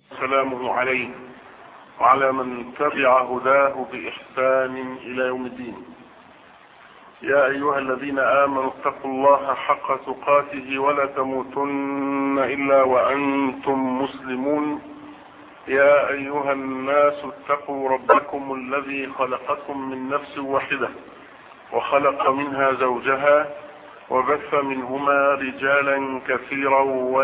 سلامه عليه وعلى من تبع هداه بإحسان إلى يوم الدين يا أيها الذين آمنوا اتقوا الله حق تقاته ولا تموتن إلا وأنتم مسلمون يا أيها الناس اتقوا ربكم الذي خلقكم من نفس واحدة وخلق منها زوجها وبث منهما رجالا كثيرا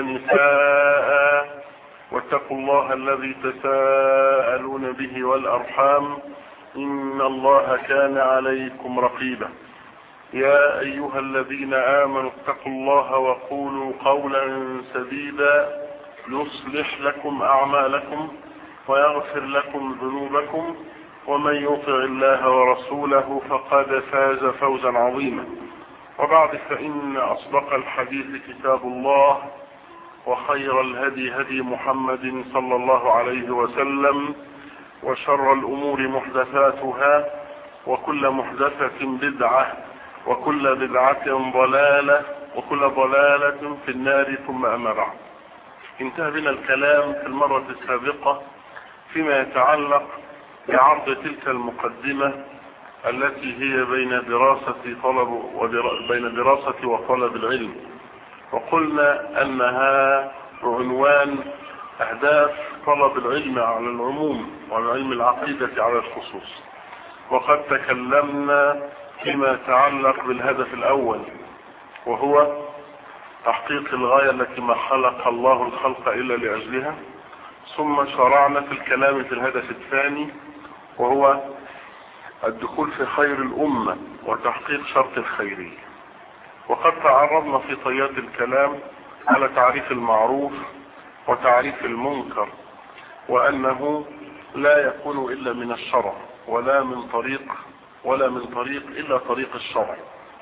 ونساء واتقوا الله الذي تساءلون به والأرحام إن الله كان عليكم رقيبا يا أيها الذين آمنوا اتقوا الله وقولوا قولا سديدا يصلح لكم أعمالكم ويغفر لكم ذنوبكم ومن يطع الله ورسوله فقد فاز فوزا عظيما وبعد فإن أصدق الحديث كتاب الله وخير الهدي هدي محمد صلى الله عليه وسلم وشر الأمور محدثاتها وكل محدثة بدعة وكل بدعة ضلالة وكل ضلالة في النار ثم أما بعد انتهى بنا الكلام في المرة السابقة فيما يتعلق بعرض تلك المقدمة التي هي بين دراسة طلب وبين دراسة وطلب العلم وقلنا أنها بعنوان أهداف طلب العلم على العموم وعلم العقيدة على الخصوص وقد تكلمنا فيما يتعلق بالهدف الأول وهو تحقيق الغاية التي ما خلق الله الخلق إلا لأجلها ثم شرعنا في الكلام في الهدف الثاني وهو الدخول في خير الأمة وتحقيق شرط الخيرية وقد تعرضنا في طيات الكلام على تعريف المعروف وتعريف المنكر وأنه لا يكون إلا من الشرع ولا من طريق ولا من طريق إلا طريق الشرع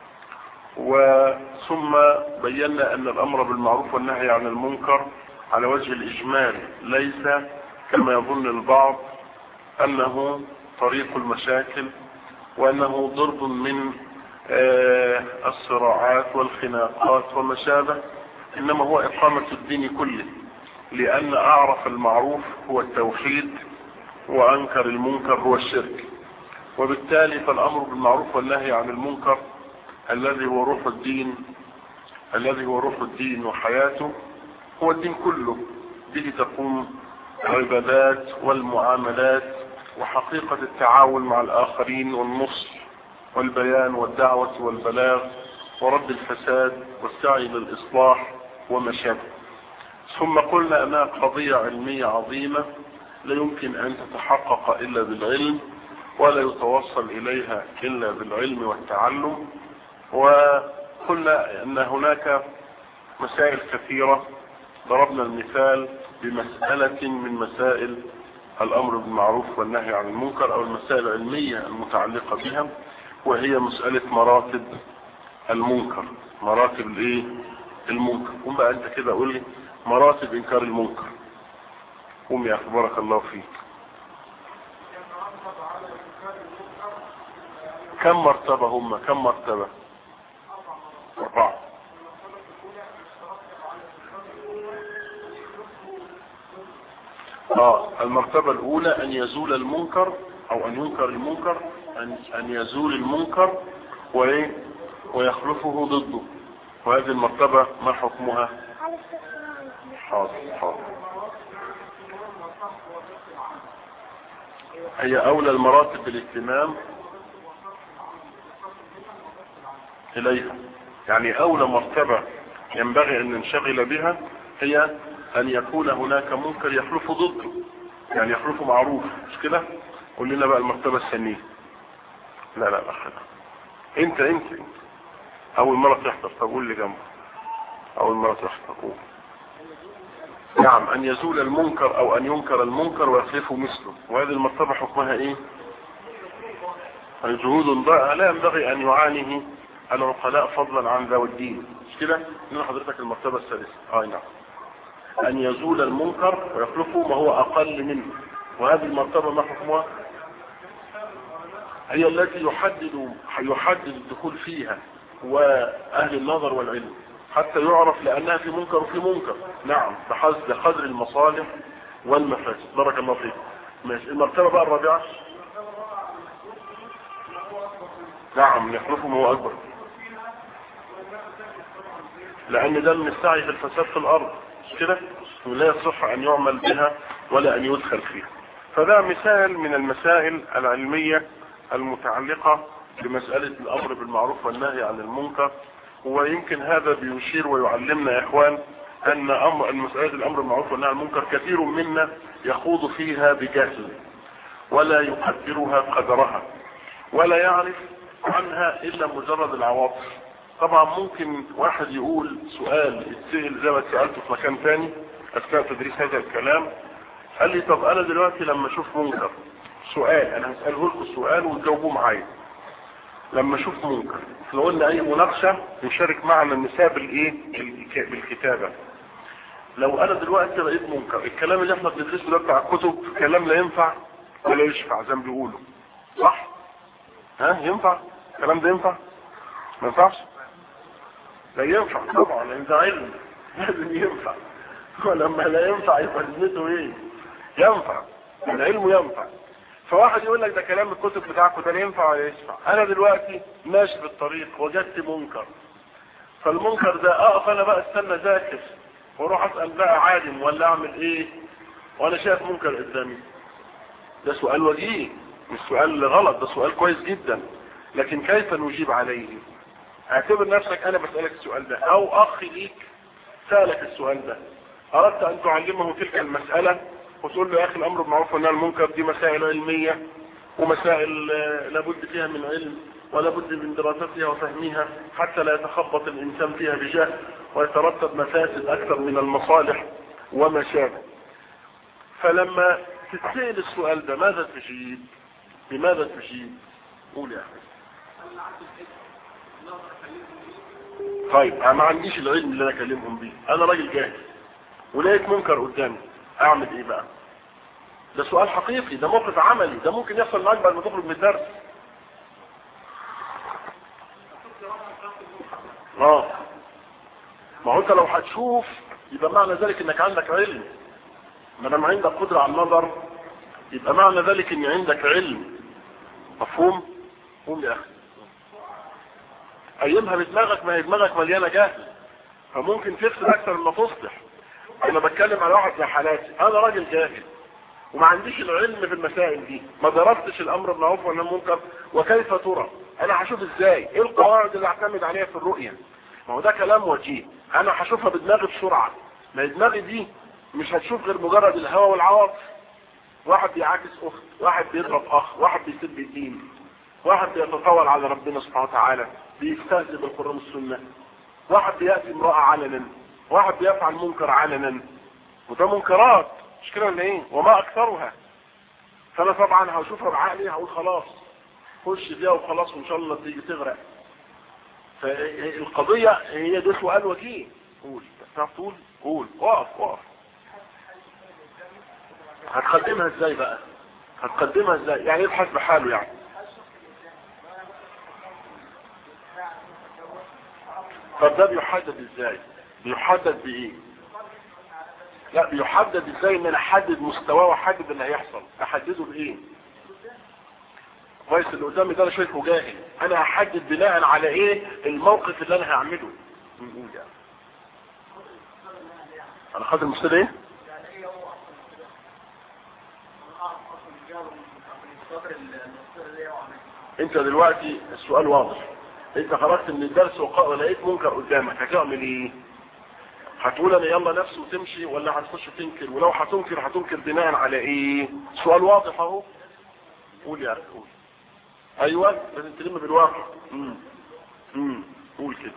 وثم بينا أن الأمر بالمعروف والنهي عن المنكر على وجه الإجمال ليس كما يظن البعض أنه طريق المشاكل وأنه ضرب من الصراعات والخناقات وما شابه إنما هو إقامة الدين كله لأن أعرف المعروف هو التوحيد وأنكر المنكر هو الشرك وبالتالي فالأمر بالمعروف والنهي عن المنكر الذي هو روح الدين الذي هو روح الدين وحياته هو الدين كله به تقوم العبادات والمعاملات وحقيقة التعاون مع الآخرين والنصر والبيان والدعوة والبلاغ ورد الفساد والسعي للإصلاح وما شابه ثم قلنا أنها قضية علمية عظيمة لا يمكن أن تتحقق إلا بالعلم ولا يتوصل إليها إلا بالعلم والتعلم وقلنا أن هناك مسائل كثيرة ضربنا المثال بمسألة من مسائل الأمر بالمعروف والنهي عن المنكر أو المسائل العلمية المتعلقة بها وهي مسألة مراتب المنكر مراتب الايه المنكر قم بقى انت كده قول لي مراتب انكار المنكر قم يا اخي بارك الله فيك كم مرتبة هم كم مرتبة اربعة اه المرتبة الاولى ان يزول المنكر او ان ينكر المنكر ان, أن يزول المنكر وايه ويخلفه ضده وهذه المرتبة ما حكمها حاضر حاضر هي اولى المراتب بالاهتمام اليها يعني اولى مرتبة ينبغي ان ننشغل بها هي ان يكون هناك منكر يخلف ضده يعني يخلف معروف مش كده قول لنا بقى المرتبة الثانية لا لا لا خلاص انت انت انت اول مرة تحضر طب قول لي جنبه اول مرة تحضر قول نعم ان يزول المنكر او ان ينكر المنكر ويخلفه مثله وهذه المرتبة حكمها ايه الجهود ضائعة لا ينبغي ان يعانيه العقلاء فضلا عن ذوي الدين مش كده من حضرتك المرتبة الثالثة اه نعم ان يزول المنكر ويخلفه ما هو اقل منه وهذه المرتبة ما حكمها هي التي يحدد يحدد الدخول فيها واهل النظر والعلم حتى يعرف لانها في منكر وفي منكر نعم بقدر المصالح والمفاسد بارك الله فيك ماشي المرتبة بقى الرابعة نعم يخلفهم هو اكبر لان ده من السعي في الفساد في الارض مش كده ولا يصح ان يعمل بها ولا ان يدخل فيها فده مثال من المسائل العلمية المتعلقة بمسألة الامر بالمعروف والنهي عن المنكر ويمكن هذا بيشير ويعلمنا يا اخوان ان امر المسألة الامر بالمعروف والنهي عن المنكر كثير منا يخوض فيها بجهل ولا يقدرها قدرها ولا يعرف عنها الا مجرد العواطف طبعا ممكن واحد يقول سؤال يتسأل زي ما سألته في مكان تاني اثناء تدريس هذا الكلام قال لي طب انا دلوقتي لما اشوف منكر سؤال انا هسأله لكم السؤال وتجاوبوه معايا لما اشوف منكر لو قلنا اي مناقشة نشارك معنا النساء بالايه بالكتابة لو انا دلوقتي لقيت منكر الكلام اللي احنا بندرسه ده بتاع الكتب كلام لا ينفع ولا يشفع زي ما بيقولوا صح ها ينفع الكلام ده ينفع ما ينفعش لا ينفع طبعا لان ده علم لازم ينفع ولما لا ينفع يبقى لازمته ايه ينفع العلم ينفع فواحد يقول لك ده كلام الكتب بتاعكم ده ينفع ولا يشفع انا دلوقتي ماشي في الطريق وجدت منكر فالمنكر ده اقف انا بقى استنى ذاكر واروح اسال بقى عالم ولا اعمل ايه وانا شايف منكر قدامي ده سؤال وجيه مش سؤال غلط ده سؤال كويس جدا لكن كيف نجيب عليه اعتبر نفسك انا بسألك السؤال ده او اخ ليك سألك السؤال ده اردت ان تعلمه تلك المسألة وتقول له يا اخي الامر بالمعروف والنهي عن المنكر دي مسائل علمية ومسائل لابد فيها من علم ولابد من دراستها وفهمها حتى لا يتخبط الانسان فيها بجهل ويترتب مفاسد اكثر من المصالح وما شابه فلما تتسأل السؤال ده ماذا تجيب بماذا تجيب قول يا احمد طيب انا ما عنديش العلم اللي انا اكلمهم بيه انا راجل جاهل ولقيت منكر قدامي اعمل ايه بقى ده سؤال حقيقي ده موقف عملي ده ممكن يحصل معاك بعد ما تخرج من الدرس اه ما هو انت لو هتشوف يبقى معنى ذلك انك عندك علم ما دام عندك قدرة على النظر يبقى معنى ذلك ان عندك علم مفهوم قوم يا اخي ايامها بدماغك ما هي دماغك مليانه جهل فممكن تفسد اكثر مما تصلح انا بتكلم على واحد زي حالاتي انا راجل جاهل وما عنديش العلم في المسائل دي ما درستش الامر بالمعروف والنهي عن المنكر وكيف ترى انا هشوف ازاي ايه القواعد اللي اعتمد عليها في الرؤيه ما هو ده كلام وجيه انا هشوفها بدماغي بسرعه ما دماغي دي مش هتشوف غير مجرد الهوى والعواطف واحد بيعاكس اخت واحد بيضرب اخ واحد بيسب الدين واحد بيتطاول على ربنا سبحانه وتعالى بيستهزئ بالقرآن والسنة واحد بيأتي امرأة علنا واحد بيفعل منكر علنا وده منكرات مش كده ولا ايه وما اكثرها فانا طبعا هشوفها بعقلي هقول خلاص خش فيها وخلاص وان شاء الله تيجي تغرق فالقضية هي ده سؤال وجيه قول تعرف تقول قول اقف اقف هتقدمها ازاي بقى هتقدمها ازاي يعني يبحث بحاله يعني طب ده بيحدد ازاي بيحدد بايه لا بيحدد ازاي ان انا احدد مستواه واحدد اللي هيحصل احدده بايه كويس اللي قدامي ده انا شايفه جاهل انا هحدد بناء على ايه الموقف اللي انا هعمله نقول يعني على خاطر المستوى ايه انت دلوقتي السؤال واضح انت خرجت من الدرس ولقيت منكر قدامك هتعمل ايه هتقول انا يلا نفسي وتمشي ولا هتخش تنكر ولو هتنكر هتنكر بناء على ايه سؤال واضح اهو قول يا اخي قول ايوه لازم تلم بالواقع امم امم قول كده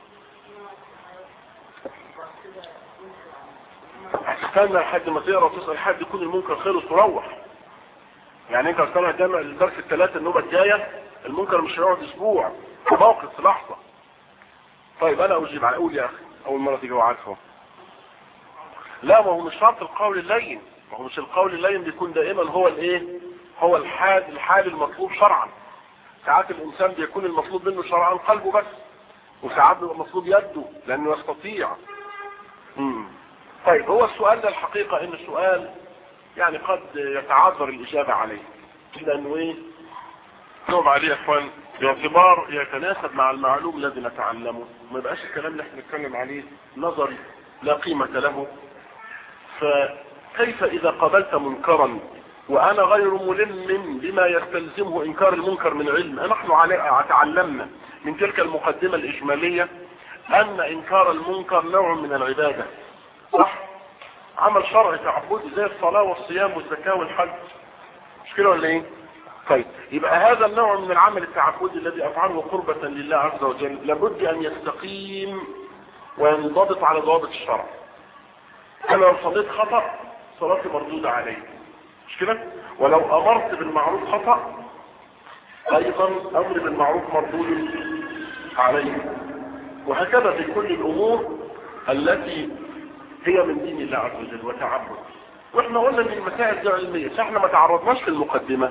هتستنى لحد ما تقرا وتسال حد يكون المنكر خلص تروح يعني انت هتستنى جامع الدرس الثلاثه النوبه الجايه المنكر مش هيقعد اسبوع في موقف في لحظه طيب انا اجيب على قول يا اخي اول مره تيجي وعارفه لا ما هو مش شرط القول اللين ما هو مش القول اللين بيكون دائما هو الايه هو الحال الحال المطلوب شرعا ساعات الانسان بيكون المطلوب منه شرعا قلبه بس وساعات بيبقى مطلوب يده لانه يستطيع امم طيب هو السؤال ده الحقيقة ان السؤال يعني قد يتعذر الاجابة عليه الا انه ايه نوم عليه يا اخوان باعتبار يتناسب مع المعلوم الذي نتعلمه ما يبقاش الكلام اللي احنا نتكلم عليه نظري لا قيمة له فكيف اذا قبلت منكرا وانا غير ملم بما يستلزمه انكار المنكر من علم نحن تعلمنا من تلك المقدمة الاجمالية ان انكار المنكر نوع من العبادة صح عمل شرعي تعبدي زي الصلاة والصيام والزكاة والحج مش كده ولا ايه طيب يبقى هذا النوع من العمل التعبدي الذي افعله قربة لله عز وجل لابد ان يستقيم وينضبط على ضوابط الشرع انا لو صليت خطأ صلاتي مردودة علي مش كده ولو امرت بالمعروف خطأ ايضا امر بالمعروف مردود علي وهكذا في كل الامور التي هي من دين الله عز وجل وتعبد واحنا قلنا ان المسائل دي علمية فاحنا ما تعرضناش في المقدمة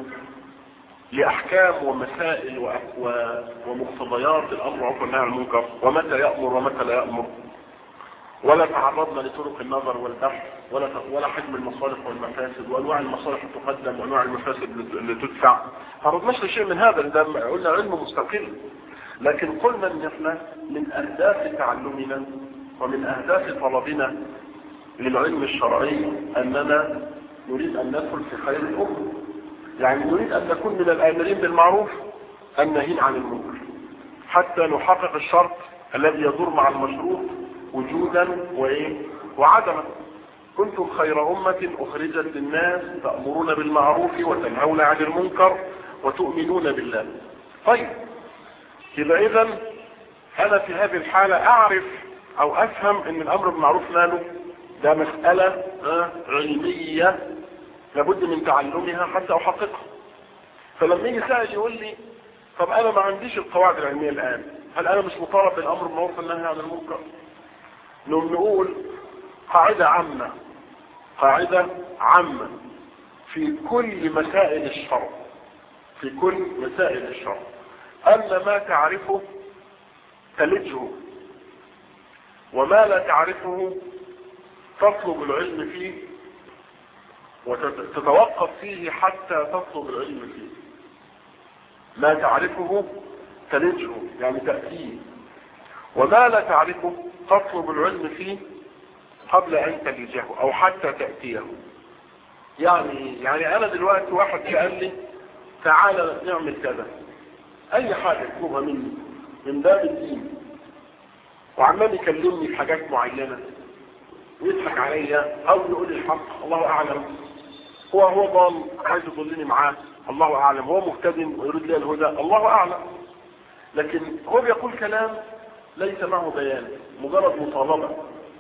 لأحكام ومسائل و... و... ومقتضيات الأمر وعرف النهي عن المنكر ومتى يأمر ومتى لا يأمر ولا تعرضنا لطرق النظر والبحث ولا ولا حجم المصالح والمفاسد وانواع المصالح تقدم وانواع المفاسد اللي تدفع تعرضناش لشيء من هذا ده قلنا علم مستقل لكن قلنا ان احنا من اهداف تعلمنا ومن اهداف طلبنا للعلم الشرعي اننا نريد ان ندخل في خير الامه يعني نريد ان نكون من الامرين بالمعروف الناهين عن المنكر حتى نحقق الشرط الذي يدور مع المشروط وجودا وايه وعدما كنتم خير امة اخرجت للناس تأمرون بالمعروف وتنهون عن المنكر وتؤمنون بالله طيب يبقى اذا انا في هذه الحالة اعرف او افهم ان الامر بالمعروف ماله ده مسألة علمية لابد من تعلمها حتى احققها فلما يجي سائل يقول لي طب انا ما عنديش القواعد العلمية الان هل انا مش مطالب بالامر بالمعروف والنهي عن المنكر نقوم نقول قاعدة عامة قاعدة عامة في كل مسائل الشرع في كل مسائل الشرع أن ما تعرفه تلجه وما لا تعرفه تطلب العلم فيه وتتوقف فيه حتى تطلب العلم فيه ما تعرفه تلجه يعني تأتيه وما لا تعرفه تطلب العلم فيه قبل ان تلجه او حتى تأتيه يعني يعني انا دلوقتي واحد قال لي تعالى نعمل كذا اي حاجة يطلبها مني من باب الدين وعمال يكلمني في حاجات معينة ويضحك عليا او يقول لي الحق الله اعلم هو هو ضال عايز يضلني معاه الله اعلم هو مهتدم ويريد لي الهدى الله اعلم لكن هو بيقول كلام ليس معه بيان مجرد مطالبة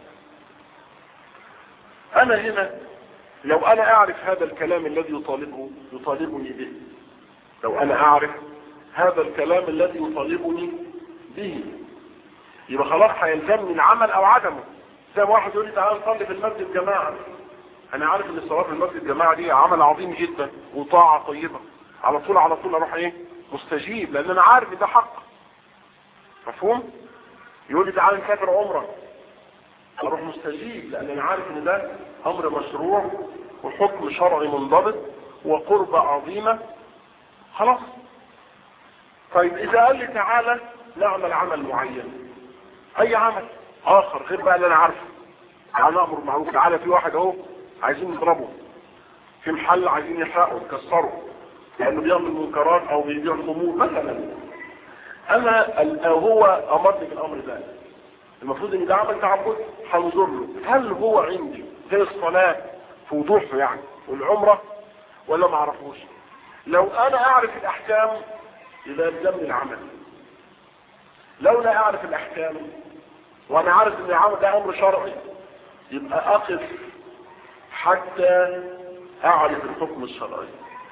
انا هنا لو انا اعرف هذا الكلام الذي يطالبه يطالبني به لو انا اعرف هذا الكلام الذي يطالبني به يبقى خلاص هيلزمني العمل او عدمه زي ما واحد يقول لي تعالى نصلي في المسجد جماعة انا عارف ان الصلاة في المسجد جماعة دي عمل عظيم جدا وطاعة طيبة على طول على طول اروح ايه مستجيب لان انا عارف ان ده حق مفهوم يقول لي تعالى نسافر عمره اروح مستجيب لان انا عارف ان ده امر مشروع وحكم شرعي منضبط وقربة عظيمة خلاص طيب اذا قال لي تعالى نعمل عمل معين اي عمل اخر غير بقى اللي انا عارفه تعالى نامر معروف تعالى في واحد اهو عايزين نضربه في محل عايزين يحرقه يكسره لانه بيعمل منكرات او بيبيع خمور مثلا انا هو امرني بالامر ده المفروض ان ده عمل تعبد هنظر له هل هو عندي زي الصلاة في وضوحه يعني والعمرة ولا ما اعرفوش لو انا اعرف الاحكام يبقى يلزمني العمل لو لا اعرف الاحكام وانا عارف ان العمل ده امر شرعي يبقى اقف حتى اعرف الحكم الشرعي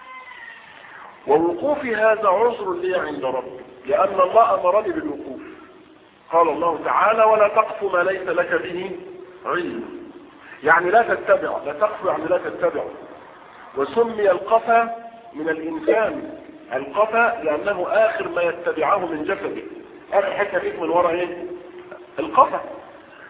ووقوفي هذا عذر لي عند ربي لأن الله أمرني بالوقوف قال الله تعالى ولا تقف ما ليس لك به علم يعني لا تتبع لا تقف يعني لا تتبع وسمي القفا من الإنسان القفا لأنه آخر ما يتبعه من جسده آخر حتة فيك من وراء إيه القفا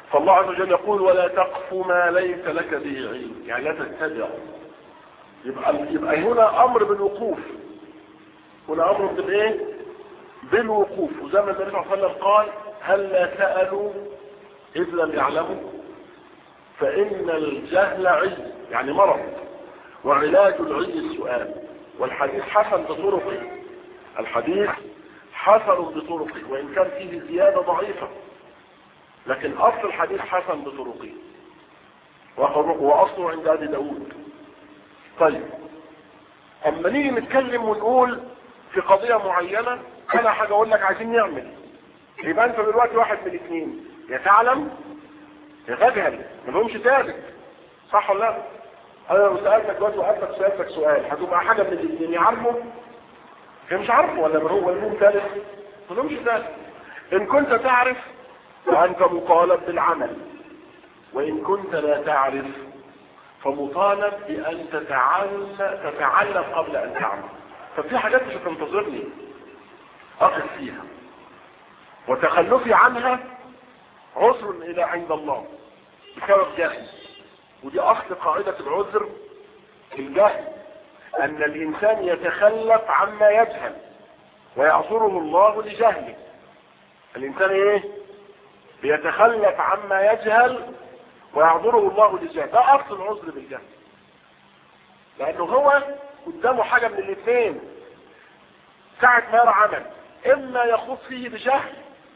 فالله عز وجل يقول ولا تقف ما ليس لك به علم يعني لا تتبع يبقى يبقى هنا امر بالوقوف هنا امر بالايه بالوقوف وزي ما النبي صلى الله عليه وسلم قال هل لا سالوا اذ لم يعلموا فان الجهل عي يعني مرض وعلاج العي السؤال والحديث حسن بطرقه الحديث حسن بطرقه وان كان فيه زياده ضعيفه لكن اصل الحديث حسن بطرقه واصله عند ابي داود طيب اما نيجي نتكلم ونقول في قضية معينة انا حاجة اقول لك عايزين نعمل يبقى انت دلوقتي واحد من الاثنين يا تعلم يا تجهل ما لهمش ثالث صح ولا لا انا لو سالتك دلوقتي وقفتك سالتك سؤال هتبقى حاجه من الاثنين يا عارفه يا مش عارفه ولا من هو لهم ثالث ما لهمش ثالث ان كنت تعرف فانت مطالب بالعمل وان كنت لا تعرف فمطالب بان تتعلم تتعلم قبل ان تعمل ففي حاجات مش هتنتظرني اقف فيها وتخلفي عنها عذر الى عند الله بسبب جهل ودي اصل قاعدة العذر في الجهل ان الانسان يتخلف عما يجهل ويعذره الله لجهله الانسان ايه بيتخلف عما يجهل ويعذره الله للجهل ده اصل العذر بالجهل لانه هو قدامه حاجة من الاثنين ساعة ما يرى عمل اما يخوض فيه بجهل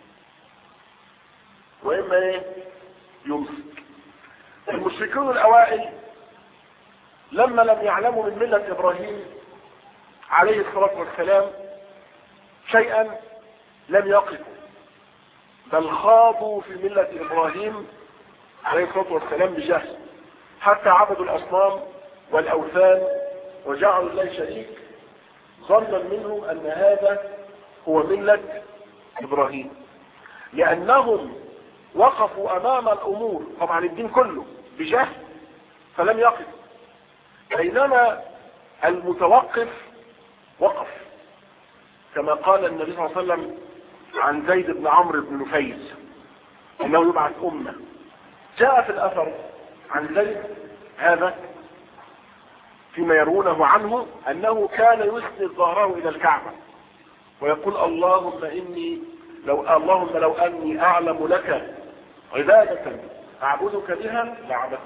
واما ايه يمسك المشركون الاوائل لما لم يعلموا من ملة ابراهيم عليه الصلاة والسلام شيئا لم يقفوا بل خاضوا في ملة ابراهيم عليه الصلاة والسلام بجهل حتى عبدوا الاصنام والاوثان وجعلوا الله شريك ظنا منهم ان هذا هو ملة ابراهيم لانهم وقفوا امام الامور طبعا الدين كله بجهل فلم يقف بينما المتوقف وقف كما قال النبي صلى الله عليه وسلم عن زيد بن عمرو بن نفيس انه يبعث امه جاء في الاثر عن زيد هذا فيما يرونه عنه انه كان يسند ظهره الى الكعبة ويقول اللهم اني لو اللهم لو اني اعلم لك عبادة اعبدك بها لعبدتك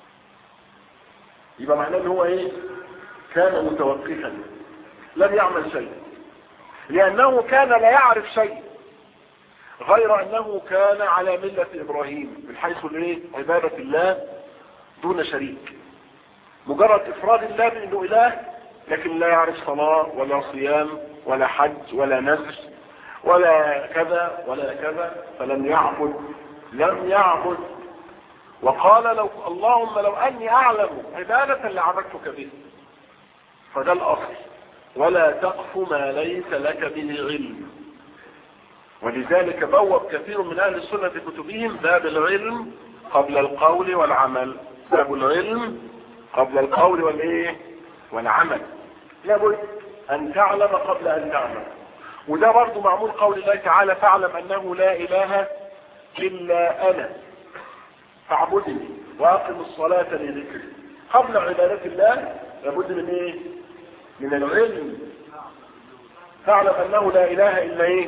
يبقى معناه ان هو ايه كان متوقفا لم يعمل شيء لانه كان لا يعرف شيء غير انه كان على ملة ابراهيم من حيث الايه عبادة الله دون شريك مجرد افراد الله بانه اله لكن لا يعرف صلاة ولا صيام ولا حج ولا نذر ولا كذا ولا كذا فلم يعبد لم يعبد وقال لو اللهم لو اني اعلم عبادة لعبدتك به فده الاصل ولا تقف ما ليس لك به علم ولذلك بوب كثير من اهل السنة في كتبهم باب العلم قبل القول والعمل باب العلم قبل القول والايه والعمل لابد ان تعلم قبل ان تعمل وده برضو معمول قول الله تعالى فاعلم انه لا اله الا انا فاعبدني واقم الصلاة لذكري قبل عبادة الله لابد من ايه من العلم فاعلم انه لا اله الا ايه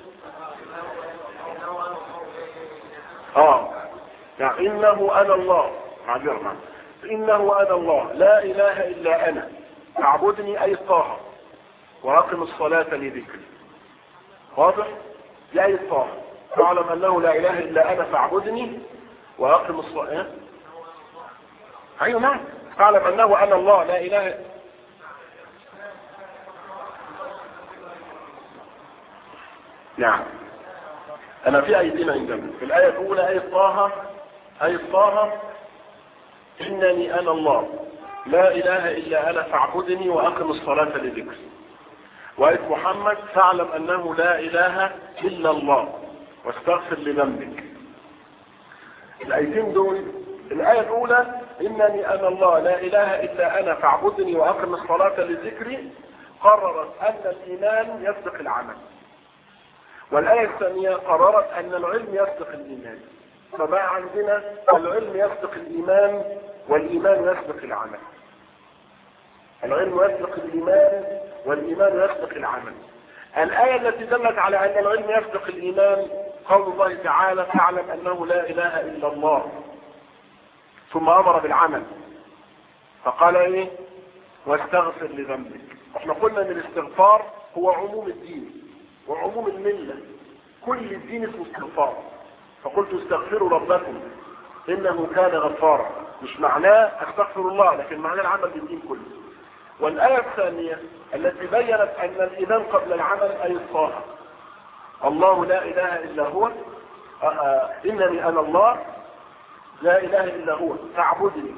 اه يعني انه انا الله معذر معنا انه انا الله لا اله الا انا اعبدني اي طه واقم الصلاة لذكري واضح لا اي طه فاعلم انه لا اله الا انا فاعبدني واقم الصلاة ايوه نعم فاعلم انه انا الله لا اله نعم انا في ايتين عندنا في الايه الاولى ايه طه ايه طه انني انا الله لا اله الا انا فاعبدني واقم الصلاة لذكري وآية محمد فاعلم انه لا اله الا الله واستغفر لذنبك الايتين دول الاية الاولى انني انا الله لا اله الا انا فاعبدني واقم الصلاة لذكري قررت ان الايمان يسبق العمل والاية الثانية قررت ان العلم يسبق الايمان فبقى عندنا العلم يسبق الايمان والايمان يسبق العمل العلم يسبق الايمان والايمان يسبق العمل الايه التي دلت على ان العلم يسبق الايمان قول الله تعالى فاعلم انه لا اله الا الله ثم امر بالعمل فقال ايه واستغفر لذنبك احنا قلنا ان الاستغفار هو عموم الدين وعموم المله كل الدين اسمه استغفار فقلت استغفروا ربكم انه كان غفارا مش معناه استغفر الله لكن معناه العمل بالدين كله والايه الثانيه التي بينت ان الايمان قبل العمل اي الطاعه الله لا اله الا هو آآ آآ انني انا الله لا اله الا هو فاعبدني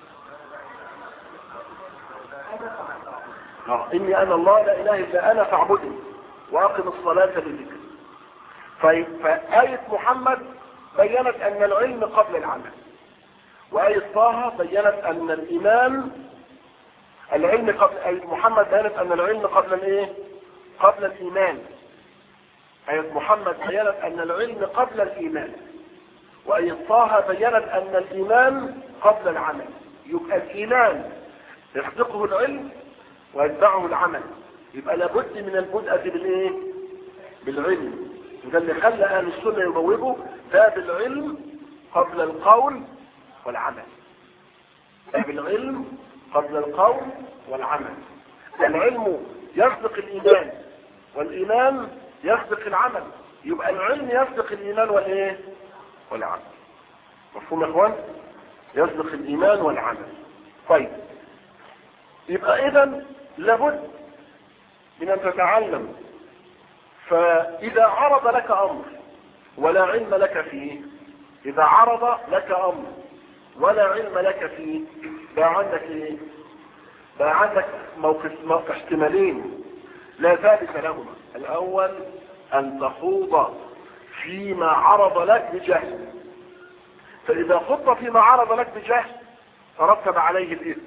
اني انا الله لا اله الا انا فاعبدني واقم الصلاه لذكري فآية محمد بينت أن العلم قبل العمل وآية طه بينت أن الإيمان العلم قبل آية محمد بينت أن العلم قبل الإيه؟ قبل الإيمان آية محمد بينت أن العلم قبل الإيمان وآية طه بينت أن الإيمان قبل العمل يبقى الإيمان يسبقه العلم ويتبعه العمل يبقى لابد من البدء بالإيه؟ بالعلم وده اللي خلى اهل السنه يبوبوا باب العلم قبل القول والعمل باب العلم قبل القول والعمل العلم يسبق الايمان والايمان يسبق العمل يبقى العلم يسبق الايمان والايه والعمل مفهوم يا اخوان يسبق الايمان والعمل طيب يبقى اذا لابد من ان تتعلم فإذا عرض لك أمر ولا علم لك فيه إذا عرض لك أمر ولا علم لك فيه بقى عندك إيه؟ بقى عندك موقف, موقف احتمالين لا ثالث لهما الأول أن تخوض فيما عرض لك بجهل فإذا خضت فيما عرض لك بجهل ترتب عليه الإثم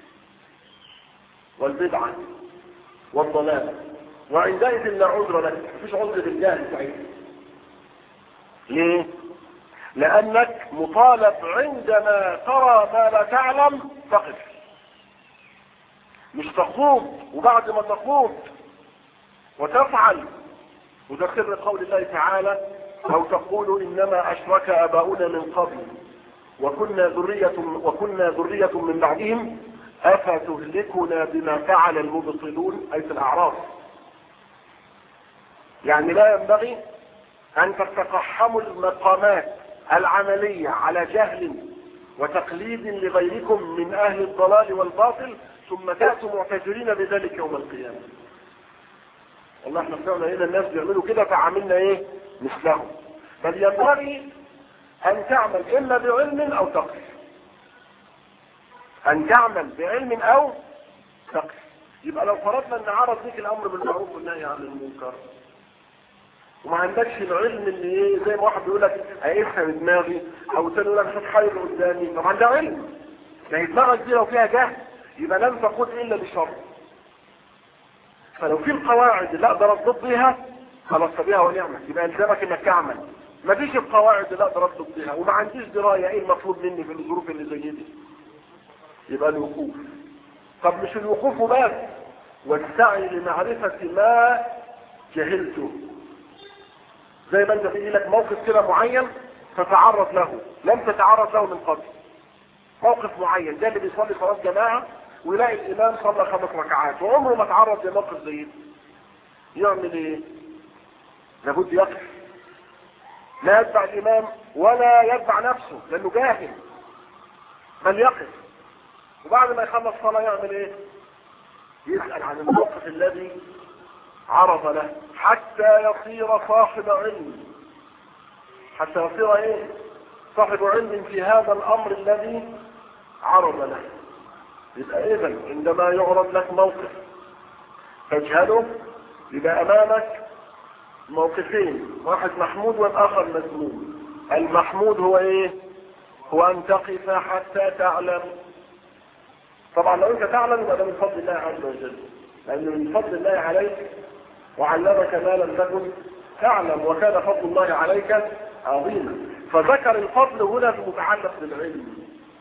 والبدعة والضلال وعندئذ لا عذر لك مفيش عذر بالجهل سعيد ليه لانك مطالب عندما ترى ما لا تعلم تقف مش تخوض وبعد ما تخوض وتفعل وده سر قول الله تعالى او تقول انما اشرك اباؤنا من قبل وكنا ذرية وكنا ذرية من بعدهم افتهلكنا بما فعل المبطلون اي في الاعراف يعني لا ينبغي ان تتقحموا المقامات العملية على جهل وتقليد لغيركم من اهل الضلال والباطل ثم تأتوا معتذرين بذلك يوم القيامة والله احنا سمعنا هنا الناس بيعملوا كده فعملنا ايه مثلهم بل ينبغي ان تعمل اما بعلم او تقف ان تعمل بعلم او تقف يبقى لو فرضنا ان عرض ليك الامر بالمعروف والنهي عن المنكر وما عندكش العلم اللي ايه زي ما واحد بيقول لك هيفهم دماغي او تاني يقول لك شوف حاجه قدامي طبعا ده علم ما هي دماغك دي لو فيها جهل يبقى لن تقود الا بشر فلو في القواعد اللي اقدر اضبط بيها خلاص بيها ونعمه يبقى الزامك انك تعمل ما فيش القواعد اللي اقدر اضبط بيها وما عنديش درايه ايه المطلوب مني في الظروف اللي زي دي يبقى الوقوف طب مش الوقوف وبس والسعي لمعرفه ما جهلته زي ما انت في لك موقف كده معين تتعرض له لم تتعرض له من قبل موقف معين ده اللي بيصلي صلاه جماعه ويلاقي الامام صلى خمس ركعات وعمره ما تعرض لموقف زي ده يعمل ايه لابد يقف لا يتبع الامام ولا يتبع نفسه لانه جاهل بل يقف وبعد ما يخلص صلاه يعمل ايه يسال عن الموقف الذي عرض له حتى يصير صاحب علم حتى يصير ايه صاحب علم في هذا الامر الذي عرض له يبقى اذا عندما يعرض لك موقف تجهله يبقى امامك موقفين واحد محمود والاخر مذموم المحمود هو ايه هو ان تقف حتى تعلم طبعا لو انت تعلم يبقى ده من فضل الله عز وجل لان من فضل الله عليك وعلمك ما لم تكن تعلم وكان فضل الله عليك عظيما فذكر الفضل هنا في متعلق بالعلم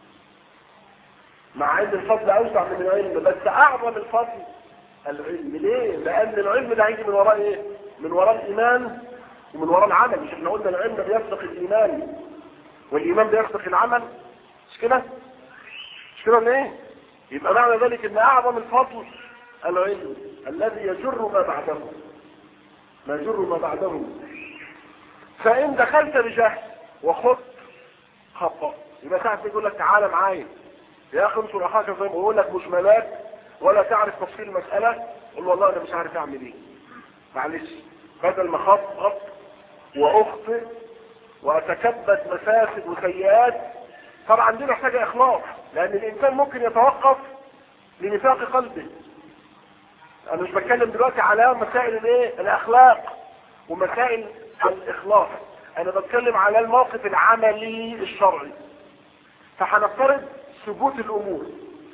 مع ان الفضل اوسع من العلم بس اعظم الفضل العلم ليه لان العلم ده هيجي من وراء ايه من وراء الايمان ومن وراء العمل مش احنا قلنا العلم بيسبق الايمان والايمان بيسبق العمل مش كده مش كده ولا ايه يبقى معنى ذلك ان اعظم الفضل العلم الذي يجر ما بعده ما يجر ما بعده فان دخلت بجهل وخط خطأ يبقى ساعة يقول لك تعالى معايا يا اخي انصر اخاك زي ما بقول لك مجملات ولا تعرف تفصيل المسألة قل له والله انا مش عارف اعمل ايه معلش بدل ما خط خط واخطئ واتكبد مفاسد وسيئات طبعا دي محتاجة اخلاص لان الانسان ممكن يتوقف لنفاق قلبه انا مش بتكلم دلوقتي على مسائل الايه الاخلاق ومسائل الاخلاص انا بتكلم على الموقف العملي الشرعي فهنفترض ثبوت الامور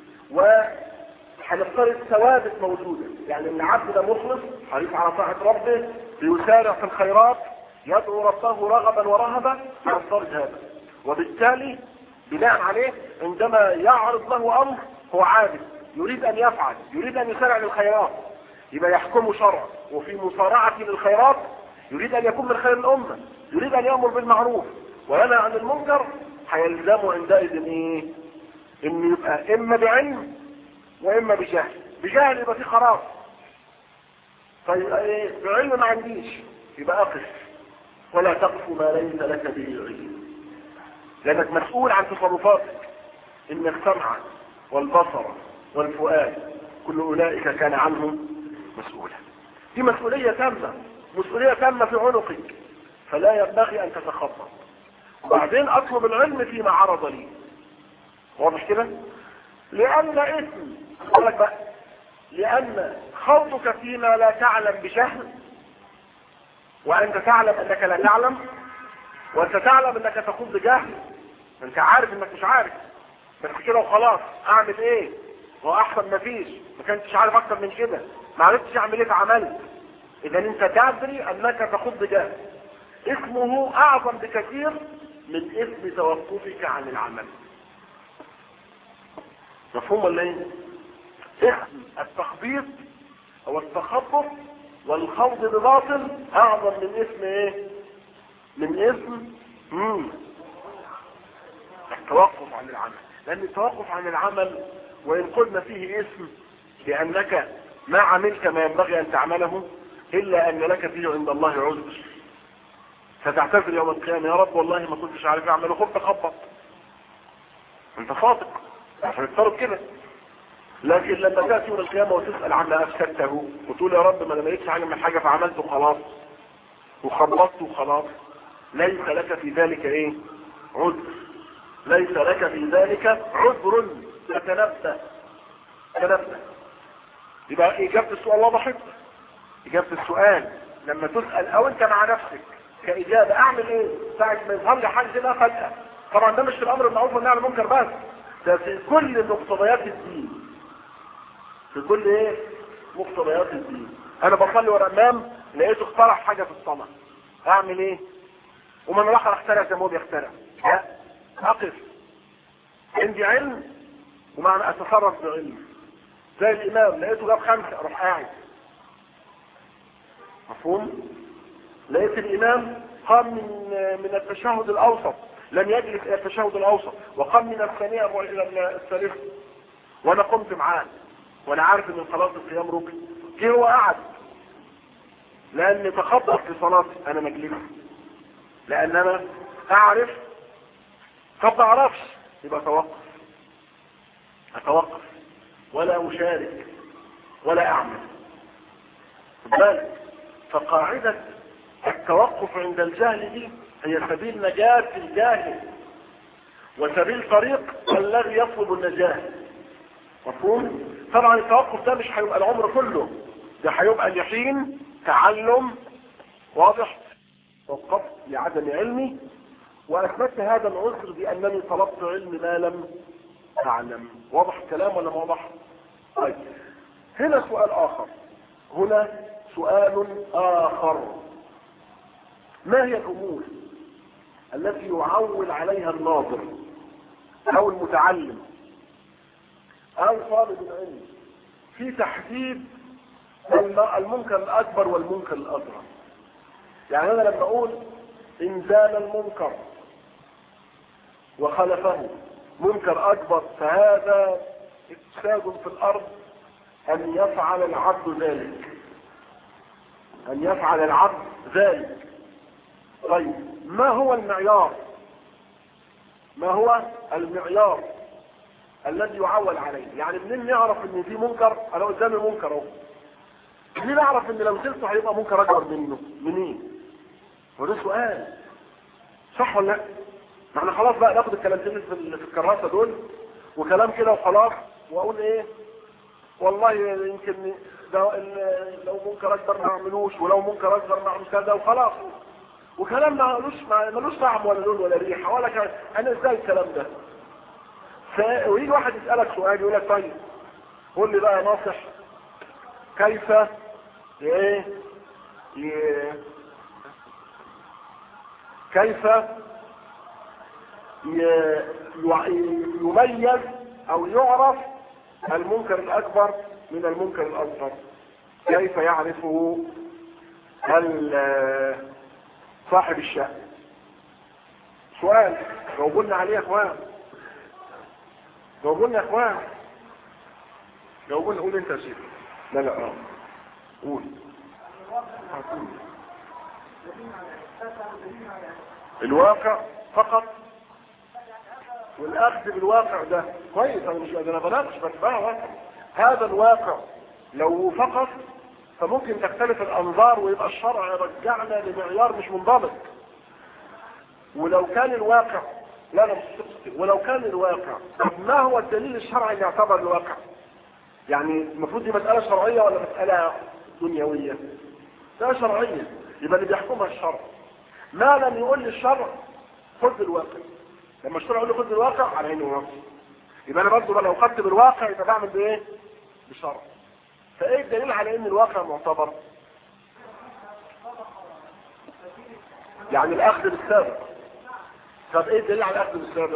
وهنفترض ثوابت موجودة يعني ان العبد ده مخلص حريص على طاعة ربه بيسارع في الخيرات يدعو ربه رغبا ورهبا هنفترض هذا وبالتالي بناء عليه عندما يعرض له امر هو عابد يريد ان يفعل يريد ان يسارع للخيرات يبقى يحكم شرع وفي مصارعة للخيرات يريد ان يكون من خير الامة يريد ان يأمر بالمعروف وينهى عن المنكر هيلزمه عندئذ ايه انه يبقى اما بعلم واما بجهل بجهل يبقى في خراب طيب ايه بعلم ما عنديش يبقى اقف ولا تقف ما ليس لك به علم لانك مسؤول عن تصرفاتك ان السمع والبصر والفؤاد كل اولئك كان عنهم مسؤولا دي مسؤولية تامة مسؤولية تامة في عنقك فلا ينبغي ان تتخطى وبعدين اطلب العلم فيما عرض لي واضح كده لان اسم لك بقى لان خوضك فيما لا تعلم بجهل وانت تعلم انك لا تعلم وانت تعلم انك تخوض بجهل انت عارف انك مش عارف بس كده وخلاص اعمل ايه هو احسن ما فيش ما كنتش عارف اكتر من كده ما عرفتش اعمل ايه فعملت اذا انت تدري انك تخوض بجهل اسمه اعظم بكثير من اسم توقفك عن العمل مفهوم ولا ايه اسم التخبيط او التخبط والخوض بباطل اعظم من اسم ايه من اسم مم. التوقف عن العمل لان التوقف عن العمل وان قلنا فيه اسم لانك ما عملت ما ينبغي ان تعمله الا ان لك فيه عند الله عذر فتعتذر يوم القيامة يا رب والله ما كنتش عارف اعمله خب خبط انت صادق عشان يفترض كده لكن لما تأتي يوم القيامة وتسأل عما أفسدته وتقول يا رب ما انا ما لقيتش حاجة من حاجة فعملته خلاص وخبطت وخلاص ليس لك في ذلك ايه عذر ليس لك في ذلك عذر تتنبه تنبه يبقى إجابة السؤال وضحت إجابة السؤال لما تسأل أو أنت مع نفسك كإجابة أعمل إيه ساعة ما يظهر لي حاجة كده فجأة طبعا ده مش في الأمر المعروف والنهي عن المنكر بس ده في كل مقتضيات الدين في كل إيه مقتضيات الدين أنا بصلي ورا إمام لقيته اخترع حاجة في الصلاة أعمل إيه ومن راح اخترع زي ما هو بيخترع لا أقف عندي علم ومعنى أتصرف بعلم زي الإمام لقيته جاب خمسة أروح قاعد مفهوم لقيت الامام قام من من التشهد الاوسط لم يجلس الى التشهد الاوسط وقام من الثانية الى الثالثة وانا قمت معاه وانا عارف ان صلاة القيام ركن جه هو قعد لاني تخبط في صلاتي انا مجلس لان انا اعرف طب ما اعرفش يبقى اتوقف اتوقف ولا اشارك ولا اعمل بالك فقاعدة التوقف عند الجهل دي هي سبيل نجاة الجاهل وسبيل طريق الذي يطلب النجاة مفهوم؟ طبعا التوقف ده مش هيبقى العمر كله ده هيبقى لحين تعلم واضح توقفت لعدم علمي واثبتت هذا العذر بانني طلبت علم ما لم اعلم واضح الكلام ولا واضح؟ طيب هنا سؤال اخر هنا سؤال آخر ما هي الأمور التي يعول عليها الناظر او المتعلم او طالب العلم في تحديد المنكر الاكبر والمنكر الاصغر يعني انا لما اقول ان زال المنكر وخلفه منكر اكبر فهذا افساد في الارض ان يفعل العبد ذلك ان يفعل العبد ذلك طيب ما هو المعيار ما هو المعيار الذي يعول عليه يعني منين نعرف ان في منكر انا قدامي منكر اهو منين اعرف ان لو زلته هيبقى منكر اكبر منه منين وده سؤال صح ولا لا ما احنا خلاص بقى ناخد الكلامتين في في الكراسه دول وكلام كده وخلاص واقول ايه والله يمكن ده لو منكر اكبر ما اعملوش ولو منكر اكبر ما اعمل كذا وخلاص وكلام ملوش ملوش طعم ولا لون ولا ريحه ولا كلام انا ازاي الكلام ده ف... ويجي واحد يسالك سؤال يقول لك طيب قول لي بقى يا ناصح كيف ايه ي... كيف ي... يميز او يعرف المنكر الاكبر من المنكر الاصغر كيف يعرفه صاحب الشأن سؤال جاوبونا عليه يا اخوان جاوبونا يا اخوان جاوبونا قول انت يا سيدي لا لا اه قول الواقع فقط والاخذ بالواقع ده كويس انا مش انا بناقش بس بقى واقع هذا الواقع لو فقط فممكن تختلف الانظار ويبقى الشرع يرجعنا لمعيار مش منضبط ولو كان الواقع لا لا مش ولو كان الواقع طب ما هو الدليل الشرعي اللي يعتبر الواقع يعني المفروض دي مسألة شرعية ولا مسألة دنيوية مسألة شرعية يبقى اللي بيحكمها الشرع ما لم يقول للشرع خذ الواقع لما الشرع يقول لي خذ الواقع على عيني وراسي يبقى انا برضه لو خدت بالواقع يبقى بعمل بايه؟ بشرع فايه الدليل على ان الواقع معتبر يعني الاخذ بالسابق طب ايه الدليل على الاخذ بالسابق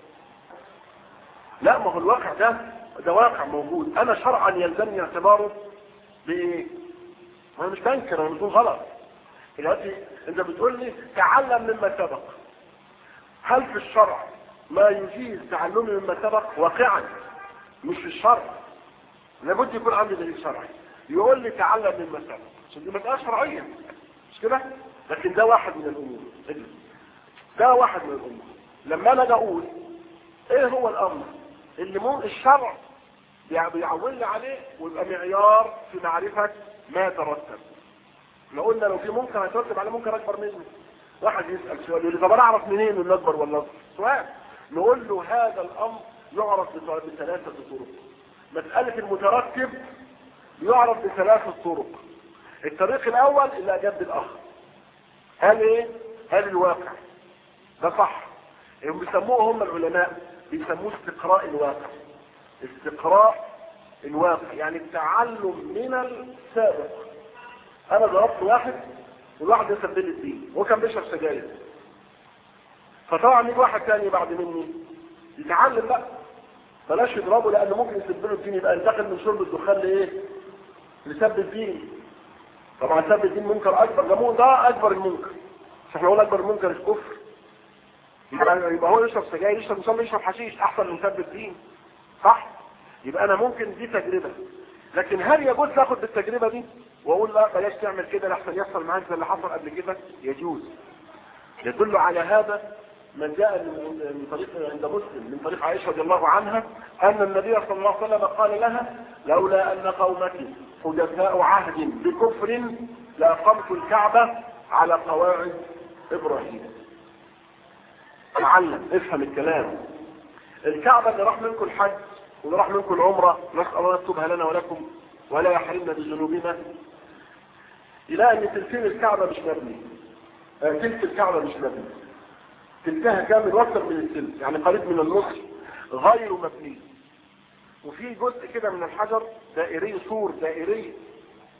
لا ما هو الواقع ده ده واقع موجود انا شرعا يلزمني اعتباره بايه انا مش بنكر انا بقول غلط دلوقتي انت بتقول لي تعلم مما سبق هل في الشرع ما يجيز تعلمي مما سبق واقعا مش في الشرع لابد يكون عندي دليل شرعي يقول لي تعلم مما سبق عشان دي مسألة شرعية مش كده لكن ده واحد من الامور ده واحد من الامور لما انا اجي اقول ايه هو الامر اللي مو الشرع بيعولني عليه ويبقى معيار في معرفة ما يترتب لو قلنا لو في منكر هيترتب على منكر اكبر منه واحد يسأل سؤال يقول لي طب انا اعرف منين انه اكبر ولا اصغر سؤال نقول له هذا الامر يعرف بثلاثة طرق مسألة المترتب يعرف بثلاثة طرق الطريق الاول اللي اجاب بالاخر هل ايه هل الواقع ده صح هم بيسموه هم العلماء بيسموه استقراء الواقع استقراء الواقع يعني التعلم من السابق انا ضربت واحد والواحد ده سبب الدين هو كان بيشرب سجاير فطبعا يجي واحد تاني بعد مني يتعلم بقى بلاش يضربه لانه ممكن يسبب له الدين يبقى ينتقل من شرب الدخان لايه؟ لسب الدين طبعا سب الدين منكر اكبر ده ده اكبر المنكر مش احنا قلنا اكبر المنكر الكفر يبقى, يبقى هو يشرب سجاير يشرب مصلي يشرب حشيش احسن من سب الدين صح يبقى انا ممكن دي تجربه لكن هل يجوز تاخد بالتجربه دي واقول لا بلاش تعمل كده لحسن يحصل معاك زي اللي حصل قبل كده يجوز يدل على هذا من جاء من طريق عند مسلم من طريق عائشة رضي الله عنها أن النبي صلى الله عليه وسلم قال لها لولا أن قومك حدثاء عهد بكفر لأقمت الكعبة على قواعد إبراهيم تعلم افهم الكلام الكعبة اللي راح منكم الحج واللي راح منكم العمرة نسأل الله يكتبها لنا ولكم ولا يحرمنا بذنوبنا إلى أن تلفين الكعبة مش مبني تلك الكعبة مش مبني تلكها كامل واكثر من التلك يعني قريب من النص غير مبني وفي جزء كده من الحجر دائري سور دائري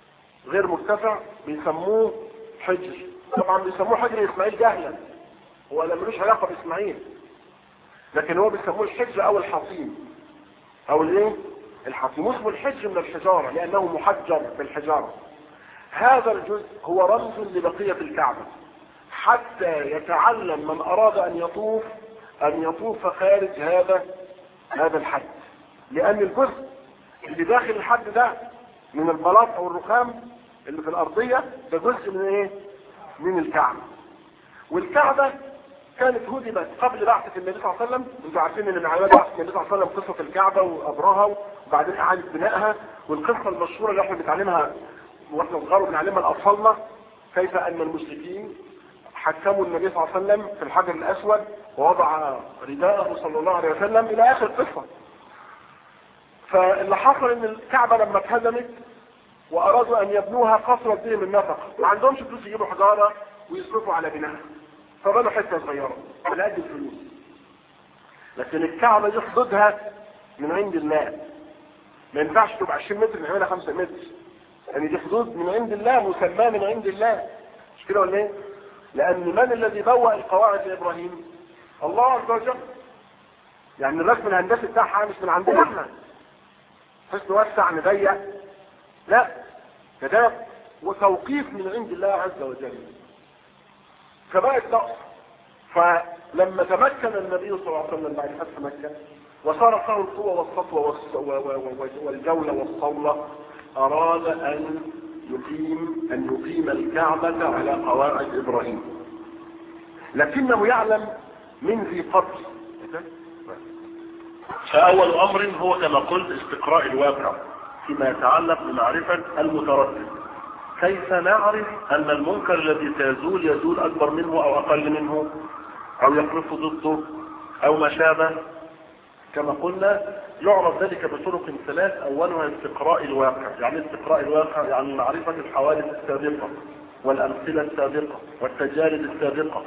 غير مرتفع بيسموه حجر طبعا بيسموه حجر اسماعيل جهلا هو لا ملوش علاقة باسماعيل لكن هو بيسموه الحجر او الحصين او الايه الحصين اسمه الحجر من الحجارة لانه محجر بالحجارة هذا الجزء هو رمز لبقية الكعبة حتى يتعلم من اراد ان يطوف ان يطوف خارج هذا هذا الحد لان الجزء اللي داخل الحد ده من البلاط او الرخام اللي في الارضية ده جزء من ايه من الكعبة والكعبة كانت هدمت قبل بعثة النبي صلى الله عليه وسلم انتوا عارفين ان من علامات بعثة النبي صلى الله عليه وسلم قصة الكعبة وابرها وبعدين اعادة بنائها والقصة المشهورة اللي احنا بنتعلمها واحنا صغار بنعلمها لاطفالنا كيف ان المشركين حكموا النبي صلى الله عليه وسلم في الحجر الاسود ووضع رداءه صلى الله عليه وسلم الى اخر القصة فاللي حصل ان الكعبة لما اتهدمت وارادوا ان يبنوها قصرت بهم النفق ما عندهمش فلوس يجيبوا حجارة ويصرفوا على بنائها فبنوا حته صغيره على قد الفلوس لكن الكعبه دي حدودها من عند الله ما ينفعش تبقى 20 متر نعملها 5 متر يعني دي حدود من عند الله مسماه من عند الله مش كده ولا ايه؟ لان من الذي بوأ القواعد لابراهيم؟ الله عز وجل يعني الرسم الهندسي بتاعها مش من عندنا احنا بحيث نوسع نضيق لا ده ده وتوقيف من عند الله عز وجل فبقت نقص فلما تمكن النبي صلى الله عليه وسلم بعد فتح مكة وصارت له القوة والسطوة والجولة والصولة أراد أن يقيم أن يقيم الكعبة على قواعد إبراهيم لكنه يعلم من ذي قبل فأول أمر هو كما قلت استقراء الواقع فيما يتعلق بمعرفة المتردد كيف نعرف ان المنكر الذي سيزول يزول اكبر منه او اقل منه او يقرف ضده او ما شابه كما قلنا يعرف ذلك بطرق ثلاث اولها استقراء الواقع يعني استقراء الواقع يعني معرفة الحوادث السابقة والامثلة السابقة والتجارب السابقة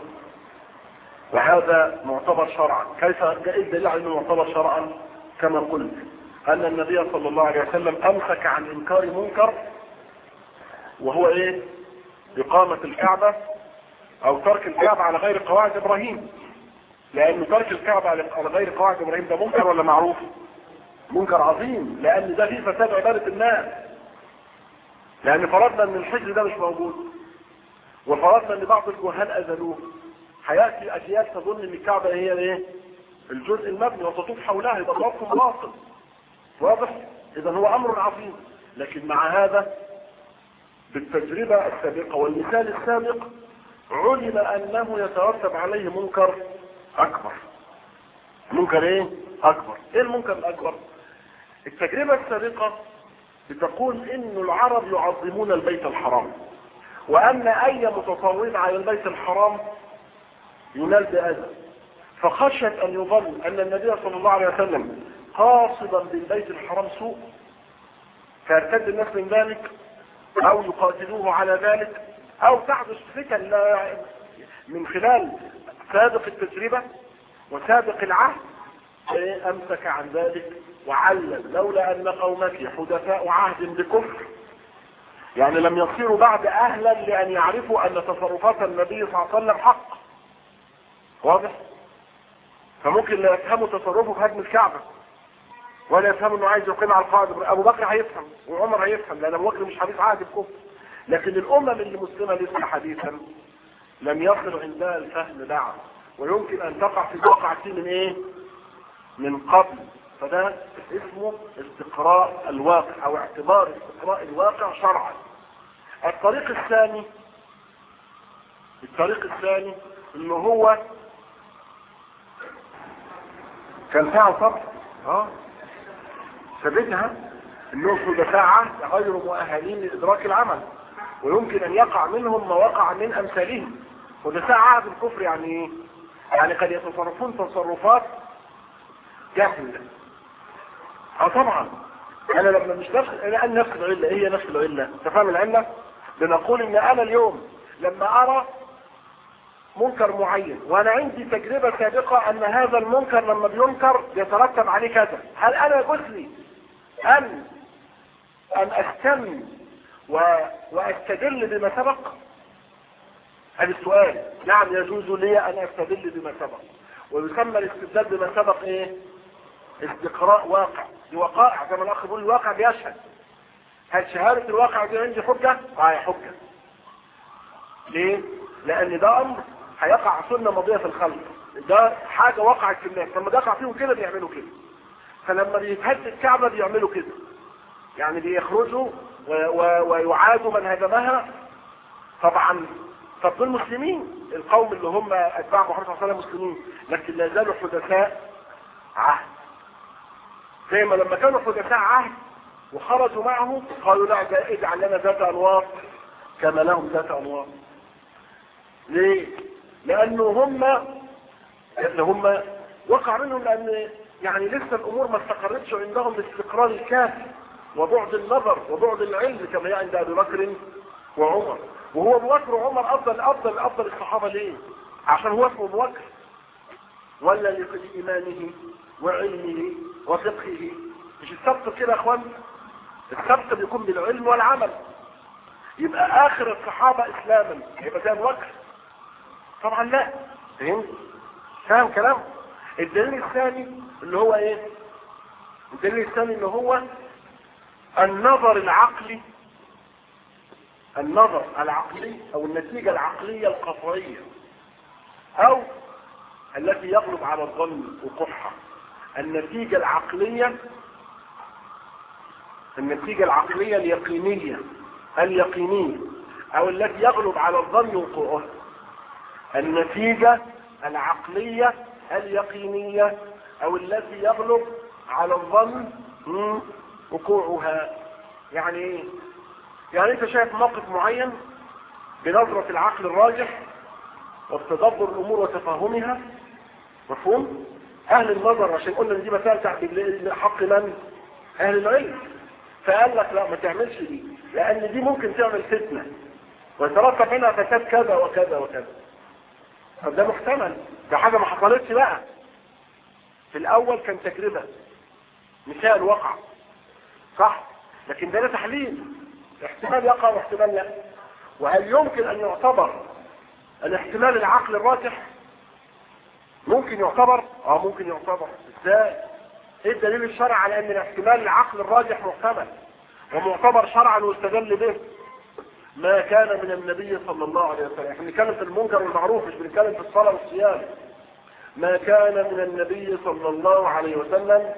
وهذا معتبر شرعا كيف جاء الدليل على انه معتبر شرعا كما قلت ان النبي صلى الله عليه وسلم امسك عن انكار منكر وهو ايه اقامة الكعبة او ترك الكعبة على غير قواعد ابراهيم لان ترك الكعبة على غير قواعد ابراهيم ده منكر ولا معروف منكر عظيم لان ده فيه فساد عبادة الناس لان فرضنا ان الحجر ده مش موجود وفرضنا ان بعض الكهان اذلوه هياتي اجيال تظن ان الكعبة هي ايه الجزء المبني وتطوف حولها يبقى طوافهم باطل واضح اذا هو امر عظيم لكن مع هذا بالتجربة السابقة والمثال السابق علم انه يترتب عليه منكر اكبر منكر ايه اكبر ايه المنكر الاكبر التجربة السابقة بتقول ان العرب يعظمون البيت الحرام وان اي متطاول على البيت الحرام ينال باذى فخشيت ان يظن ان النبي صلى الله عليه وسلم قاصدا بالبيت الحرام سوء فيرتد الناس من ذلك او يقاتلوه على ذلك او تحدث فتن من خلال سابق التجربة وسابق العهد امسك عن ذلك وعلم لولا ان قومك حدثاء عهد بكفر يعني لم يصيروا بعد اهلا لان يعرفوا ان تصرفات النبي صلى الله عليه وسلم حق واضح فممكن لا يفهموا تصرفه في هدم الكعبة ولا يفهموا انه عايز يقيم على القاعدة ابو بكر هيفهم وعمر هيفهم لان ابو بكر مش حديث عهد بكفر لكن الامم اللي مسلمة لسه حديثا لم يصل عندها الفهم بعد ويمكن ان تقع في واقع من ايه من قبل فده اسمه استقراء الواقع او اعتبار استقراء الواقع شرعا الطريق الثاني الطريق الثاني اللي هو كان فيها صبر اه ثبتها انهم حدثاء غير مؤهلين لادراك العمل ويمكن ان يقع منهم ما وقع من امثالهم حدثاء عهد الكفر يعني ايه يعني قد يتصرفون تصرفات جهل اه طبعا انا لما مش نفس انا نفس العله ايه هي نفس العله تفهم العله بنقول ان انا اليوم لما ارى منكر معين وانا عندي تجربة سابقة ان هذا المنكر لما بينكر يترتب عليه كذا هل انا يجوز لي ان ان استم و... واستدل بما سبق هذا السؤال نعم يجوز لي ان استدل بما سبق ويسمى الاستدلال بما سبق ايه استقراء واقع دي وقائع زي ما الاخ بيقول الواقع بيشهد هل شهادة الواقع دي عندي حجة؟ اه هي حجة ليه؟ لان ده امر هيقع سنة ماضية في الخلق ده حاجة وقعت في الناس لما ده يقع فيهم كده بيعملوا كده فلما بيتهد الكعبة بيعملوا كده يعني بيخرجوا و- و- ويعادوا من هدمها طبعا طب دول مسلمين القوم اللي هم اتباع محمد صلى الله عليه وسلم مسلمين لكن لا زالوا حدثاء عهد زي ما لما كانوا حدثاء عهد وخرجوا معه قالوا لا ده اجعل لنا ذات انوار كما لهم ذات انوار ليه؟ لانه هم اللي هم وقع منهم لان يعني لسه الامور ما استقرتش عندهم الاستقرار الكافي وبعد النظر وبعد العلم كما هي عند ابي بكر وعمر وهو ابو بكر وعمر افضل افضل افضل الصحابه ليه؟ عشان هو اسمه ابو بكر ولا لإيمانه وعلمه وفقهه مش السبت كده يا اخوان السبت بيكون بالعلم والعمل يبقى اخر الصحابة اسلاما يبقى زي ابو بكر طبعا لا فهمت فاهم كلام الدليل الثاني اللي هو ايه الدليل الثاني اللي هو النظر العقلي النظر العقلي او النتيجة العقلية القطعية او التي يغلب على الظن وقحها النتيجة العقلية النتيجة العقلية اليقينية اليقينية او التي يغلب على الظن وقوعها النتيجة العقلية اليقينية او التي يغلب على الظن مم، وقوعها يعني ايه يعني انت شايف موقف معين بنظرة العقل الراجح وبتدبر الامور وتفاهمها مفهوم اهل النظر عشان قلنا ان دي مسائل تحت حق من اهل العلم فقال لك لا ما تعملش دي لان دي ممكن تعمل فتنه ويترتب منها فساد كذا وكذا وكذا طب ده محتمل ده حاجه ما حصلتش بقى في الاول كان تجربه مثال وقع صح لكن ده له تحليل احتمال يقع واحتمال لا وهل يمكن ان يعتبر الاحتمال العقل الراجح ممكن يعتبر اه ممكن يعتبر ازاي ايه الدليل الشرعي على ان الاحتمال العقل الراجح محتمل ومعتبر شرعا واستدل به ما كان من النبي صلى الله عليه وسلم احنا بنتكلم في المنكر والمعروف مش بنتكلم في الصلاه والصيام ما كان من النبي صلى الله عليه وسلم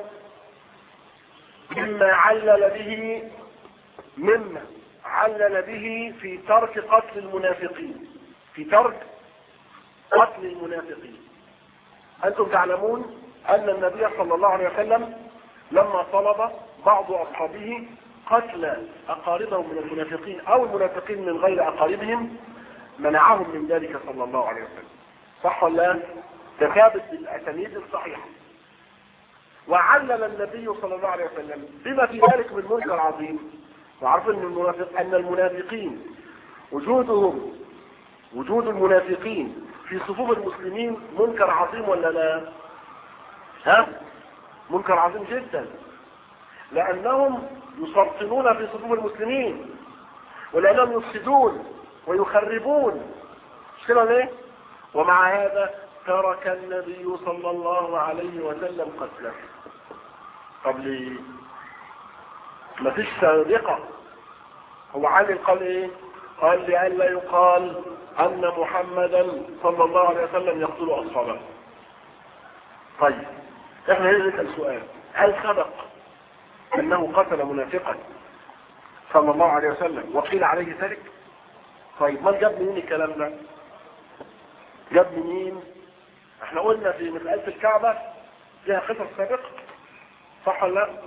مما علل به مما علل به في ترك قتل المنافقين في ترك قتل المنافقين أنتم تعلمون أن النبي صلى الله عليه وسلم لما طلب بعض أصحابه قتل أقاربهم من المنافقين أو المنافقين من غير أقاربهم منعهم من ذلك صلى الله عليه وسلم صح ولا لا؟ ده ثابت بالأسانيد الصحيحة وعلل النبي صلى الله عليه وسلم بما في ذلك من منكر عظيم وعرفوا ان المنافق ان المنافقين وجودهم وجود المنافقين في صفوف المسلمين منكر عظيم ولا لا ها منكر عظيم جدا لانهم يسرطنون في صفوف المسلمين ولانهم يفسدون ويخربون مش كده ليه ومع هذا ترك النبي صلى الله عليه وسلم قتله طب ليه مفيش سابقة هو علي قال ايه قال لئلا يقال ان محمدا صلى الله عليه وسلم يقتل اصحابه طيب احنا هنا نسال سؤال هل سبق انه قتل منافقا صلى الله عليه وسلم وقيل عليه ذلك طيب ما جاب منين الكلام ده جاب منين احنا قلنا في مسألة الكعبة فيها قصص سابقة صح ولا لا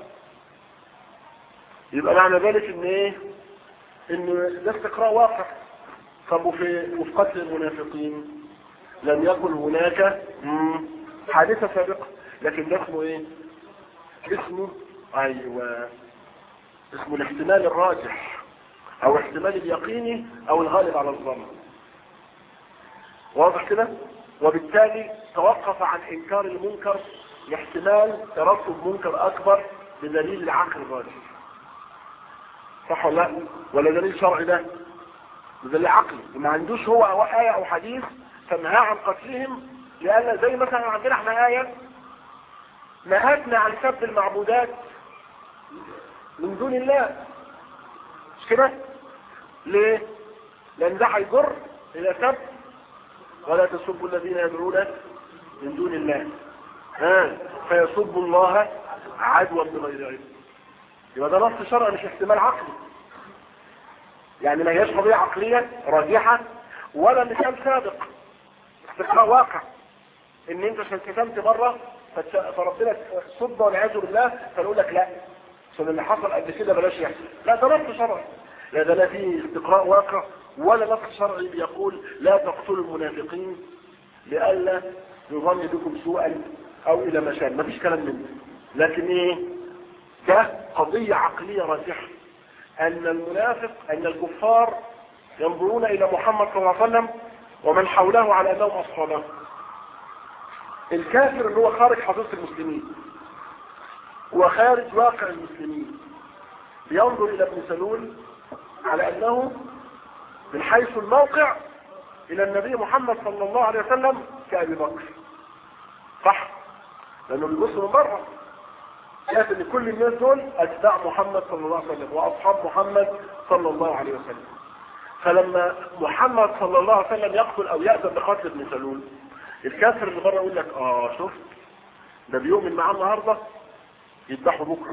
يبقى معنى ذلك ان ايه ان ده استقراء واقع طب وفي وفي قتل المنافقين لم يكن هناك مم، حادثة سابقة لكن ده اسمه ايه اسمه ايوه اسمه الاحتمال الراجح او احتمال اليقيني او الغالب على الظن واضح كده وبالتالي توقف عن انكار المنكر لاحتمال ترتب منكر اكبر بدليل العقل الراجح صح ولا لا ولا دليل شرعي ده دليل عقلي ما عندوش هو أو آية أو حديث تنهى عن قتلهم لأن زي مثلا عندنا احنا آية نهتنا عن سب المعبودات من دون الله مش كده ليه لان ده هيجر الى سب ولا تسبوا الذين يدعون من دون الله ها فيسبوا الله عدوا بغير علم يبقى ده نص شرعي مش احتمال عقلي يعني ما هياش قضيه عقليه راجحه ولا مثال سابق استقراء واقع ان انت عشان كتمت بره فربنا صد والعياذ بالله فنقول لك لا عشان اللي حصل قبل كده بلاش يحصل لا ده نص شرعي لا ده لا فيه استقراء واقع ولا نص شرعي بيقول لا تقتلوا المنافقين لئلا يظن بكم سوءا او الى مشان مفيش كلام منه لكن ايه ده قضية عقلية راجحة ان المنافق ان الكفار ينظرون الى محمد صلى الله عليه وسلم ومن حوله على انهم اصحابه الكافر اللي هو خارج حضيره المسلمين وخارج واقع المسلمين بينظر الى ابن سلول على انه من حيث الموقع الى النبي محمد صلى الله عليه وسلم كابي بكر صح لانه بيبص من بره شايف ان كل الناس دول اتباع محمد صلى الله عليه وسلم واصحاب محمد صلى الله عليه وسلم فلما محمد صلى الله عليه وسلم يقتل او يأذن بقتل ابن سلول الكافر اللي بره يقول لك اه شفت ده بيؤمن معاه النهارده يذبحوا بكره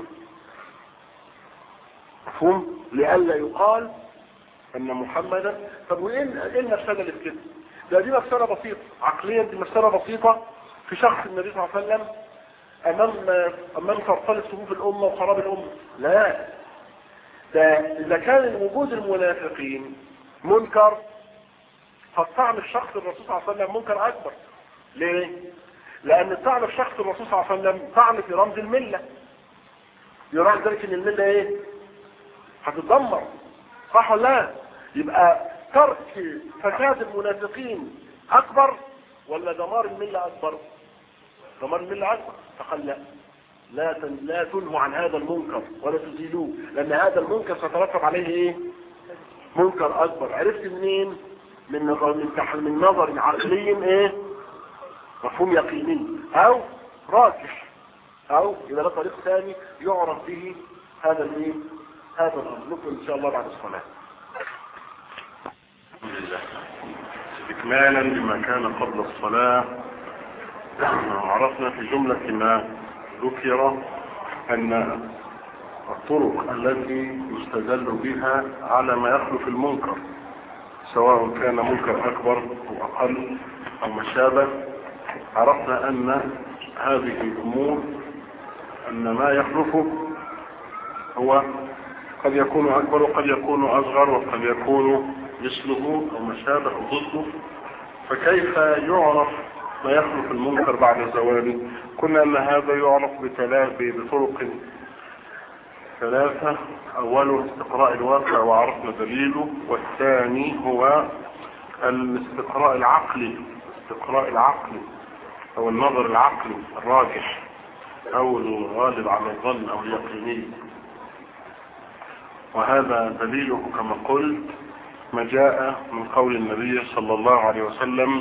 مفهوم لئلا يقال ان محمدا طب وايه ايه المساله اللي في كده ده دي مساله بسيطه عقليا دي مساله بسيطه في شخص النبي صلى الله عليه وسلم امام امام ترطل صفوف الامه وخراب الامه لا ده اذا كان وجود المنافقين منكر فالطعن في شخص الرسول صلى الله عليه وسلم منكر اكبر ليه لان الطعن في شخص الرسول صلى الله عليه وسلم طعن في رمز المله يرى ذلك ان المله ايه هتتدمر صح ولا لا يبقى ترك فساد المنافقين اكبر ولا دمار المله اكبر دمار المله اكبر فقال لا لا تن... لا تنهوا عن هذا المنكر ولا تزيلوه لان هذا المنكر سيترتب عليه ايه منكر اكبر عرفت منين من نظر من تحت من نظر عقلي ايه مفهوم يقيني او راجح او اذا ده طريق ثاني يعرف به هذا الايه هذا الامر نكمل ان شاء الله بعد الصلاه الحمد لله استكمالا لما كان قبل الصلاة عرفنا في جملة ما ذكر أن الطرق التي يستدل بها على ما يخلف المنكر سواء كان منكر أكبر أو أقل أو ما شابه عرفنا أن هذه الأمور أن ما يخلفه هو قد يكون أكبر وقد يكون أصغر وقد يكون مثله أو ما شابه أو ضده فكيف يعرف ما يخلف المنكر بعد زواله كنا أن هذا يعرف بطرق ثلاثة أوله استقراء الواقع وعرفنا دليله والثاني هو الاستقراء العقلي استقراء العقلي أو النظر العقلي الراجح أو الغالب على الظن أو اليقيني وهذا دليله كما قلت ما جاء من قول النبي صلى الله عليه وسلم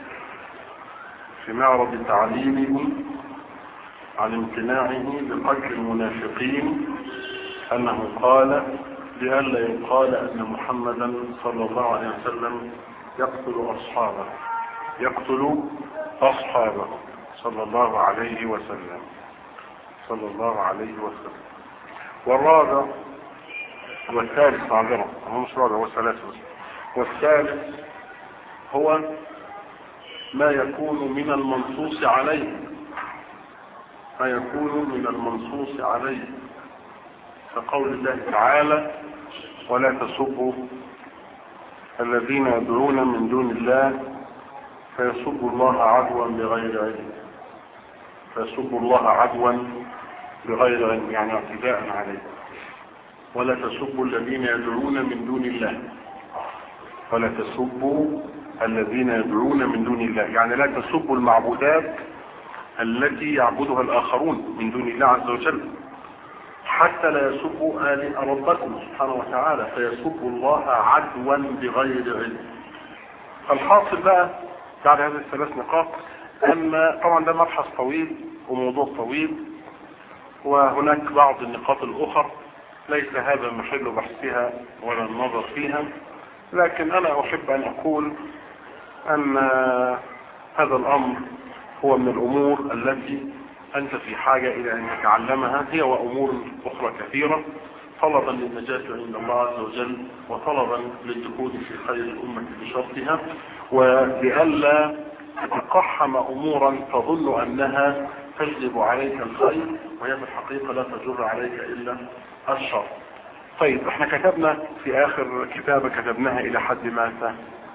في معرض تعليمه عن امتناعه بقتل المنافقين انه قال لئلا يقال ان محمدا صلى الله عليه وسلم يقتل اصحابه يقتل اصحابه صلى الله عليه وسلم صلى الله عليه وسلم والرابع والثالث معذرة هو مش رابع هو الثالث والثالث هو ما يكون من المنصوص عليه ما يكون من المنصوص عليه كقول الله تعالى ولا تسبوا الذين يدعون من دون الله فيسبوا الله عدوا بغير علم فيسبوا الله عدوا بغير علم يعني اعتداء عليه ولا تسبوا الذين يدعون من دون الله ولا تسبوا الذين يدعون من دون الله يعني لا تسبوا المعبودات التي يعبدها الآخرون من دون الله عز وجل حتى لا يسبوا آلهة ربكم سبحانه وتعالى فيسبوا الله عدوا بغير علم فالحاصل بقى بعد هذه الثلاث نقاط أن طبعا ده مبحث طويل وموضوع طويل وهناك بعض النقاط الأخرى ليس هذا محل بحثها ولا النظر فيها لكن أنا أحب أن أقول أن هذا الأمر هو من الأمور التي أنت في حاجة إلى أن تتعلمها هي وأمور أخرى كثيرة طلبا للنجاة عند الله عز وجل وطلبا للدخول في خير الأمة بشرطها ولئلا تتقحم أمورا تظن أنها تجلب عليك الخير وهي في الحقيقة لا تجر عليك إلا الشر طيب احنا كتبنا في آخر كتابة كتبناها إلى حد ماذا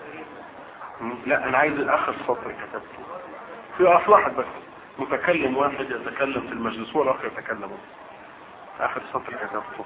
لا أنا عايز آخر سطر كتبته في أصلاحك بس متكلم واحد يتكلم في المجلس والآخر يتكلم آخر سطر كتبته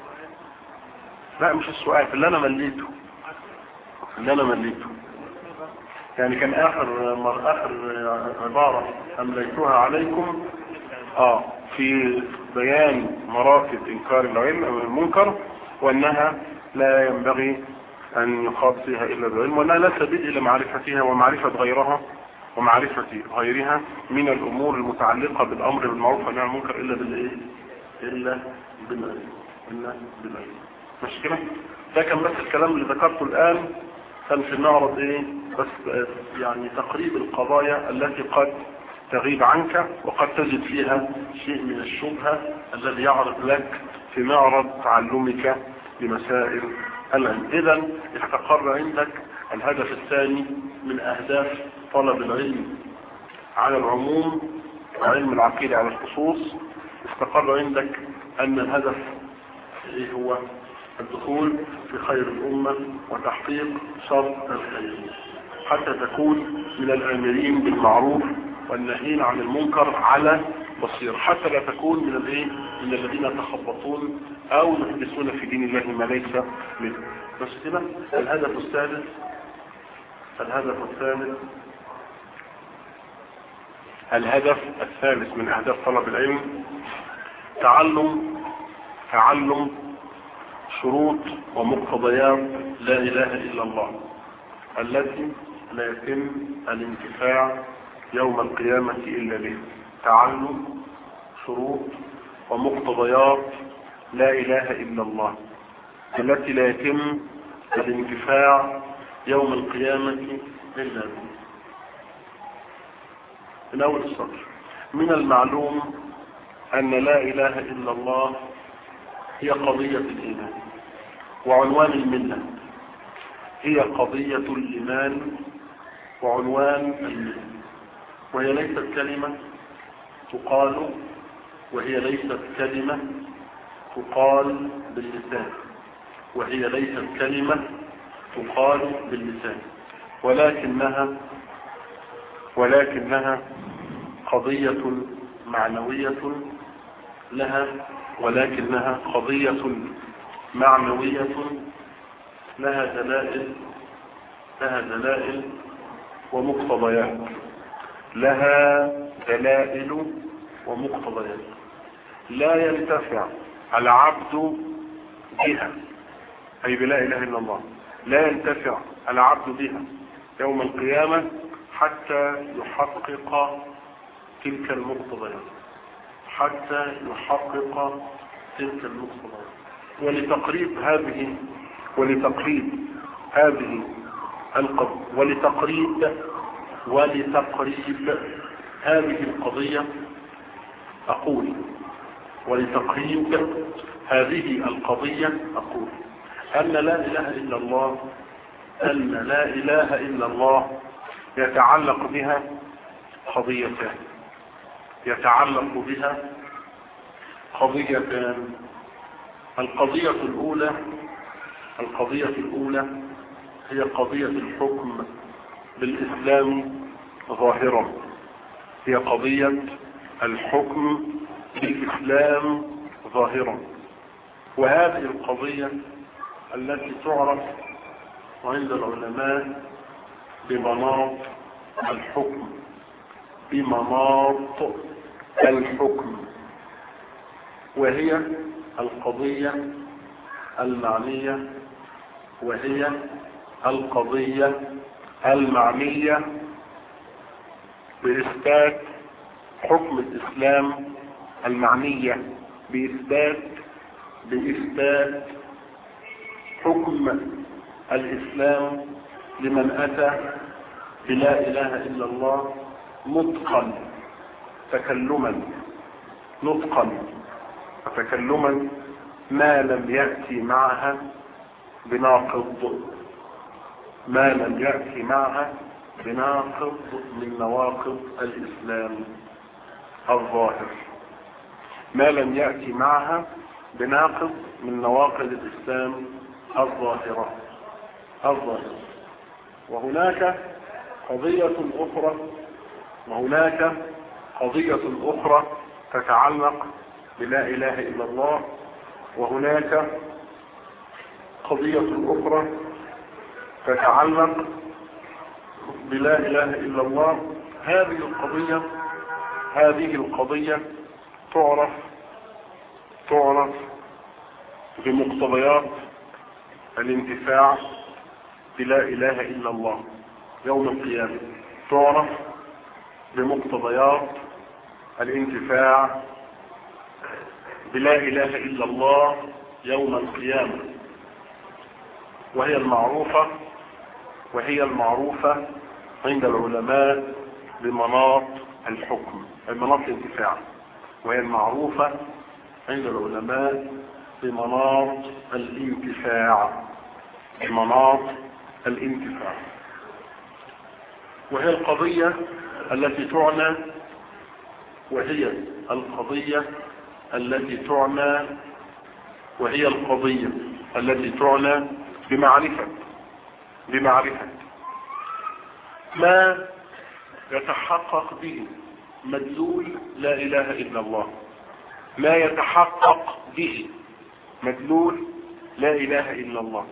لا مش السؤال اللي أنا مليته اللي أنا مليته يعني كان آخر مر آخر عبارة أمليتها عليكم آه في بيان مراتب إنكار العلم أو المنكر وأنها لا ينبغي أن يخاض فيها إلا بعلم وأنها لا سبيل إلى معرفتها ومعرفة غيرها ومعرفة غيرها من الأمور المتعلقة بالأمر بالمعروف والنهي عن المنكر إلا بالإيه؟ إلا بالعلم إلا بالعلم مش كده؟ ده كان بس الكلام اللي ذكرته الآن كان في معرض إيه؟ بس يعني تقريب القضايا التي قد تغيب عنك وقد تجد فيها شيء من الشبهة الذي يعرض لك في معرض تعلمك لمسائل العلم إذا استقر عندك الهدف الثاني من أهداف طلب العلم على العموم وعلم العقيدة على الخصوص استقر عندك أن الهدف إيه هو الدخول في خير الأمة وتحقيق شرط الخير حتى تكون من الآمرين بالمعروف والنهين عن المنكر على بصير حتى لا تكون من الايه من الذين يتخبطون او يحدثون في دين الله ما ليس منه بس كده الهدف الثالث الهدف الثالث الهدف الثالث من اهداف طلب العلم تعلم تعلم شروط ومقتضيات لا اله الا الله التي لا يتم الانتفاع يوم القيامة إلا به تعلم شروط ومقتضيات لا إله إلا الله التي لا يتم الانتفاع يوم القيامة إلا به من أول السطر من المعلوم أن لا إله إلا الله هي قضية الإيمان وعنوان الملة هي قضية الإيمان وعنوان الملة وهي ليست كلمة تقال وهي ليست كلمة تقال باللسان وهي ليست كلمة تقال باللسان ولكنها ولكنها قضية معنوية لها ولكنها قضية معنوية لها دلائل لها دلائل ومقتضيات لها دلائل ومقتضيات لا ينتفع العبد بها أي بلا إله إلا الله لا ينتفع العبد بها يوم القيامة حتى يحقق تلك المقتضيات حتى يحقق تلك المقتضيات ولتقريب هذه ولتقريب هذه القضية ولتقريب ولتقريب هذه القضية أقول ولتقريب هذه القضية أقول أن لا إله إلا الله أن لا إله إلا الله يتعلق بها قضيتان يتعلق بها قضيتان القضية الأولى القضية الأولى هي قضية الحكم بالإسلام ظاهرا هي قضية الحكم بالإسلام ظاهرا وهذه القضية التي تعرف عند العلماء بمناط الحكم بمناط الحكم وهي القضية المعنية وهي القضية المعنية بإثبات حكم الإسلام المعنية بإثبات بإثبات حكم الإسلام لمن أتى بلا إله إلا الله نطقا تكلما نطقا وتكلما ما لم يأتي معها بناقض ما لم يأتي معها بناقض من نواقض الإسلام الظاهر ما لم يأتي معها بناقض من نواقض الإسلام الظاهرة الظاهرة وهناك قضية أخرى وهناك قضية أخرى تتعلق بلا إله إلا الله وهناك قضية أخرى تتعلق بلا إله إلا الله هذه القضية هذه القضية تعرف تعرف بمقتضيات الانتفاع بلا إله إلا الله يوم القيامة تعرف بمقتضيات الانتفاع بلا إله إلا الله يوم القيامة وهي المعروفة وهي المعروفة عند العلماء بمناط الحكم مناط الانتفاع وهي المعروفة عند العلماء بمناط الانتفاع بمناط الانتفاع وهي القضية التي تعنى وهي القضية التي تعنى وهي القضية التي تعنى بمعرفة بمعرفة ما يتحقق به مدلول لا إله إلا الله ما يتحقق به مدلول لا إله إلا الله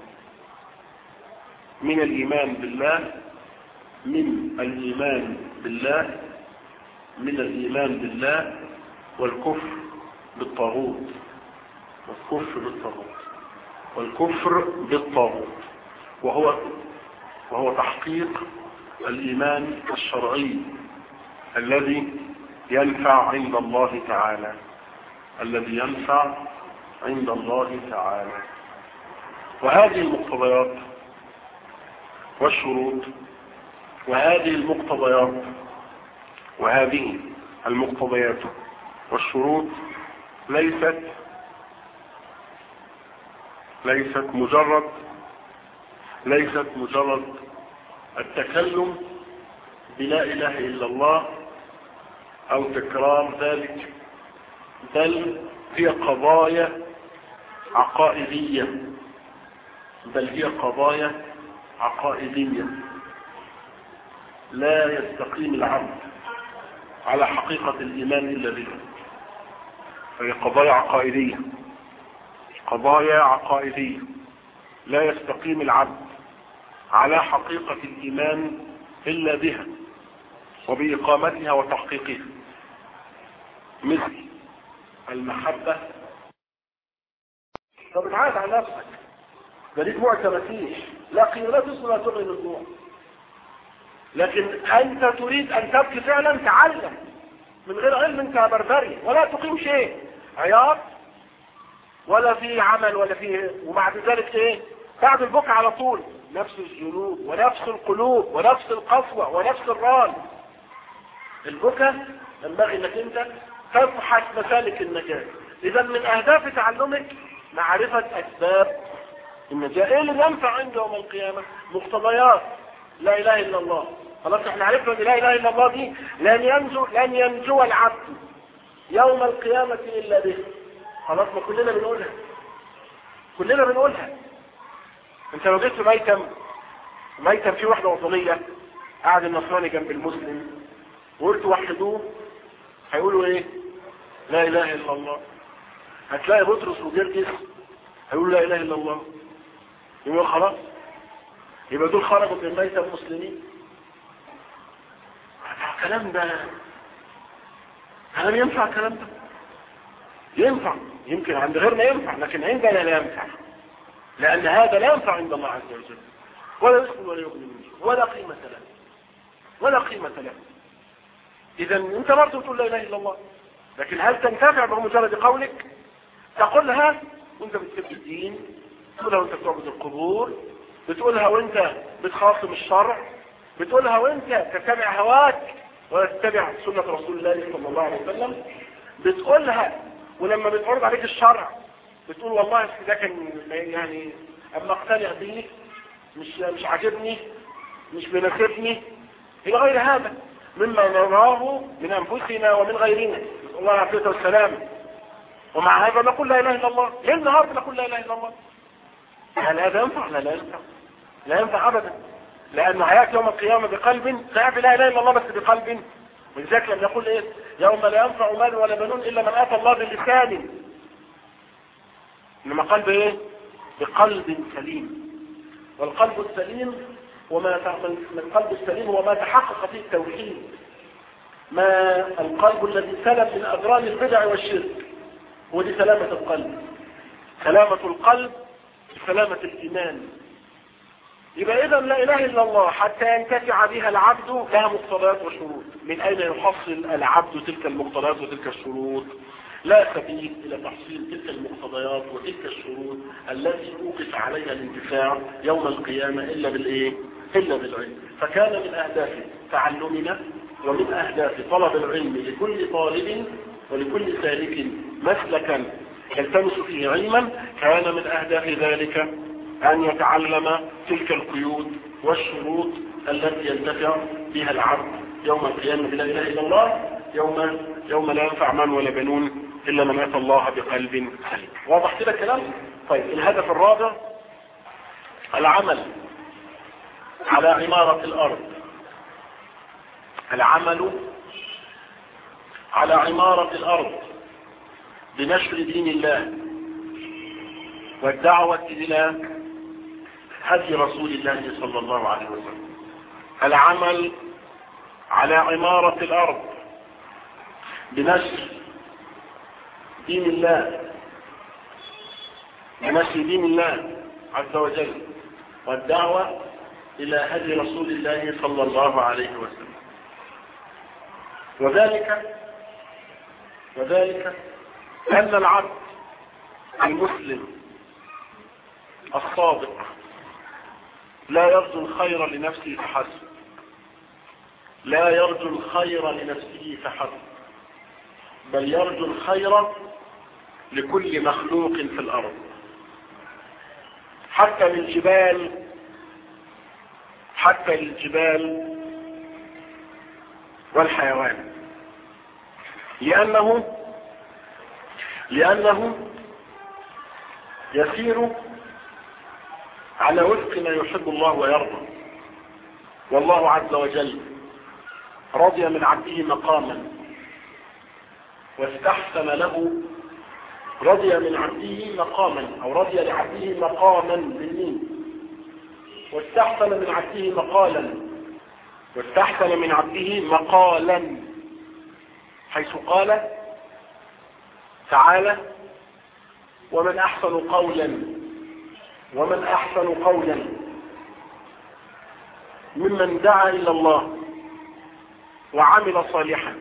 من الإيمان بالله من الإيمان بالله من الإيمان بالله والكفر بالطاغوت والكفر بالطاغوت والكفر بالطاغوت وهو وهو تحقيق الإيمان الشرعي الذي ينفع عند الله تعالى الذي ينفع عند الله تعالى وهذه المقتضيات والشروط وهذه المقتضيات وهذه المقتضيات والشروط ليست ليست مجرد ليست مجرد التكلم بلا اله الا الله او تكرار ذلك بل هي قضايا عقائدية بل هي قضايا عقائدية لا يستقيم العبد على حقيقة الإيمان إلا بها فهي قضايا عقائدية قضايا عقائدية لا يستقيم العبد على حقيقة الإيمان إلا بها وبإقامتها وتحقيقها مثل المحبة طب ابعاد عن نفسك ده ليك معجة مفيش لا قيمة ولا تغني من الجوع لكن انت تريد ان تبكي فعلا تعلم من غير علم انت بربري ولا تقيم شيء عياط ولا في عمل ولا في وبعد ذلك ايه بعد البكاء على طول نفس الذنوب ونفس القلوب ونفس القسوة ونفس الران البكاء ينبغي انك انت تبحث مسالك النجاة اذا من اهداف تعلمك معرفة اسباب النجاة ايه اللي ينفع عنده يوم القيامة مقتضيات لا اله الا الله خلاص احنا عرفنا ان لا اله الا الله دي لن ينجو لن ينجو العبد يوم القيامة الا به خلاص ما كلنا بنقولها كلنا بنقولها انت لو جيت في ميتم ميتم فيه وحدة وطنية قاعد النصراني جنب المسلم وقلت وحدوه هيقولوا ايه لا اله الا الله هتلاقي بطرس وجرجس هيقولوا لا اله الا الله يقول خلاص يبقى دول خرجوا من ميتة المسلمين الكلام ده كلام ينفع الكلام ده ينفع يمكن عند غيرنا ينفع لكن عندنا لا ينفع لأن هذا لا ينفع عند الله عز وجل ولا يسمن ولا يغني من شيء ولا قيمة له ولا قيمة له إذا أنت برضه تقول لا إله إلا الله لكن هل تنتفع بمجرد قولك تقولها وانت بتسب الدين بتقولها وانت بتعبد القبور بتقولها وانت بتخاصم الشرع بتقولها وانت تتبع هواك ولا تتبع سنة رسول الله صلى الله عليه وسلم بتقولها ولما بتعرض عليك الشرع بتقول والله ده كان يعني اما اقتنع بيه مش مش عاجبني مش بيناسبني الى غير هذا مما نراه من انفسنا ومن غيرنا نسال الله العافيه والسلام ومع هذا نقول لا اله الا الله ليل نهار نقول لا اله الا الله هل هذا ينفع لا لا ينفع لا ينفع ابدا لان حياه يوم القيامه بقلب سيعرف لا اله الا الله بس بقلب ولذلك لما يقول ايه يوم لا ينفع مال ولا بنون الا من اتى الله بلسان انما قلب ايه بقلب سليم والقلب السليم وما من القلب السليم هو ما تحقق فيه التوحيد ما القلب الذي سلم من اضرار البدع والشرك ودي سلامة القلب سلامة القلب سلامة الايمان يبقى اذا لا اله الا الله حتى ينتفع بها العبد لها مقتضيات وشروط من اين يحصل العبد تلك المقتضيات وتلك الشروط لا سبيل الى تحصيل تلك المقتضيات وتلك الشروط التي اوقف عليها الانتفاع يوم القيامة الا بالايه الا بالعلم فكان من اهداف تعلمنا ومن اهداف طلب العلم لكل طالب ولكل سالك مسلكا يلتمس فيه علما كان من اهداف ذلك ان يتعلم تلك القيود والشروط التي ينتفع بها العبد يوم القيامة لا اله الا الله يوم يوم لا ينفع مال ولا بنون الا من اتى الله بقلب سليم واضح كده الكلام طيب الهدف الرابع العمل على عمارة الارض العمل على عمارة الارض بنشر دين الله والدعوة الى هدي رسول الله صلى الله عليه وسلم العمل على عمارة الارض بنشر دين الله بنشر دين الله عز وجل والدعوة الى هدي رسول الله صلى الله عليه وسلم وذلك وذلك ان العبد المسلم الصادق لا يرجو الخير لنفسه فحسب لا يرجو الخير لنفسه فحسب بل يرجو الخير لكل مخلوق في الارض حتى للجبال حتى للجبال والحيوان لانه لانه يسير على وفق ما يحب الله ويرضى والله عز وجل رضي من عبده مقاما واستحسن له رضي من عبده مقاما او رضي لعبده مقاما بالمين واستحسن من عبده مقالا واستحسن من عبده مقالا حيث قال تعالى ومن احسن قولا ومن احسن قولا ممن دعا الى الله وعمل صالحا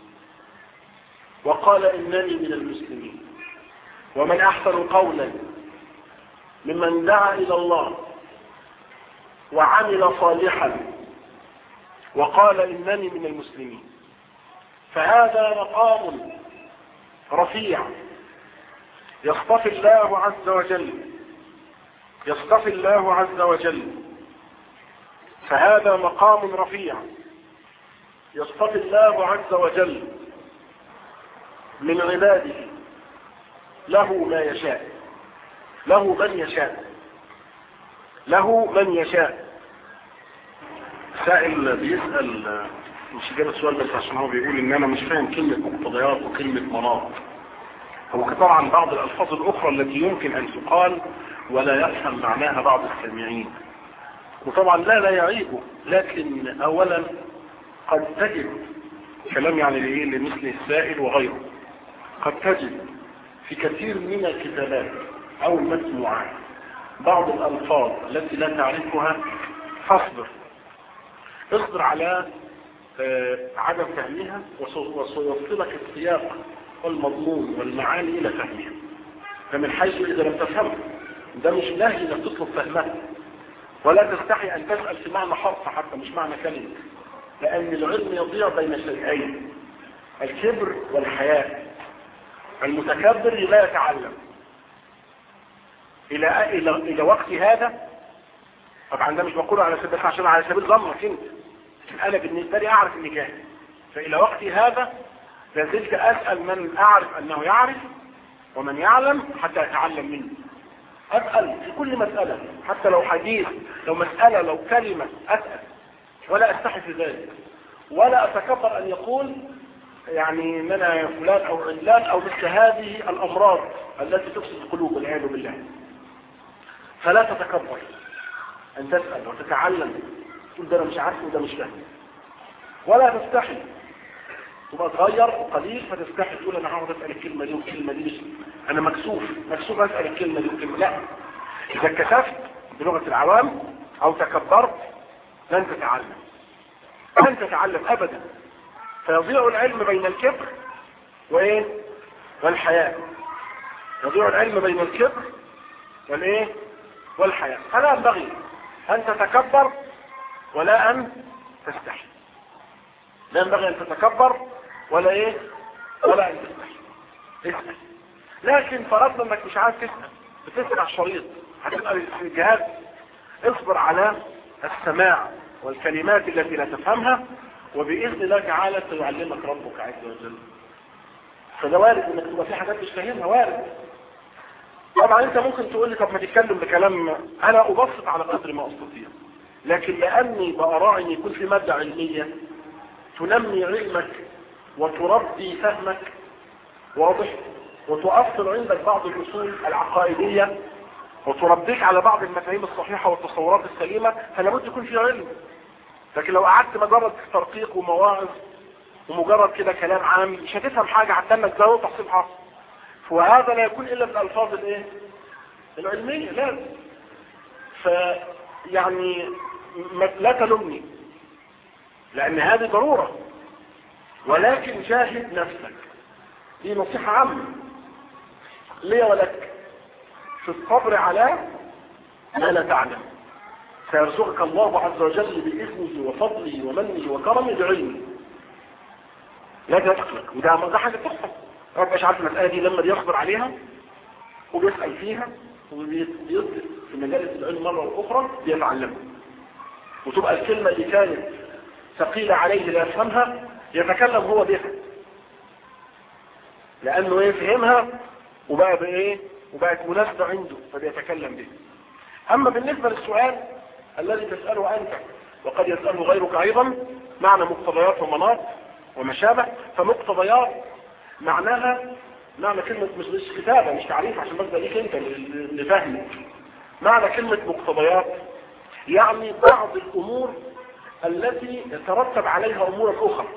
وقال انني من المسلمين ومن احسن قولا ممن دعا الى الله وعمل صالحا وقال انني من المسلمين فهذا مقام رفيع يصطفي الله عز وجل يصطفي الله عز وجل فهذا مقام رفيع يصطفي الله عز وجل من عباده له ما يشاء له من يشاء له من يشاء سائل بيسأل مش جاب السؤال بس عشان هو بيقول ان انا مش فاهم كلمة مقتضيات وكلمة مناط هو طبعا بعض الالفاظ الاخرى التي يمكن ان تقال ولا يفهم معناها بعض السامعين وطبعا لا لا يعيبه لكن اولا قد تجد كلام يعني لايه لمثل السائل وغيره قد تجد في كثير من الكتابات او المسموعات بعض الالفاظ التي لا تعرفها فاصبر اصبر على آه، عدم فهمها وسيوصلك السياق والمضمون والمعاني الى فهمها فمن حيث اذا لم تفهمها ده مش نهي انك تطلب فهمها ولا تستحي ان تسأل في معنى حرف حتى مش معنى كلمة لان العلم يضيع بين شيئين الكبر والحياء المتكبر لا يتعلم الى الى الى وقت هذا طبعا ده مش بقوله على سبيل عشان على سبيل ظنك انت انا بالنسبه لي اعرف اني جاهل فالى وقت هذا لازلت اسال من اعرف انه يعرف ومن يعلم حتى يتعلم مني اسال في كل مساله حتى لو حديث لو مساله لو كلمه اسال ولا استحي في ذلك ولا اتكبر ان يقول يعني ان انا فلان او علان او مثل هذه الامراض التي تفسد القلوب والعياذ بالله فلا تتكبر ان تسال وتتعلم تقول ده انا مش عارف وده مش فاهم ولا تستحي تبقى تغير قليل فتستحي تقول انا هقعد اسال الكلمه دي والكلمه دي مش انا مكسوف مكسوف اسال الكلمه دي والكلمه لا اذا اتكسفت بلغه العوام او تكبرت لن تتعلم لن تتعلم ابدا فيضيع العلم بين الكبر وايه والحياء يضيع العلم بين الكبر والايه والحياء فلا ينبغي ان تتكبر ولا ان تستحي لا ينبغي ان تتكبر ولا ايه ولا ان تستحي اسال لكن فرضنا انك مش عارف تسال بتسمع الشريط هتسال الجهاز اصبر على السماع والكلمات التي لا تفهمها وبإذن الله تعالى سيعلمك ربك عز وجل فده وارد انك تبقى في حاجات مش فاهمها وارد طبعا انت ممكن تقول لي طب ما تتكلم بكلام انا ابسط على قدر ما استطيع لكن لاني بأراعي ان يكون في مادة علمية تنمي علمك وتربي فهمك واضح وتؤثر عندك بعض الاصول العقائدية وتربيك على بعض المفاهيم الصحيحة والتصورات السليمة فلا بد يكون في علم لكن لو قعدت مجرد ترقيق ومواعظ ومجرد كده كلام عام مش هتفهم حاجة حتى انك تزود تحصيل حاصل وهذا لا يكون الا بالالفاظ الايه العلمية لازم ف يعني لا تلومني لان هذه ضرورة ولكن جاهد نفسك دي نصيحة عامة لي ولك في الصبر على ما لا تعلم سيرزقك الله عز وجل بإذنه وفضله ومنه وكرمه بعلمه لا تقلق وده ده حاجة تحصل رب مش عارف المسألة دي لما بيصبر عليها وبيسأل فيها وبيصبر في مجالس العلم مرة أخرى بيتعلمها وتبقى الكلمة اللي كانت ثقيلة عليه لا يفهمها يتكلم هو بها لأنه يفهمها وبقى بإيه وبقت مناسبة عنده فبيتكلم به أما بالنسبة للسؤال الذي تسأله أنت وقد يسأله غيرك أيضا معنى مقتضيات ومناط وما شابه فمقتضيات معناها معنى كلمة مش مش كتابة مش تعريف عشان بس ليك انت لفهمك معنى كلمة مقتضيات يعني بعض الأمور التي يترتب عليها أمور أخرى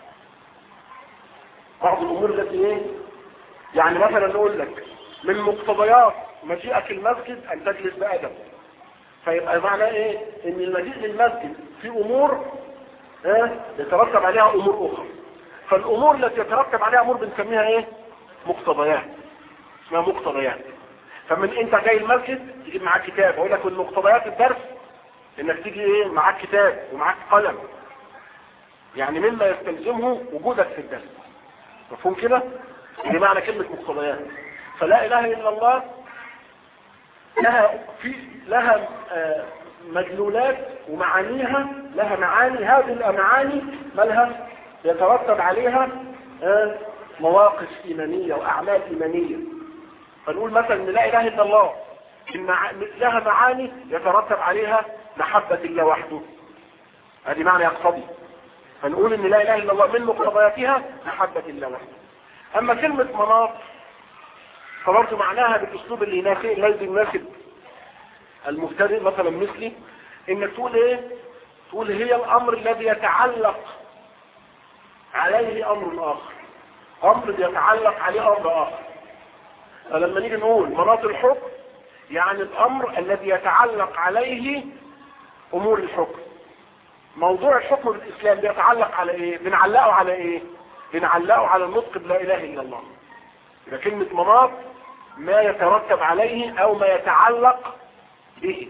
بعض الأمور التي ايه يعني مثلا نقول لك من مقتضيات مجيئك المسجد أن تجلس بأدب فيبقى معنى ايه ان المجيء للمسجد في امور اه يترتب عليها امور اخرى فالامور التي يترتب عليها امور بنسميها ايه مقتضيات اسمها مقتضيات فمن انت جاي المسجد تجيب معاك كتاب اقول لك من مقتضيات الدرس انك تيجي ايه معاك كتاب ومعاك قلم يعني مما يستلزمه وجودك في الدرس مفهوم كده دي معنى كلمة مقتضيات فلا اله الا الله لها في لها مدلولات ومعانيها لها معاني هذه المعاني مالها يترتب عليها مواقف إيمانية وأعمال إيمانية فنقول مثلا إن لا إله إلا الله إن لها معاني يترتب عليها محبة الله وحده هذه معنى يقتضي فنقول إن لا إله إلا الله من مقتضياتها محبة الله وحده أما كلمة مناط فبرضه معناها بالاسلوب اللي يناسب الذي يناسب المبتدئ مثلا مثلي انك تقول ايه تقول هي الامر الذي يتعلق عليه امر اخر امر يتعلق عليه امر اخر فلما نيجي نقول مناط الحكم يعني الامر الذي يتعلق عليه امور الحكم موضوع الحكم بالاسلام بيتعلق على ايه بنعلقه على ايه بنعلقه على النطق بلا اله الا الله يبقى كلمة مناط ما يترتب عليه او ما يتعلق به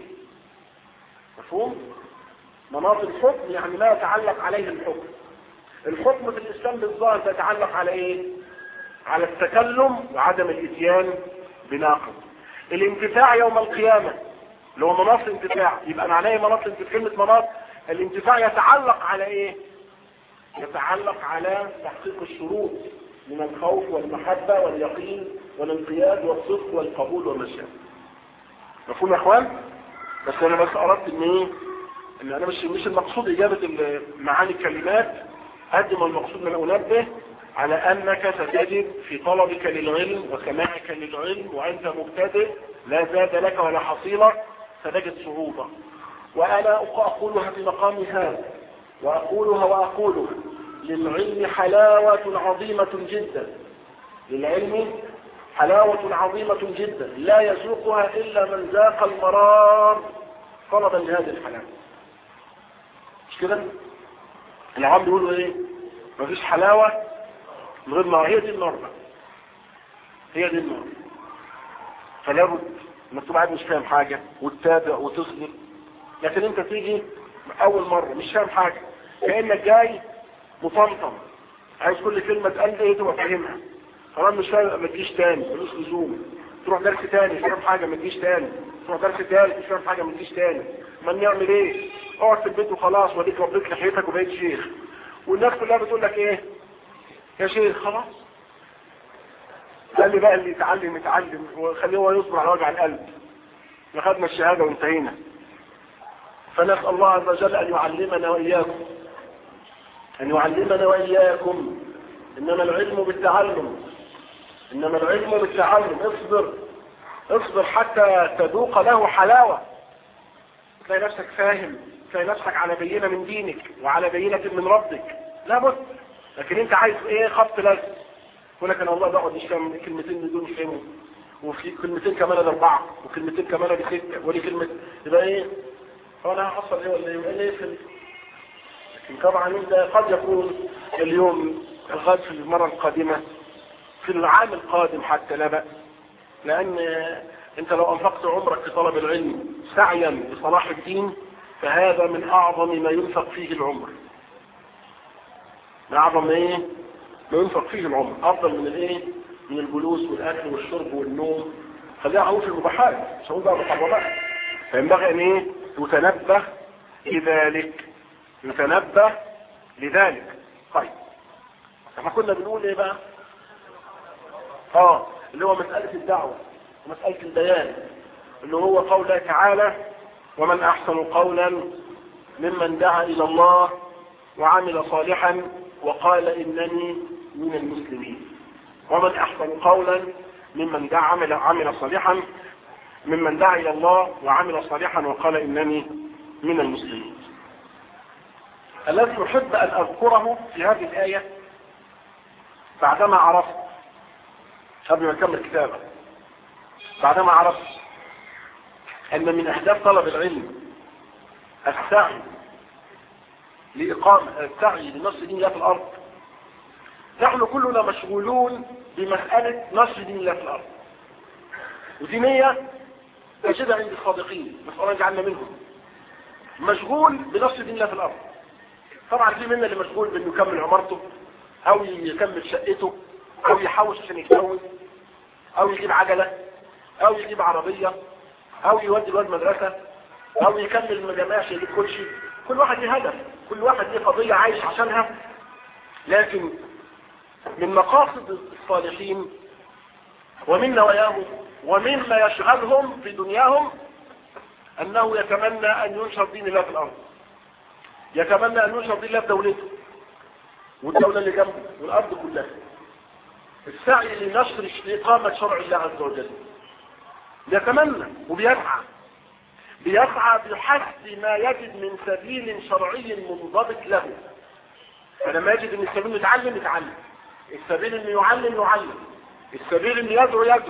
مفهوم مناط الحكم يعني ما يتعلق عليه الحكم الحكم في الاسلام بالظاهر يتعلق على ايه على التكلم وعدم الاتيان بناقض الانتفاع يوم القيامة اللي هو مناط الانتفاع يبقى معناه ايه مناط الانتفاع كلمة مناط الانتفاع يتعلق على ايه يتعلق على تحقيق الشروط من الخوف والمحبة واليقين والانقياد والصدق والقبول والمشاعر مفهوم يا اخوان بس انا بس اردت ان ايه ان انا مش مش المقصود اجابة معاني الكلمات قد ما المقصود ان انبه على انك ستجد في طلبك للعلم وسماعك للعلم وانت مبتدئ لا زاد لك ولا حصيلة ستجد صعوبة وانا اقولها في مقام هذا واقولها واقولها للعلم حلاوة عظيمة جدا للعلم حلاوة عظيمة جدا لا يذوقها الا من ذاق المرار طلبا لهذه الحلاوة مش كده العام بيقولوا ايه مفيش حلاوة من غير ما هي دي النار بقى هي دي النار فلا بد انك تبقى قاعد مش فاهم حاجة وتتابع وتصبر لكن انت تيجي اول مرة مش فاهم حاجة كأنك جاي مطمطم عايز كل كلمة تقال ايه تبقى فاهمها خلاص مش فاهم ما تجيش تاني ملوش لزوم تروح درس تاني مش فاهم حاجة ما تجيش تاني تروح درس تالت مش فاهم حاجة ما تجيش تاني ما نعمل ايه اقعد في البيت وخلاص وديك ربيت لحيتك وبقيت شيخ والناس كلها بتقول لك ايه يا شيخ خلاص قال لي بقى اللي يتعلم يتعلم وخليه هو يصبر على وجع القلب لخدنا الشهادة وانتهينا فنسأل الله عز وجل أن يعلمنا وإياكم أن يعلمنا وإياكم إنما العلم بالتعلم إنما العلم بالتعلم اصبر اصبر حتى تذوق له حلاوة تلاقي نفسك فاهم تلاقي نفسك على بينة من دينك وعلى بينة من ربك لا بد لكن انت عايز ايه خط لازم يقول لك انا والله بقعد مش فاهم الكلمتين دول مش فاهمهم وفي كلمتين كمان ادي اربعه وكلمتين كمان ادي سته ودي كلمه يبقى ايه هو انا هحصل ايه ولا ايه ولا ايه في لكن طبعا انت قد يكون اليوم الغد في المره القادمه في العام القادم حتى لا بأس لان انت لو انفقت عمرك في طلب العلم سعيا لصلاح الدين فهذا من اعظم ما ينفق فيه العمر من اعظم ما ايه ما ينفق فيه العمر افضل من الايه من الجلوس والاكل والشرب والنوم خليها عروف المباحات مش هقول بقى محرمات فينبغي ان ايه يتنبه لذلك يتنبه لذلك طيب احنا كنا بنقول ايه بقى اه اللي هو مسألة الدعوة ومسألة البيان اللي هو قول الله تعالى ومن احسن قولا ممن دعا الى الله وعمل صالحا وقال انني من المسلمين ومن احسن قولا ممن دعا عمل عمل صالحا ممن دعا الى الله وعمل صالحا وقال انني من المسلمين الذي احب ان اذكره في هذه الايه بعدما عرفت قبل ما نكمل كتابه بعدما عرفت ان من اهداف طلب العلم السعي لإقامة السعي لنشر دين الله في الأرض نحن كلنا مشغولون بمسألة نشر دين الله في الأرض ودي نية تجدها عند الصادقين نسأل الله يجعلنا منهم مشغول بنشر دين الله في الأرض طبعا في منا اللي مشغول بأنه يكمل عمارته أو يكمل شقته أو يحوش عشان يتجوز أو يجيب عجلة أو يجيب عربية أو يودي الواد مدرسة أو يكمل المجامع عشان يجيب كل شيء كل واحد ليه هدف كل واحد ليه قضية عايش عشانها لكن من مقاصد الصالحين ومن نواياهم ومما يشغلهم في دنياهم انه يتمنى ان ينشر دين الله في الارض يتمنى ان ينشر دين الله في دولته والدولة اللي جنبه والارض كلها السعي لنشر اقامة شرع الله عز وجل يتمنى وبيسعى بيسعى بحسب ما يجد من سبيل شرعي منضبط له فلما يجد ان السبيل يتعلم يتعلم السبيل انه يعلم يعلم السبيل انه يدعو يدعو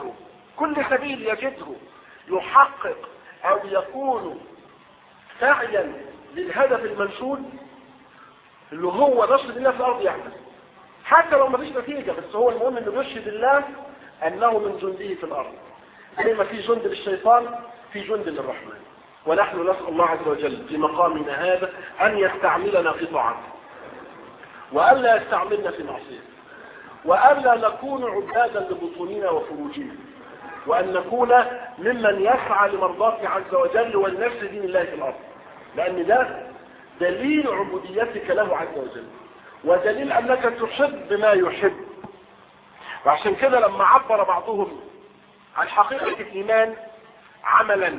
كل سبيل يجده يحقق او يكون سعيا للهدف المنشود اللي هو نشر الله في الارض يعمل حتى لو مفيش نتيجة بس هو المهم انه يرشد الله انه من جنده في الارض زي ما في جند للشيطان في جند للرحمن ونحن نسأل الله عز وجل في مقامنا هذا ان يستعملنا في طاعته والا يستعملنا في معصيته والا نكون عبادا لبطوننا وفروجنا وان نكون ممن يسعى لمرضاته عز وجل ولنشر دين الله في الارض لان ده دليل عبوديتك له عز وجل ودليل انك تحب ما يحب وعشان كده لما عبر بعضهم عن حقيقة الايمان عملا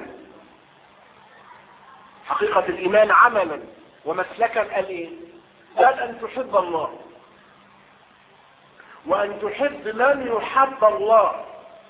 حقيقة الايمان عملا ومسلكا قال ايه قال ان تحب الله وان تحب من يحب الله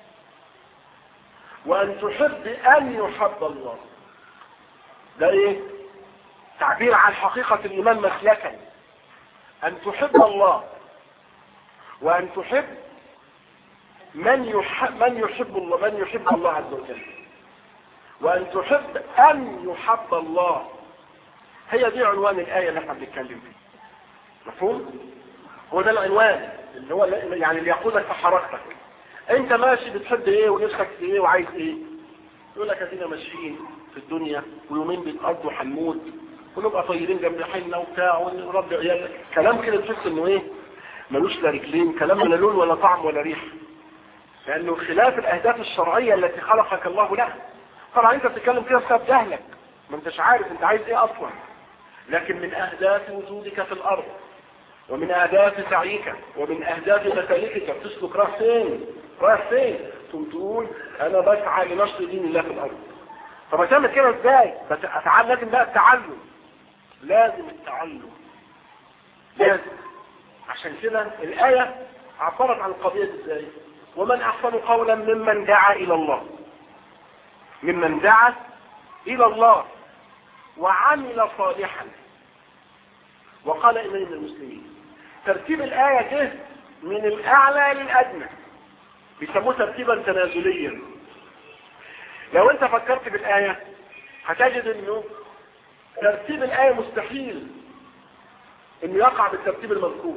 وان تحب ان يحب الله ده ايه تعبير عن حقيقة الايمان مسلكا ان تحب الله وان تحب من يحب من يحب الله من يحب الله عز وجل وان تحب ان يحب الله هي دي عنوان الايه اللي احنا بنتكلم فيه مفهوم هو ده العنوان اللي هو يعني اللي يقودك في حركتك انت ماشي بتحب ايه ونفسك في ايه وعايز ايه يقول لك ادينا ماشيين في الدنيا ويومين بيتقضوا هنموت ونبقى طيبين جنب حيلنا وبتاع ونربي عيالنا كلام كده تحس انه ايه ملوش لا رجلين كلام لا لون ولا طعم ولا ريح لانه خلاف الاهداف الشرعية التي خلقك الله لها طبعا انت بتتكلم كده بسبب جهلك ما انتش عارف انت عايز ايه اصلا لكن من اهداف وجودك في الارض ومن اهداف سعيك ومن اهداف مسالكك بتسلك راس فين راس فين ثم تقول انا بسعى لنشر دين الله في الارض طب هتعمل كده ازاي بس اتعلم لازم بقى التعلم لازم التعلم لازم عشان كده الايه عبرت عن القضيه دي ازاي ومن احسن قولا ممن دعا الى الله ممن دعا الى الله وعمل صالحا وقال امام المسلمين ترتيب الايه جه من الاعلى للادنى بيسموه ترتيبا تنازليا لو انت فكرت بالايه هتجد انه ترتيب الايه مستحيل انه يقع بالترتيب المذكور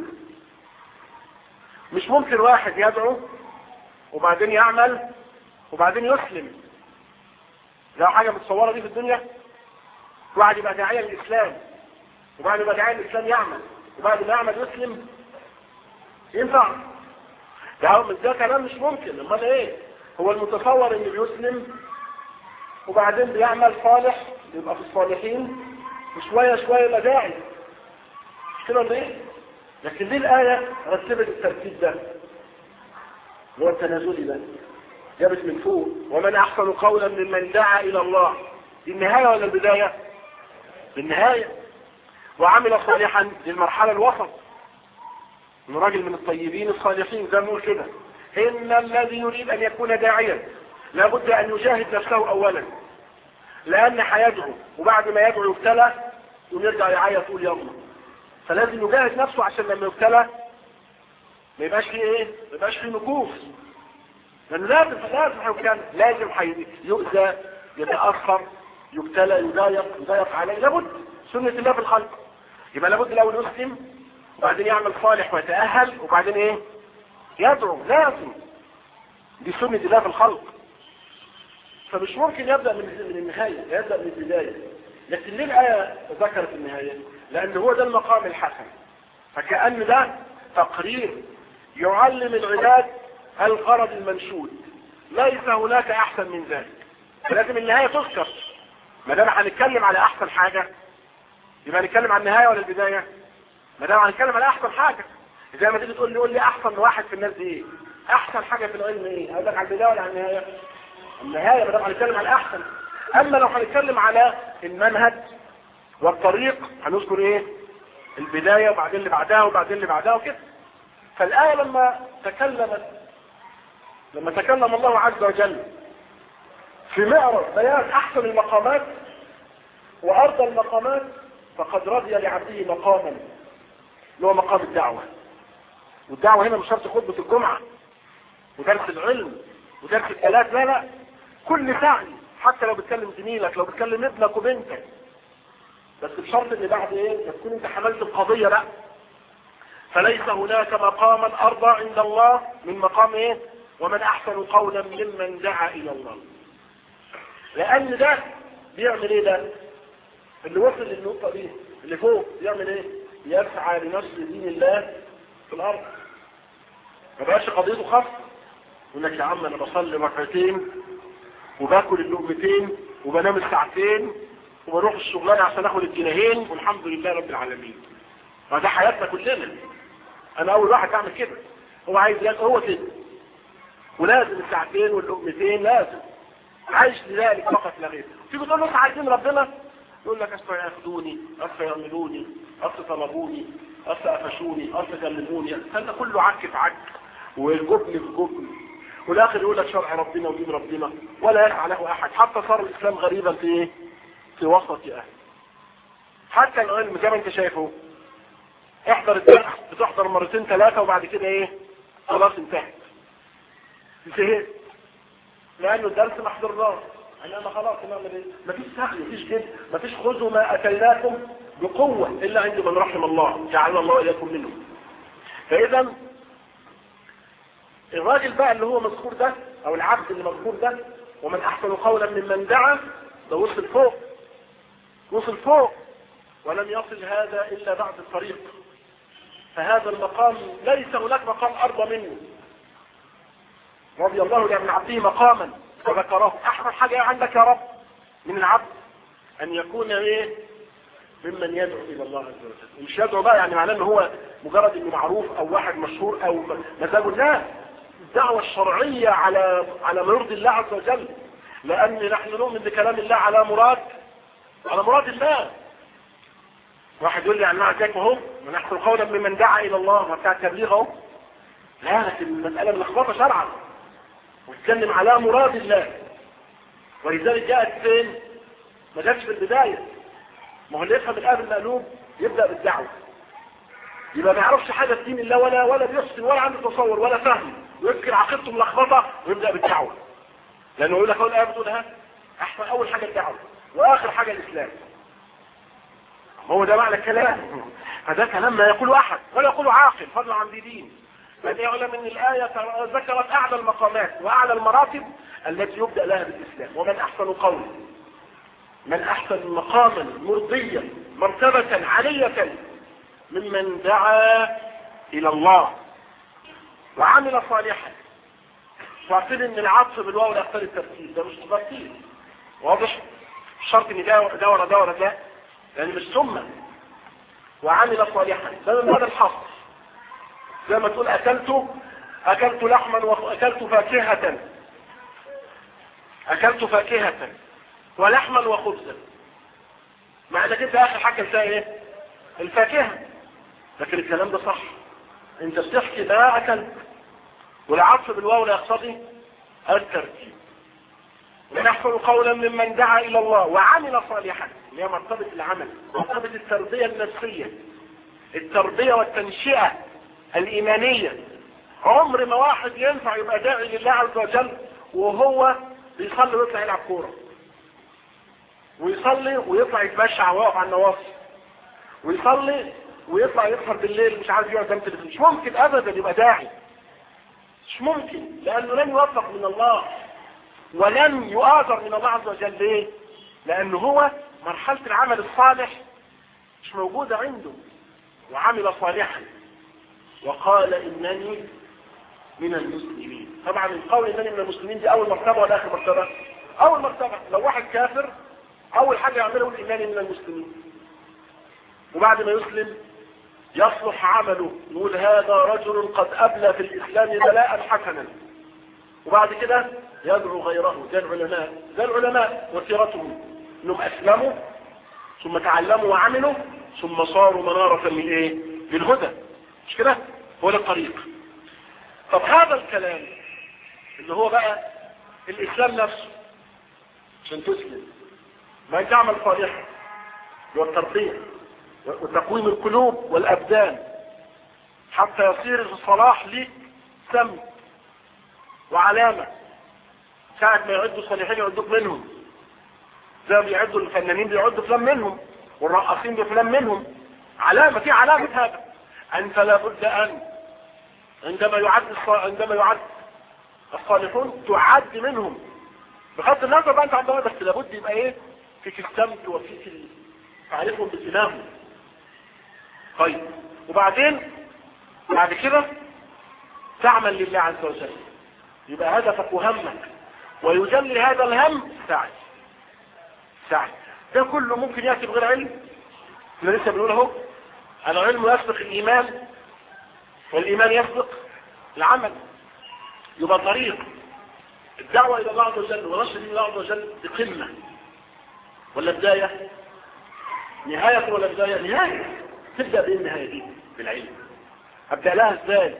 مش ممكن واحد يدعو وبعدين يعمل وبعدين يسلم لو حاجة متصورة دي في الدنيا واحد يبقى داعية للإسلام وبعد ما داعية للإسلام يعمل وبعد ما يعمل يسلم ينفع ده ده كلام مش ممكن امال ايه هو المتصور انه بيسلم وبعدين بيعمل صالح يبقى في الصالحين وشوية شوية يبقى داعي مش كده ولا ايه لكن ليه الآية رتبت الترتيب ده هو التنازلي ده جابت من فوق ومن احسن قولا ممن دعا الى الله دي النهاية ولا البداية النهاية وعمل صالحا للمرحلة الوسط من راجل من الطيبين الصالحين زي ما نقول كده ان الذي يريد ان يكون داعيا لابد ان يجاهد نفسه اولا لان هيدعو وبعد ما يدعو يبتلى ونرجع يعيط يقول يلا فلازم يجاهد نفسه عشان لما يبتلى ما يبقاش فيه ايه ما يبقاش فيه نكوف لانه لازم لازم هيبتلى لازم يؤذى يتاخر يبتلى يضايق يضايق عليه لابد سنة الله في الخلق يبقى لابد الاول يسلم وبعدين يعمل صالح ويتأهل وبعدين ايه يدعو لازم دي سنة الله في الخلق فمش ممكن يبدأ من من النهاية يبدأ من البداية لكن ليه الآية ذكرت النهاية لأن هو ده المقام الحسن فكأن ده تقرير يعلم العباد الغرض المنشود ليس هناك أحسن من ذلك فلازم النهاية تذكر ما دام هنتكلم على أحسن حاجة يبقى هنتكلم عن النهاية ولا البداية ما دام هنتكلم على أحسن حاجة زي ما تيجي تقول لي قول لي أحسن واحد في الناس دي إيه أحسن حاجة في العلم إيه أقول لك على البداية ولا على النهاية النهاية ما دام هنتكلم على أحسن أما لو هنتكلم على المنهج والطريق هنذكر إيه البداية وبعدين اللي بعدها وبعدين اللي بعدها وكده فالآية لما تكلمت لما تكلم الله عز وجل في معرض بيان أحسن المقامات وأرضى المقامات فقد رضي لعبده مقاما اللي هو مقام الدعوة والدعوة هنا مش شرط خطبة الجمعة ودرس العلم ودرس الثلاث لا لا كل سعي حتى لو بتكلم زميلك لو بتكلم ابنك وبنتك بس بشرط ان بعد ايه تكون انت حملت القضية بقى فليس هناك مقاما ارضى عند الله من مقام ايه ومن احسن قولا ممن دعا الى الله لان ده بيعمل ايه ده اللي وصل للنقطة دي اللي فوق بيعمل ايه يسعى لنشر دين الله في الارض ما بقاش قضيته خاصة يقول لك يا عم انا بصلي ركعتين وباكل اللقمتين وبنام الساعتين وبروح الشغلانة عشان اخد الجنيهين والحمد لله رب العالمين فده حياتنا كلنا انا اول واحد اعمل كده هو عايز ياكل هو كده ولازم الساعتين واللقمتين لازم عايش لذلك فقط لا غير تيجي تقول له عايزين ربنا يقول لك اصل ياخدوني اصل يعملوني اصل طلبوني اصل قفشوني اصل كلموني فانت كله عك في عك والجبن في جبن والاخر يقول لك شرع ربنا ودين ربنا ولا يسعى له احد حتى صار الاسلام غريبا في ايه في وسط اهله حتى العلم زي ما انت شايفه احضر الدرس بتحضر مرتين ثلاثة وبعد كده ايه خلاص انتهت انتهيت لانه الدرس ما حضرناه انا خلاص نعمل ايه مفيش سهل مفيش جد مفيش خذوا ما اتيناكم بقوة الا عند من رحم الله جعلنا الله اياكم منه فاذا الراجل بقى اللي هو مذكور ده او العبد اللي مذكور ده ومن احسن قولا ممن دعا ده وصل فوق وصل فوق ولم يصل هذا الا بعد الطريق فهذا المقام ليس هناك مقام ارضى منه رضي الله لابن عبده مقاما وذكره احسن حاجة عندك يا رب من العبد ان يكون ايه ممن يدعو الى الله عز وجل ومش يدعو بقى يعني معناه ان هو مجرد انه معروف او واحد مشهور او مزاجه لا الدعوة الشرعية على على ما يرضي الله عز وجل لان نحن نؤمن بكلام الله على مراد على مراد الله واحد يقول لي عن معنى ذلك اهو من احسن قولا ممن دعا الى الله وبتاع التبليغ اهو لا لكن المسألة ملخبطة شرعا وتتكلم على مراد الله ولذلك جاءت فين ما جاتش في البداية ما هو اللي يفهم الآب المقلوب يبدأ بالدعوة يبقى ما يعرفش حاجة في دين الله ولا ولا بيحسن ولا عنده تصور ولا فهم ويمكن عقيدته ملخبطة ويبدأ بالدعوة لأنه يقول لك هو الآية بتقولها أحسن أول حاجة الدعوة وآخر حاجة الإسلام هو ده معنى الكلام هذا كلام ما يقول أحد ولا يقول عاقل فضلا عن ذي دين بل يعلم ان الآية ذكرت أعلى المقامات وأعلى المراتب التي يبدأ لها بالإسلام ومن أحسن قولا من أحسن مقاما مرضيا مرتبة عالية ممن دعا إلى الله وعمل صالحا وعارفين ان العطف بالواو لا يختار الترتيب ده مش ترتيب واضح شرط ان ده ده ورا ده ورا ده يعني مش ثم وعمل صالحا ده من هذا الحصر زي ما تقول اكلت اكلت لحما واكلت فاكهة اكلت فاكهة ولحما وخبزا معنى كده اخر حاجة فيها ايه الفاكهة لكن الكلام ده صح انت بتحكي ده اكلت والعطف بالواو لا يقتضي الترتيب من احسن قولا ممن دعا الى الله وعمل صالحا اللي هي مرتبة العمل مرتبة التربية النفسية التربية والتنشئة الإيمانية عمر ما واحد ينفع يبقى داعي لله عز وجل وهو بيصلي ويطلع يلعب كورة ويصلي ويطلع يتمشى ويقف على النواصي ويصلي ويطلع يسهر بالليل مش عايز يقعد قدام التلفزيون مش ممكن ابدا يبقى داعي مش ممكن لانه لن يوفق من الله ولن يؤاثر من الله عز وجل ليه لانه هو مرحلة العمل الصالح مش موجودة عنده وعمل صالحا وقال انني من المسلمين طبعا القول انني من المسلمين دي اول مرتبة ولا اخر مرتبة اول مرتبة لو واحد كافر اول حاجة يعمله يقول انني من المسلمين وبعد ما يسلم يصلح عمله يقول هذا رجل قد أبلى في الإسلام بلاء حسنا وبعد كده يدعو غيره ده العلماء ده العلماء وسيرتهم انهم أسلموا ثم تعلموا وعملوا ثم صاروا منارة من ايه للهدى مش كده هو ده الطريق طب هذا الكلام اللي هو بقى الإسلام نفسه عشان تسلم ما تعمل صالحا هو التربيه وتقويم القلوب والأبدان حتى يصير الصلاح لك سم وعلامة ساعة ما يعدوا الصالحين يعدوك منهم زي ما بيعدوا الفنانين بيعدوا فلان منهم والرقاصين بفلان منهم علامة في علامة هذا أنت لابد أن عندما يعد عندما يعد الصالحون تعد منهم بغض النظر بقى انت عندما بس لابد يبقى ايه فيك السمت وفيك تعرفهم بسماهم طيب وبعدين بعد كده تعمل لله عز وجل يبقى هدفك وهمك ويجلي هذا الهم سعي سعي ده كله ممكن يأتي بغير علم احنا لسه بنقول اهو العلم يسبق الايمان والايمان يسبق العمل يبقى طريق الدعوة الى الله عز وجل ونشر الله عز وجل بقمة ولا بداية نهاية ولا بداية نهاية تبدأ بايه النهاية دي بالعلم ابدأ لها ازاي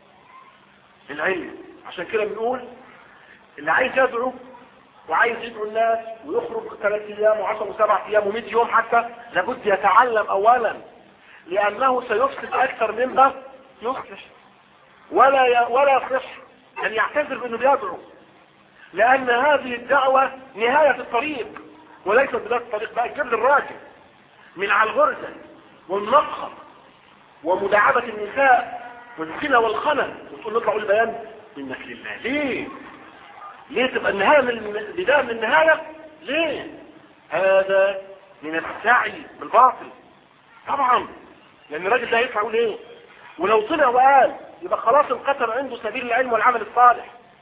بالعلم عشان كده بنقول اللي عايز يدعو وعايز يدعو الناس ويخرج ثلاث ايام وعشر وسبع ايام ومئة يوم حتى لابد يتعلم اولا لانه سيفسد اكثر مما يصلح ولا ي... ولا يصح ان يعتذر بانه بيدعو لان هذه الدعوة نهاية الطريق وليست بداية الطريق بقى الجبل الراجل من على الغرزة والنقخة ومداعبة النساء والزنا والخنا وتقول نطلع البيان منك لله ليه ليه تبقى النهاية من البداية من النهاية ليه هذا من السعي بالباطل طبعا لان الراجل ده هيطلع يقول ايه ولو طلع وقال يبقى خلاص انقتل عنده سبيل العلم والعمل الصالح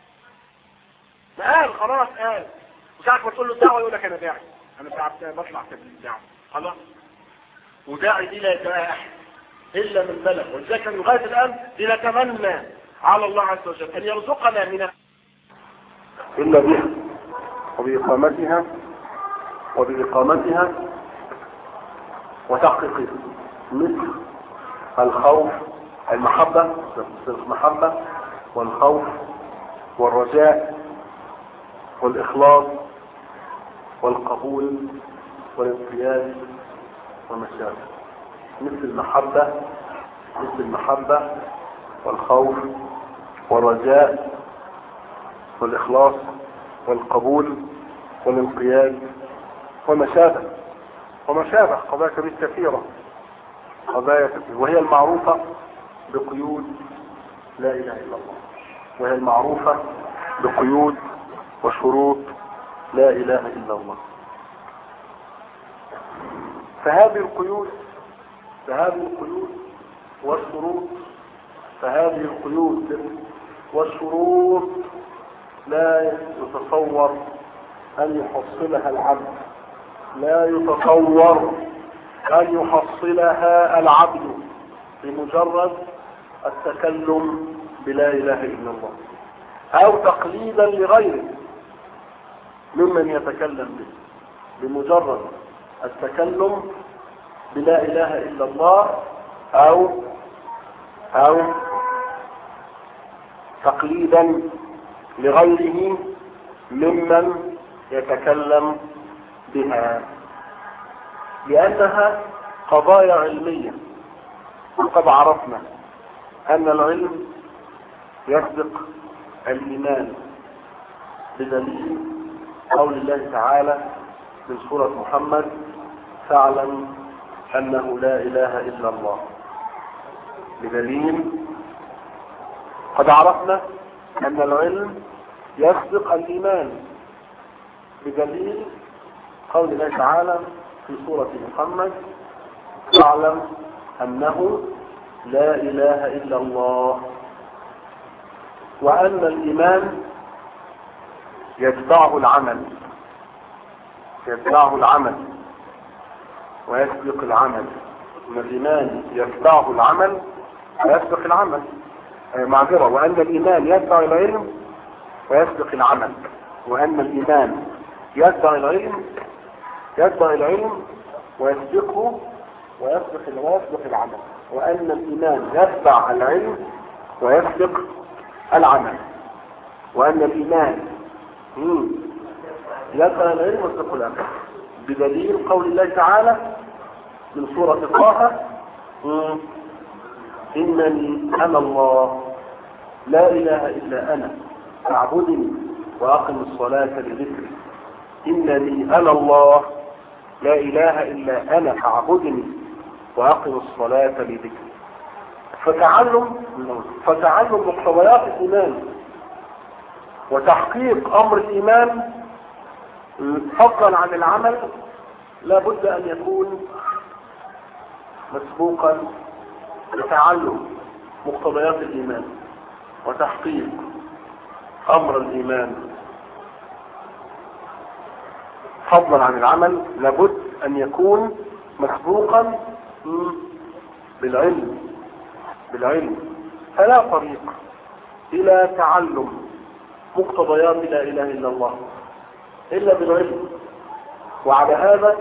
ما قال خلاص قال وساعة ما تقول له الدعوة يقول لك انا داعي انا بطلع سبيل الدعوة خلاص وداعي دي لا يدعي احد الا من بلغ ولذلك من لغايه الان لنتمنى على الله عز وجل ان يرزقنا من إلا بها وبإقامتها وبإقامتها وتحقيق مثل الخوف المحبة المحبة والخوف والرجاء والإخلاص والقبول والانقياد والمشاعر مثل المحبة مثل المحبة والخوف والرجاء والإخلاص والقبول والانقياد وما شابه وما شابه قضايا كبيرة كثيرة قضايا كثيرة وهي المعروفة بقيود لا إله إلا الله وهي المعروفة بقيود وشروط لا إله إلا الله فهذه القيود فهذه القيود والشروط فهذه القيود والشروط لا يتصور أن يحصلها العبد لا يتصور أن يحصلها العبد بمجرد التكلم بلا إله إلا الله أو تقليدا لغيره ممن يتكلم به بمجرد التكلم بلا إله إلا الله أو أو تقليدا لغيره ممن يتكلم بها لأنها قضايا علمية وقد عرفنا أن العلم يسبق الإيمان بدليل قول الله تعالى من سورة محمد فاعلم أنه لا إله إلا الله بدليل قد عرفنا أن العلم يسبق الإيمان بدليل قول الله تعالى في سورة محمد فاعلم أنه لا إله إلا الله وأن الإيمان يتبعه العمل يتبعه العمل ويسبق العمل ان الايمان يتبعه العمل ويسبق العمل معذرة وان الايمان يتبع العلم ويسبق العمل وان الايمان يتبع العلم يتبع العلم ويسبقه ويسبق ويسبق العمل وان الايمان يتبع العلم ويسبق العمل وان الايمان يتبع العلم ويسبق العمل بدليل قول الله تعالى من سورة طه إنني أنا الله لا إله إلا أنا فاعبدني وأقم الصلاة لذكري إنني أنا الله لا إله إلا أنا فاعبدني وأقم الصلاة لذكري فتعلم فتعلم مقتضيات الإيمان وتحقيق أمر الإيمان فضلا عن العمل لا بد أن يكون مسبوقا لتعلم مقتضيات الإيمان وتحقيق أمر الإيمان فضلا عن العمل لابد أن يكون مسبوقا بالعلم بالعلم فلا طريق إلى تعلم مقتضيات لا إله إلا الله إلا بالعلم وعلى هذا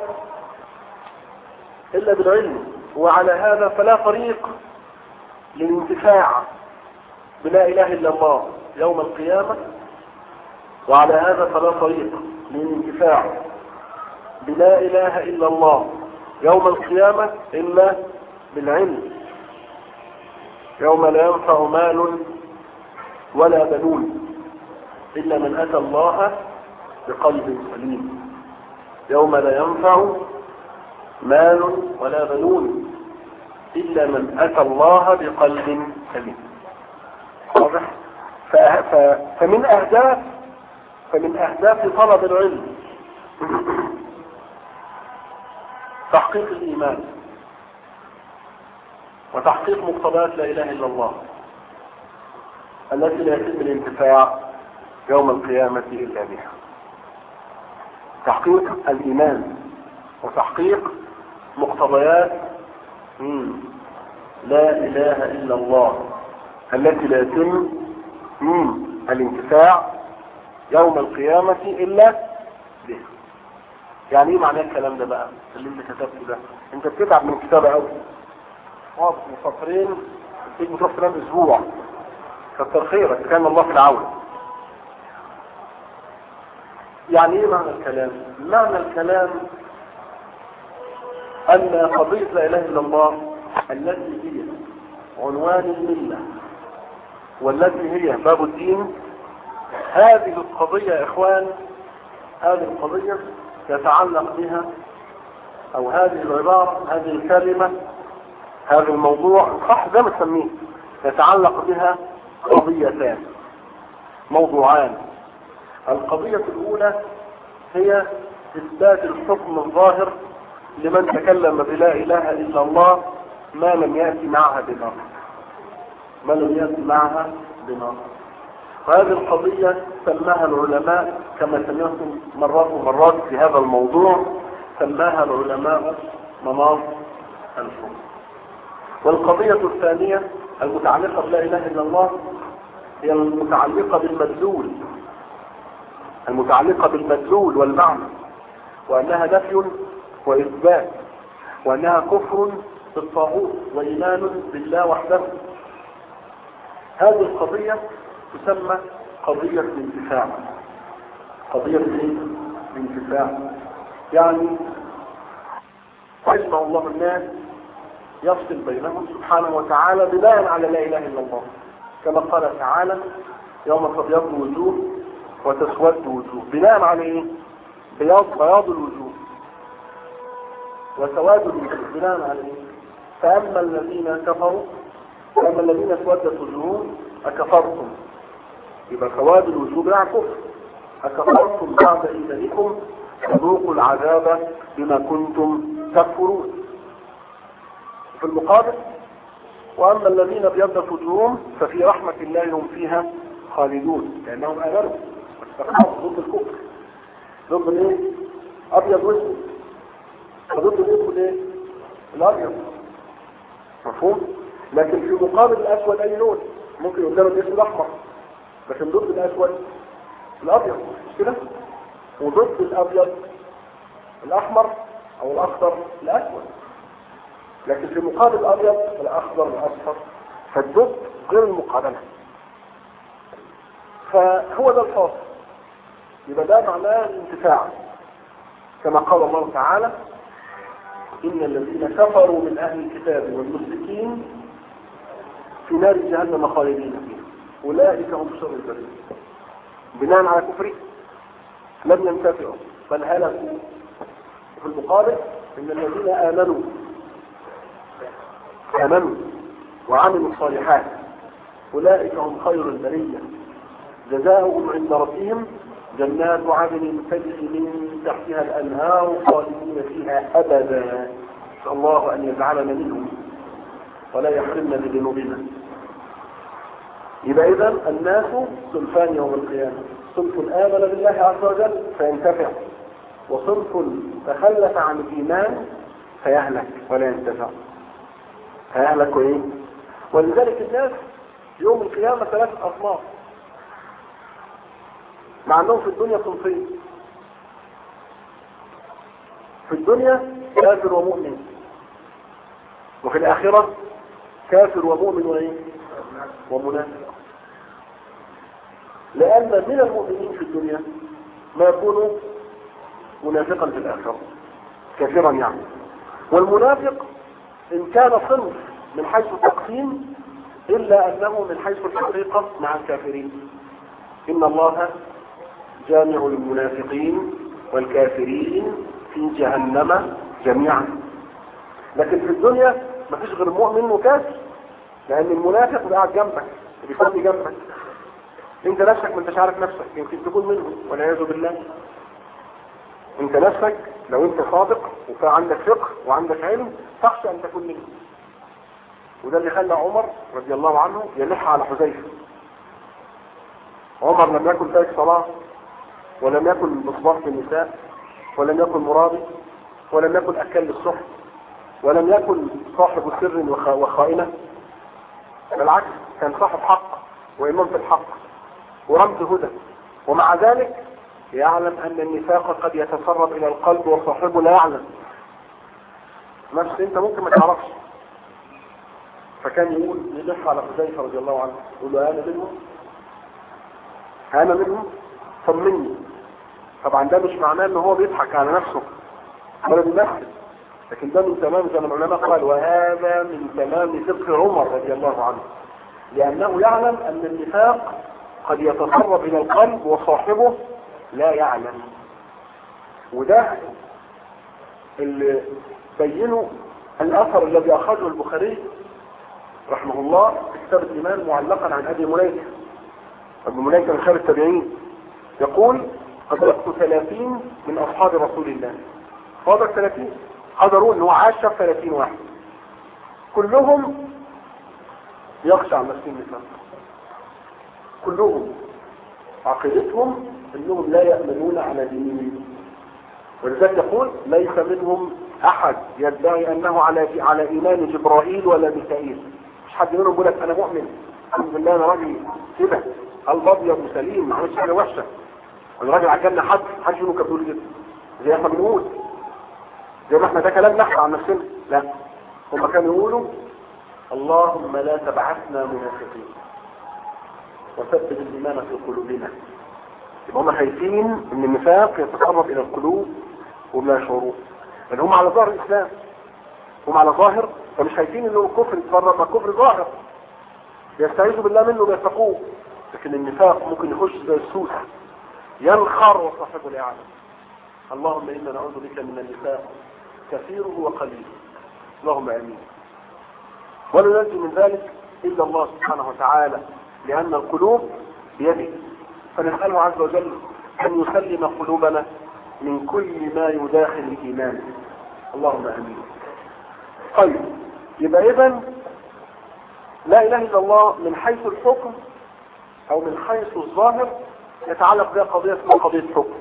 إلا بالعلم وعلى هذا فلا طريق للانتفاع بلا إله إلا الله يوم القيامة وعلى هذا فلا طريق للانتفاع بلا إله إلا الله يوم القيامة إلا بالعلم يوم لا ينفع مال ولا بنون إلا من أتى الله بقلب سليم يوم لا ينفع مال ولا بنون إلا من أتى الله بقلب سليم واضح فمن أهداف فمن أهداف طلب العلم تحقيق الإيمان وتحقيق مقتضيات لا إله إلا الله التي لا يتم الانتفاع يوم القيامة إلا بها تحقيق الإيمان وتحقيق مقتضيات لا إله إلا الله التي لا يتم الانتفاع يوم القيامة إلا به يعني ايه معنى الكلام ده بقى اللي انت كتبته ده انت بتتعب من الكتابة قوي واضح مسطرين تيجي بتروح تنام اسبوع كتر خيرك كان الله في العون يعني ايه معنى الكلام معنى الكلام ان قضية لا اله الا الله التي هي عنوان الملة والتي هي باب الدين هذه القضية يا اخوان هذه القضية يتعلق بها او هذه العبارة هذه الكلمة هذا الموضوع صح زي ما تسميه يتعلق بها قضيتان موضوعان القضية الأولى هي إثبات الحكم الظاهر لمن تكلم بلا إله إلا الله ما لم يأتي معها بنص ما لم يأتي معها بنص وهذه القضية سماها العلماء كما سمعتم مرات ومرات في هذا الموضوع سماها العلماء مناص الحكم والقضية الثانية المتعلقة بلا إله إلا الله هي المتعلقة بالمدلول المتعلقة بالمدلول والمعنى وأنها نفي وإثبات وأنها كفر بالطاغوت وإيمان بالله وحده هذه القضية تسمى قضية الانتفاع قضية ايه؟ الانتفاع يعني يجمع الله الناس يفصل بينهم سبحانه وتعالى بناء على لا اله الا الله كما قال تعالى يوم تبيض وجوه وتسود وجوه بناء على ايه بياض بياض الوجوه وسواد الوجوه بناء على ايه فاما الذين كفروا فاما الذين اسودت وجوههم اكفرتم يبقى سواد الوجوه بناء كفر اكفرتم بعد ايمانكم فذوقوا العذاب بما كنتم تكفرون في المقابل واما الذين ابيضت وجوههم ففي رحمة الله هم فيها خالدون لانهم امنوا واستقاموا ضد الكفر ضد الايه ابيض واسود وضد الاسود ايه الابيض مفهوم لكن في مقابل الاسود اي لون ممكن قدام الاسود احمر لكن ضد الاسود الابيض مش كده وضد الابيض الاحمر او الاخضر الاسود لكن في مقابل الابيض الاخضر والاصفر فالضد غير المقابله فهو ده الفاصل يبقى ده معناه الانتفاع كما قال الله تعالى ان الذين كفروا من اهل الكتاب والمشركين في نار جهنم خالدين فيها اولئك هم شر البريه بناء على كفره لم ينتفعوا بل هلكوا في المقابل ان الذين امنوا امنوا وعملوا الصالحات اولئك هم خير البريه جزاؤهم عند ربهم جنات عدن تجري من تحتها الانهار خالدين فيها ابدا نسال الله ان يجعلنا منهم ولا يحرمنا بذنوبنا يبقى اذا الناس صنفان يوم القيامه صنف امن بالله عز وجل فينتفع وصنف تخلف عن الايمان فيهلك ولا ينتفع هيهلك ايه ولذلك الناس يوم القيامه ثلاثه اصناف مع انهم في الدنيا صنفين في الدنيا كافر ومؤمن وفي الاخره كافر ومؤمن وايه ومنافق لان من المؤمنين في الدنيا ما يكون منافقا في الاخره كافرا يعني والمنافق ان كان صنف من حيث التقسيم الا انه من حيث الحقيقه مع الكافرين ان الله جامع المنافقين والكافرين في جهنم جميعا لكن في الدنيا مفيش غير مؤمن وكافر لان المنافق قاعد جنبك بيصلي جنبك انت نفسك ما انتش عارف نفسك يمكن تكون منه والعياذ بالله انت نفسك لو انت صادق وكان عندك فقه وعندك علم تخشى ان تكون منه وده اللي خلى عمر رضي الله عنه يلح على حذيفه عمر لم يكن تارك صلاه ولم يكن مصباح في النساء ولم يكن مرابي ولم يكن اكل للصحف ولم يكن صاحب سر وخائنة بالعكس كان صاحب حق وإمام في الحق ورمز هدى ومع ذلك يعلم أن النفاق قد يتسرب إلى القلب وصاحبه لا يعلم نفس أنت ممكن ما تعرفش فكان يقول يلح على حذيفة رضي الله عنه يقول له أنا منهم أنا منهم طمني طبعا ده مش معناه ان هو بيضحك على نفسه ولا بيمثل لكن ده من تمام زي ما العلماء قال وهذا من تمام فقه عمر رضي الله عنه لأنه يعلم أن النفاق قد يتسرب إلى القلب وصاحبه لا يعلم وده اللي بينه الأثر الذي أخرجه البخاري رحمه الله في كتاب الإيمان معلقا عن أبي مليكة أبي مليكة من خير التابعين يقول أدركت ثلاثين من أصحاب رسول الله فاضل ثلاثين حضروا انه عاش 30 واحد كلهم يخشى عن نفسهم النفاق كلهم عقيدتهم انهم لا يأمنون على دينهم ولذلك يقول ليس منهم احد يدعي انه على على ايمان جبرائيل ولا ميكائيل مش حد منهم يقول لك انا مؤمن الحمد لله انا راجل كده قلب ابيض وسليم ما عملش حاجه وحشه انا راجل عجلنا حد حد منهم كان بيقول كده زي ما بنقول زي ما احنا ده كلام نحن عن نفسنا لا هم كانوا يقولوا اللهم لا تبعثنا منافقين وثبت الايمان في قلوبنا يبقى هم خايفين ان النفاق يتقرب الى القلوب وما يشعرون لان هم على ظاهر الاسلام هم على ظاهر فمش خايفين انه الكفر يتفرق ما كفر ظاهر يستعيذوا بالله منه ويتقوه لكن النفاق ممكن يخش زي السوس ينخر وصاحبه لا يعلم اللهم انا نعوذ بك من النفاق كثيره وقليله اللهم امين ولا ننجي من ذلك الا الله سبحانه وتعالى لان القلوب بيده فنساله عز وجل ان يسلم قلوبنا من كل ما يداخل الايمان اللهم امين طيب يبقى اذا لا اله الا الله من حيث الحكم او من حيث الظاهر يتعلق بها قضيه اسمها قضيه حكم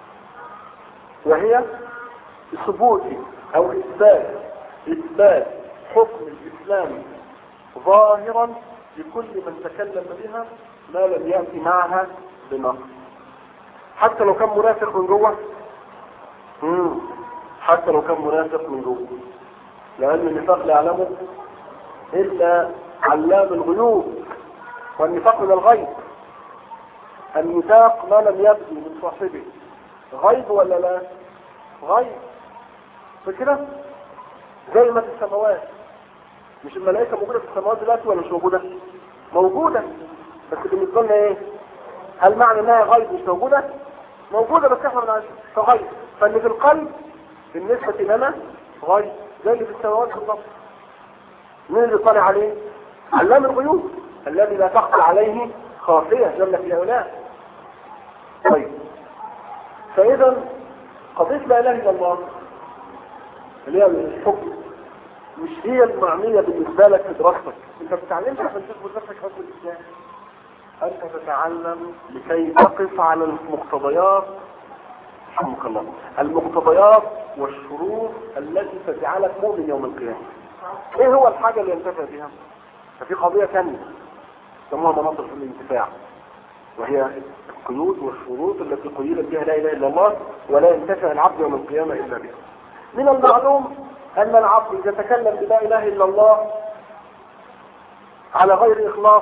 وهي ثبوت او اثبات اثبات حكم الاسلام ظاهرا لكل من تكلم بها ما لم يأتي معها بنص حتى لو كان منافق من جوه مم. حتى لو كان منافق من جوه لان النفاق لا يعلمه الا علام الغيوب والنفاق من الغيب النفاق ما لم يبدو من صاحبه غيب ولا لا غيب فكده زي ما في السماوات مش الملائكه موجوده في السماوات دلوقتي ولا مش موجوده موجوده بس بالنسبه لنا ايه هل معنى انها غيب مش موجودة موجودة بس احنا بنعرفها فغيب فاللي في القلب بالنسبة لنا غيب زي اللي في السماوات بالضبط مين اللي طالع عليه علام الغيوب الذي لا تخفى عليه خافية جل في علاه طيب فاذا قضية لا اله الا الله اللي هي الحكم مش هي المعنية بالنسبة لك في دراستك انت بتتعلمش عشان تثبت نفسك حكم الاسلام انت تتعلم لكي تقف على المقتضيات رحمك الله المقتضيات والشروط التي تجعلك مؤمن يوم القيامة ايه هو الحاجة اللي ينتفع بها ففي قضية ثانية يسموها مناطق الانتفاع وهي القيود والشروط التي قيدت بها لا اله الا الله ولا ينتفع العبد يوم القيامة الا بها من المعلوم ان العبد اذا تكلم بلا اله الا الله على غير اخلاص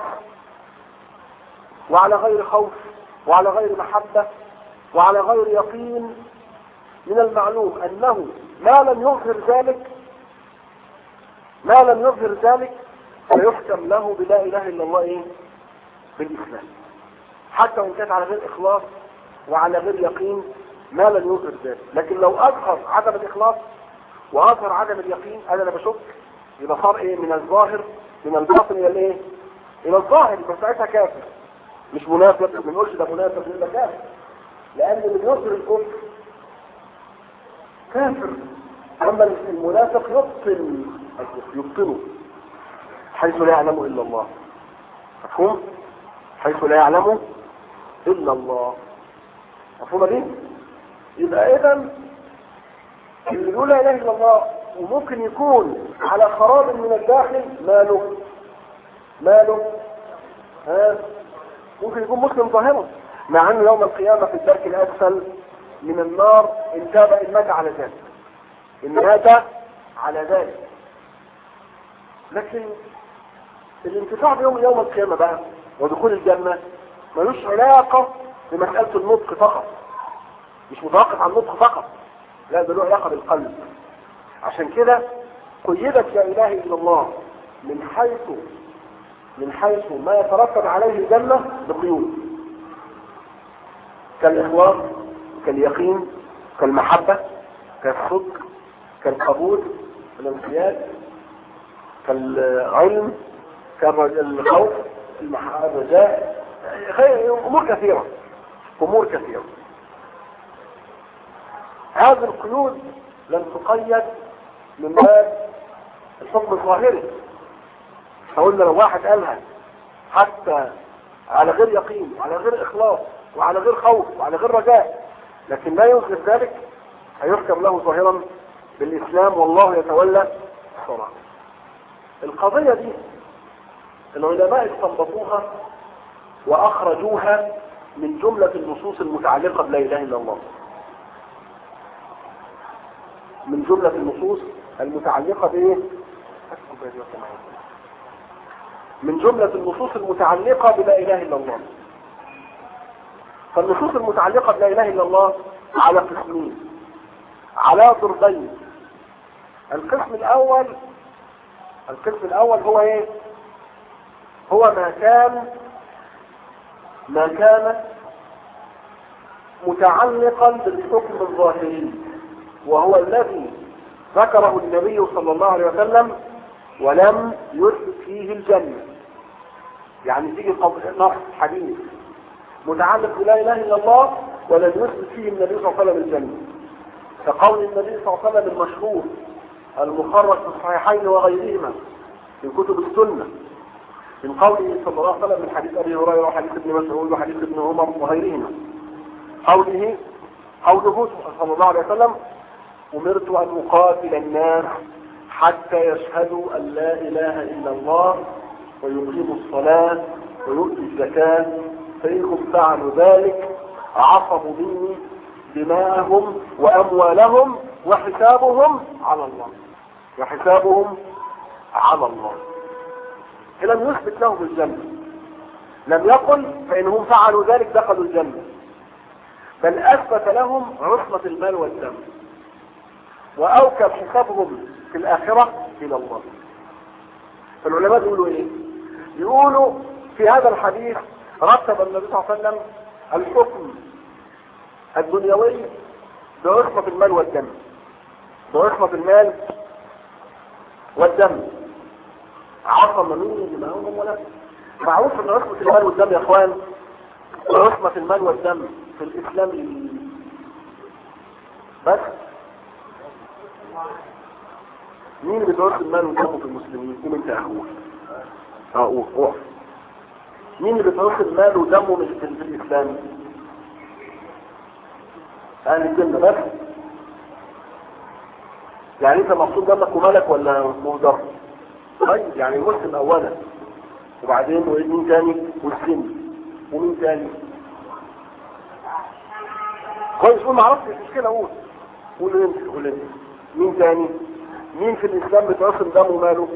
وعلى غير خوف وعلى غير محبة وعلى غير يقين من المعلوم انه ما لم يظهر ذلك ما لم يظهر ذلك فيحكم له بلا اله الا الله ايه بالاسلام حتى وان كانت على غير اخلاص وعلى غير يقين ما لم يظهر ذلك لكن لو اظهر عدم الاخلاص واظهر عدم اليقين انا لا بشك يبقى صار ايه من الظاهر من الباطن الى الايه الى الظاهر يبقى ساعتها كافر مش منافق ما بنقولش ده منافق يبقى كافر لان اللي بيظهر الكفر كافر اما المنافق يبطل الكفر يبطله حيث لا يعلم الا الله مفهوم حيث لا يعلم الا الله مفهوم دي يبقى اذا اللي يقول لا اله الا الله وممكن يكون على خراب من الداخل ماله ماله ها ممكن يكون مسلم ظاهرا مع انه يوم القيامة في الدرك الاسفل من النار ان تاب ان مات على ذلك ان مات على ذلك لكن الانتفاع بيوم يوم القيامة بقى ودخول الجنة ملوش علاقة بمسألة النطق فقط مش متوقف عن النطق فقط لا ده له علاقة بالقلب عشان كده قيدت لا اله الا الله من حيث من حيث ما يترتب عليه الجنة بقيود كالإخلاص كاليقين كالمحبة كالصدق كالقبول كالانقياد كالعلم كالخوف الرجاء امور كثيرة امور كثيرة هذه القيود لم تقيد من باب الحكم الظاهري فقلنا لو واحد قالها حتى على غير يقين وعلى غير اخلاص وعلى غير خوف وعلى غير رجاء لكن لا ينكر ذلك هيحكم له ظاهرا بالاسلام والله يتولى الصلاة القضية دي العلماء استنبطوها واخرجوها من جملة النصوص المتعلقة بلا اله الا الله من جملة النصوص المتعلقة بايه من جملة النصوص المتعلقة بلا اله الا الله فالنصوص المتعلقة بلا اله الا الله على قسمين على ضربين القسم الاول القسم الاول هو ايه هو ما كان ما كان متعلقا بالحكم الظاهري وهو الذي ذكره النبي صلى الله عليه وسلم ولم يثبت فيه الجنة يعني تيجي نص حديث متعلق بلا اله الا الله ولم يثبت فيه النبي صلى الله عليه وسلم الجنة كقول النبي صلى الله عليه وسلم المشهور المخرج في الصحيحين وغيرهما من كتب السنة من قوله صلى الله عليه وسلم من حديث ابي هريره وحديث ابن مسعود وحديث ابن عمر وغيرهما قوله قوله صلى الله عليه وسلم امرت ان اقاتل الناس حتى يشهدوا ان لا اله الا الله ويقيموا الصلاه ويؤتوا الزكاه فانهم فعلوا ذلك عصموا مني دماءهم واموالهم وحسابهم على الله وحسابهم على الله لم يثبت لهم الجنة لم يقل فإنهم فعلوا ذلك دخلوا الجنة بل أثبت لهم عصمة المال والدم وأوكل حسابهم في الآخرة إلى الله فالعلماء يقولوا إيه يقولوا في هذا الحديث رتب النبي صلى الله عليه وسلم الحكم الدنيوي بعصمة المال والدم بعصمة المال والدم عصم مين دماؤهم ولا معروف ان عصمة المال والدم يا اخوان عصمة المال والدم في الاسلام بس مين اللي بيعصم المال والدم في المسلمين قوم انت اخوه اقول اقف مين اللي بيعصم المال ودمه من في الاسلام اهل الجنة بس يعني انت مقصود دمك ومالك ولا مهدر طيب يعني المسلم اولا وبعدين مين تاني والسن ومين تاني كويس قول ما عرفتش المشكله قول قول انت قول انت مين تاني مين في الاسلام بتعصم دمه وماله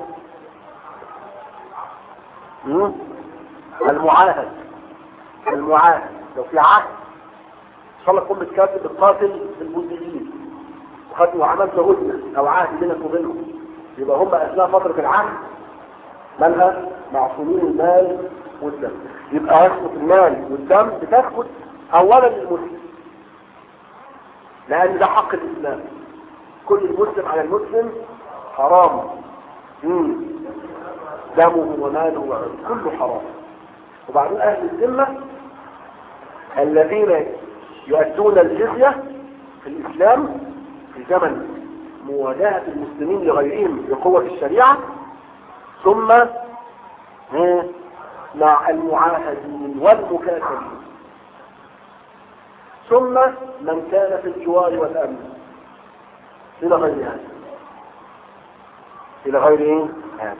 مم؟ المعاهد المعاهد لو في عهد ان شاء الله تكون بتكاتب القاتل البوذيين وخدت وعملت هدنه او عهد بينك وبينهم يبقى هم اثناء فتره العهد مالها معصومين المال والدم يبقى عصمه المال والدم بتثبت اولا للمسلم لان ده حق الاسلام كل المسلم على المسلم حرام مم. دمه وماله وعرضه كله حرام وبعدين اهل الذمه الذين يؤدون الجزيه في الاسلام في زمن مواجهه المسلمين لغيرهم بقوه الشريعه ثم مع المعاهدين والمكاتبين ثم من كان في الجوار والامن الى غير هذا الى غير ايه هذا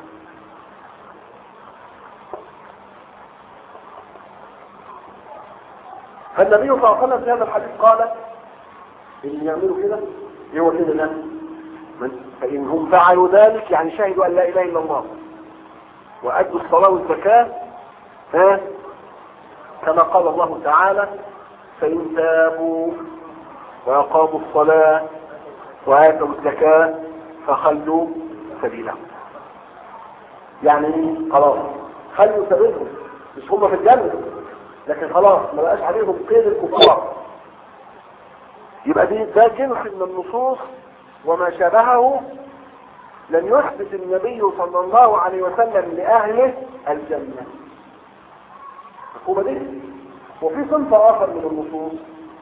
فالنبي صلى الله عليه وسلم في هذا الحديث قال اللي يعملوا كده هو كده لا فإن هم فعلوا ذلك يعني شهدوا أن لا إله إلا الله وأدوا الصلاة والزكاة ها كما قال الله تعالى فإن تابوا وأقاموا الصلاة وآتوا الزكاة فخلوا سبيلهم يعني خلاص خلوا سبيلهم مش هم في الجنة لكن خلاص ما بقاش عليهم قيد الكفار يبقى دي ده جنس من النصوص وما شابهه لم يثبت النبي صلى الله عليه وسلم لأهله الجنة مفهومة دي وفي صنف آخر من النصوص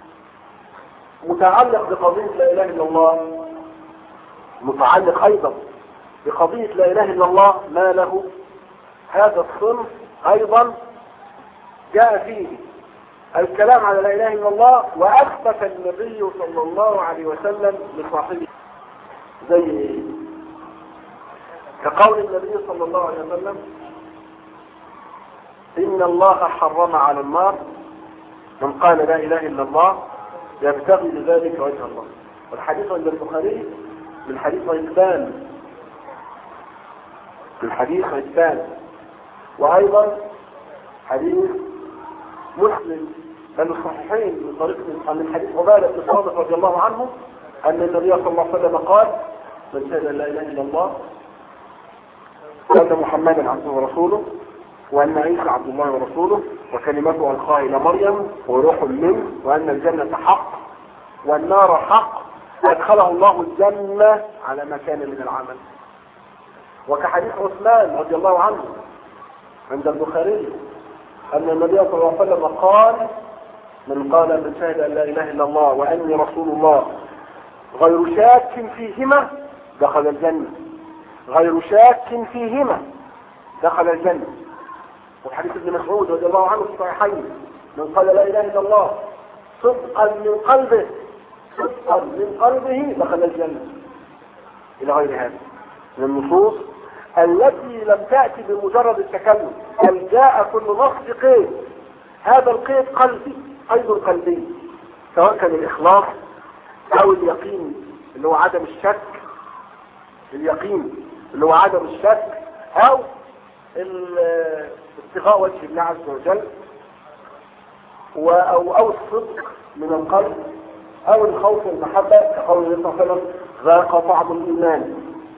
متعلق بقضية لا إله إلا الله متعلق أيضا بقضية لا إله إلا الله ما له هذا الصنف أيضا جاء فيه الكلام على لا إله إلا الله وأثبت النبي صلى الله عليه وسلم لصاحبه زي إيه؟ كقول النبي صلى الله عليه وسلم إن الله حرم على النار من قال لا إله إلا الله يبتغي بذلك وجه الله والحديث عند البخاري من حديث عثمان من حديث عثمان وأيضا حديث مسلم بل الصحيحين من طريق من حديث عبادة بن صامت رضي الله عنه أن النبي صلى الله عليه وسلم قال من شهد لا إله إلا الله وأن محمدا عبده ورسوله وأن عيسى عبد الله ورسوله وكلمته ألقاها إلى مريم وروح منه وأن الجنة حق والنار حق أدخله الله الجنة على ما كان من العمل وكحديث عثمان رضي الله عنه عند البخاري أن النبي صلى الله عليه وسلم قال من قال من شهد أن لا إله إلا الله وأني رسول الله غير شاك فيهما دخل الجنة غير شاك فيهما دخل الجنة وحديث ابن مسعود رضي الله عنه في الصحيحين من قال لا اله الا الله صدقا من قلبه صدقا من قلبه دخل الجنة الى غير هذا من النصوص التي لم تأتي بمجرد التكلم بل جاء كل نص قيد هذا القيد قلبي قيد قلبي سواء كان الإخلاص أو اليقين اللي هو عدم الشك اليقين اللي هو عدم الشك أو ابتغاء وجه الله عز وجل أو, أو الصدق من القلب أو الخوف والمحبة كقول النبي صلى الله عليه وسلم ذاق طعم الإيمان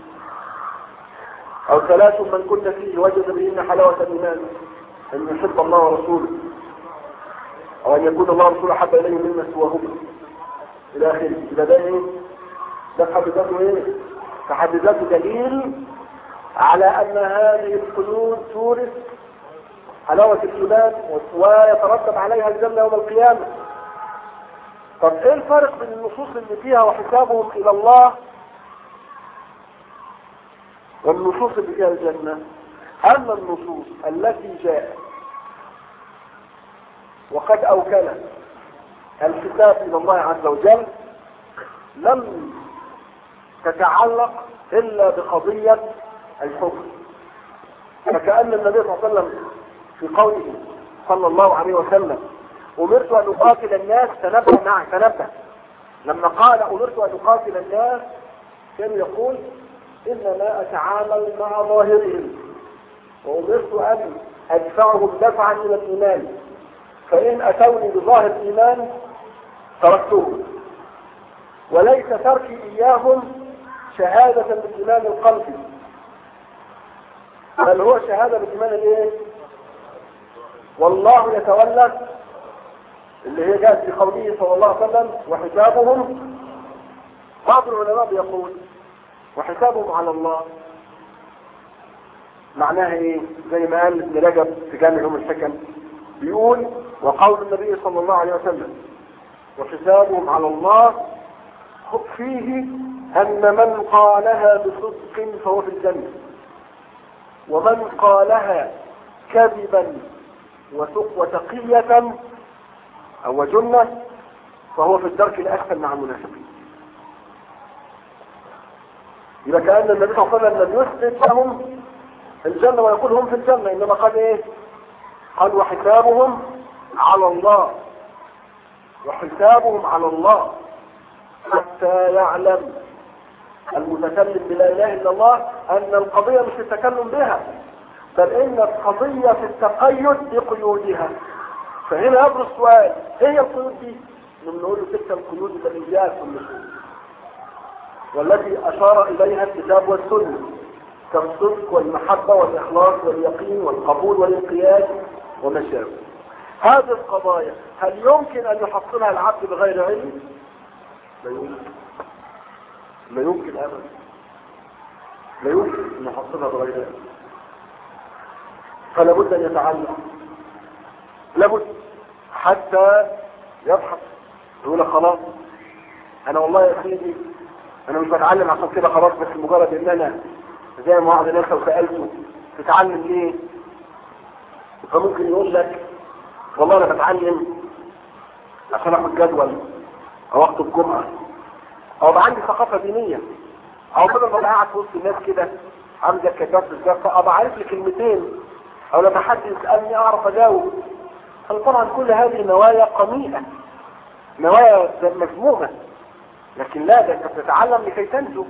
أو ثلاث من كنت فيه وجد بهن حلاوة الإيمان أن يحب الله ورسوله او ان يكون الله ورسوله حب اليه مما سواهما الى اخره يبقى ده ايه ده في حد ذاته ايه في حد ذاته دليل على ان هذه القيود تورث حلاوة الإيمان ويترتب عليها الجنة يوم القيامة طب ايه الفرق بين النصوص اللي فيها وحسابهم الى الله والنصوص اللي فيها الجنة اما النصوص التي جاءت وقد اوكلت الحساب الى الله عز وجل لم تتعلق الا بقضية الحكم فكأن النبي صلى الله عليه وسلم في قوله صلى الله عليه وسلم امرت ان اقاتل الناس تنبه معي تنبه لما قال امرت ان اقاتل الناس كان يقول انما اتعامل مع ظاهرهم وامرت ان ادفعهم دفعا الى الايمان فان اتوني بظاهر الايمان تركتهم وليس تركي اياهم شهادة بالايمان القلبي بل هو شهادة بالايمان الايه والله يتولى اللي هي جاءت في قوله صلى الله عليه وسلم وحسابهم بعض العلماء بيقول وحسابهم على الله معناها ايه زي ما قال ابن رجب في جامع ام الحكم بيقول وقول النبي صلى الله عليه وسلم وحسابهم على الله فيه ان من قالها بصدق فهو في الجنه ومن قالها كذبا وتقية او جنة فهو في الدرك الاسفل مع المنافقين يبقى كأن النبي صلى الله عليه وسلم لم يثبت لهم الجنة ويقول هم في الجنة انما قال ايه قال وحسابهم على الله وحسابهم على الله حتى يعلم المتكلم بلا اله الا الله ان القضية مش التكلم بها بل ان القضية في التقيد بقيودها فهنا يبرز السؤال ايه هي القيود دي نقول له تلك القيود التي جاءت في النصوص والتي اشار اليها الكتاب والسنه كالصدق والمحبه والاخلاص واليقين والقبول والانقياد وما شابه هذه القضايا هل يمكن ان يحصلها العبد بغير علم لا يمكن لا يمكن ابدا لا يمكن ان يحصلها بغير علم فلا بد ان يتعلم لابد حتى يبحث يقول خلاص انا والله يا سيدي انا مش بتعلم عشان كده خلاص بس مجرد ان انا زي ما بعض الناس لو سالته تتعلم ليه فممكن يقول لك والله انا بتعلم عشان اخد جدول او اخطب جمعه او يبقى عندي ثقافه دينيه او بدل ما ابقى قاعد في وسط الناس كده عامل زي الكتاب في الزفه ابقى عارف لي كلمتين او لما حد يسالني اعرف اجاوب طبعا كل هذه نوايا قميئة نوايا مذمومة لكن لا ده انت بتتعلم لكي تنجو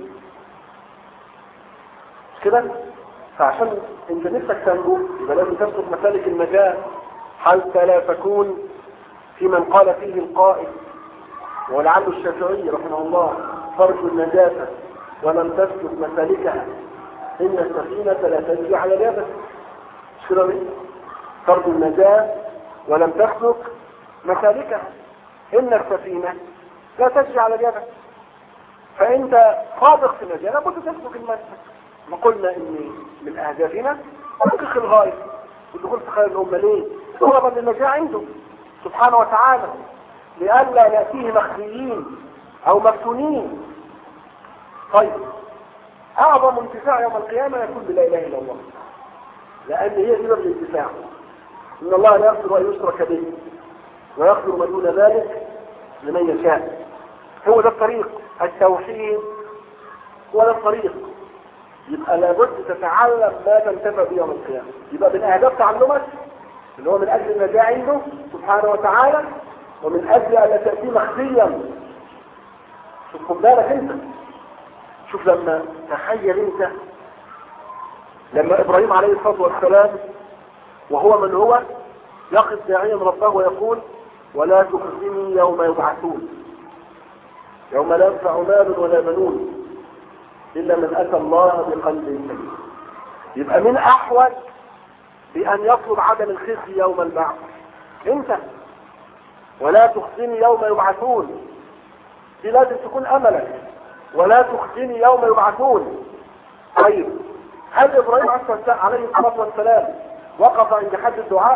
مش كده فعشان انت نفسك تنجو يبقى لازم تسلك مسالك النجاة حتى لا تكون في من قال فيه القائل ولعل الشافعي رحمه الله فرج النجاة ولم تسلك مسالكها ان السفينة لا تجري على اليابس مش كده فرج النجاة ولم تسلك مسالكها إن السفينة لا تجري على اليابس فأنت صادق في النجاة لابد تسلك المسلك ما قلنا إن من أهدافنا تحقيق الغاية والدخول في خير الأمة ليه؟ طلبا للنجاة عنده سبحانه وتعالى لئلا نأتيه مخزيين أو مفتونين طيب أعظم انتفاع يوم القيامة يكون بلا إله إلا الله لأن هي سبب الانتفاع إن الله لا يغفر أن يشرك به ويغفر ما دون ذلك لمن يشاء هو ده الطريق التوحيد هو ده الطريق يبقى لابد تتعلم ما تنتفع به يوم القيامة يبقى من أهداف تعلمك اللي هو من أجل النجاة عنده سبحانه وتعالى ومن أجل أن لا تأتي مخزيا شوف خد بالك أنت شوف لما تخيل أنت لما إبراهيم عليه الصلاة والسلام وهو من هو يقف داعيا ربه ويقول ولا تخزني يوم يبعثون يوم لا ينفع مال ولا بنون إلا من أتى الله بقلب سليم يبقى من أحوج بأن يطلب عدم الخزي يوم البعث أنت ولا تخزني يوم يبعثون دي لازم تكون املك ولا تخزني يوم يبعثون طيب هل ابراهيم عليه الصلاه والسلام وقف عند حد الدعاء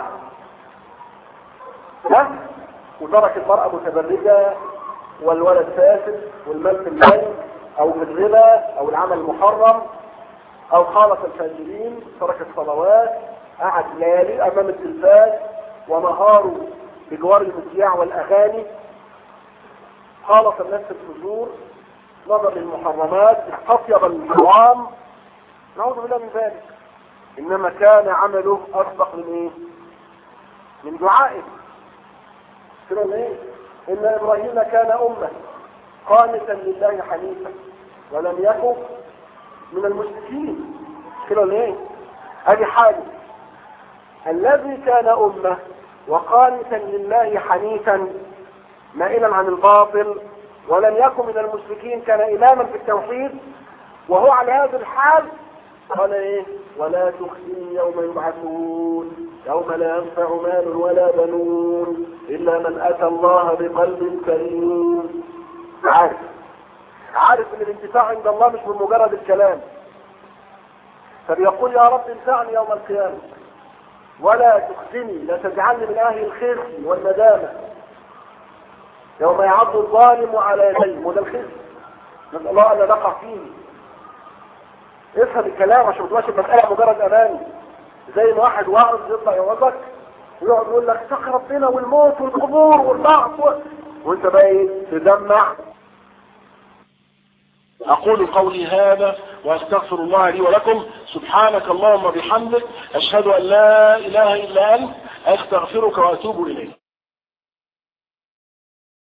لا وترك المرأة متبرجة والولد فاسد والمال في المال او في الربا او العمل المحرم او خالط الفاجرين ترك الصلوات قعد ليالي امام التلفاز ونهاره بجوار المذياع والاغاني خالط الناس في الفجور نظر للمحرمات احتطيب الحرام نعوذ بالله من ذلك انما كان عمله اسبق من ايه من دعائه كده ايه ان ابراهيم كان امه قانتا لله حنيفا ولم يكن من المشركين كده ايه ادي حاجه الذي كان امه وقانتا لله حنيفا مائلا عن الباطل ولم يكن من المشركين كان اماما في التوحيد وهو على هذا الحال قال ايه ولا تخزني يوم يبعثون يوم لا ينفع مال ولا بنون الا من اتى الله بقلب سليم عارف عارف ان الانتفاع عند الله مش من مجرد الكلام فبيقول يا رب انفعني يوم القيامه ولا تخزني لا تجعلني من اهل الخزي والندامه يوم يعض الظالم على يديه وده الخزي نسال الله ان نقع فيه افهم الكلام عشان ما تبقاش المساله مجرد اماني زي ما واحد واعظ يطلع يوعظك ويقعد يقول لك سخ ربنا والموت والقبور والبعث و... وانت بقى ايه تدمع أقول قولي هذا وأستغفر الله لي ولكم سبحانك اللهم بحمدك أشهد أن لا إله إلا أنت أستغفرك وأتوب إليك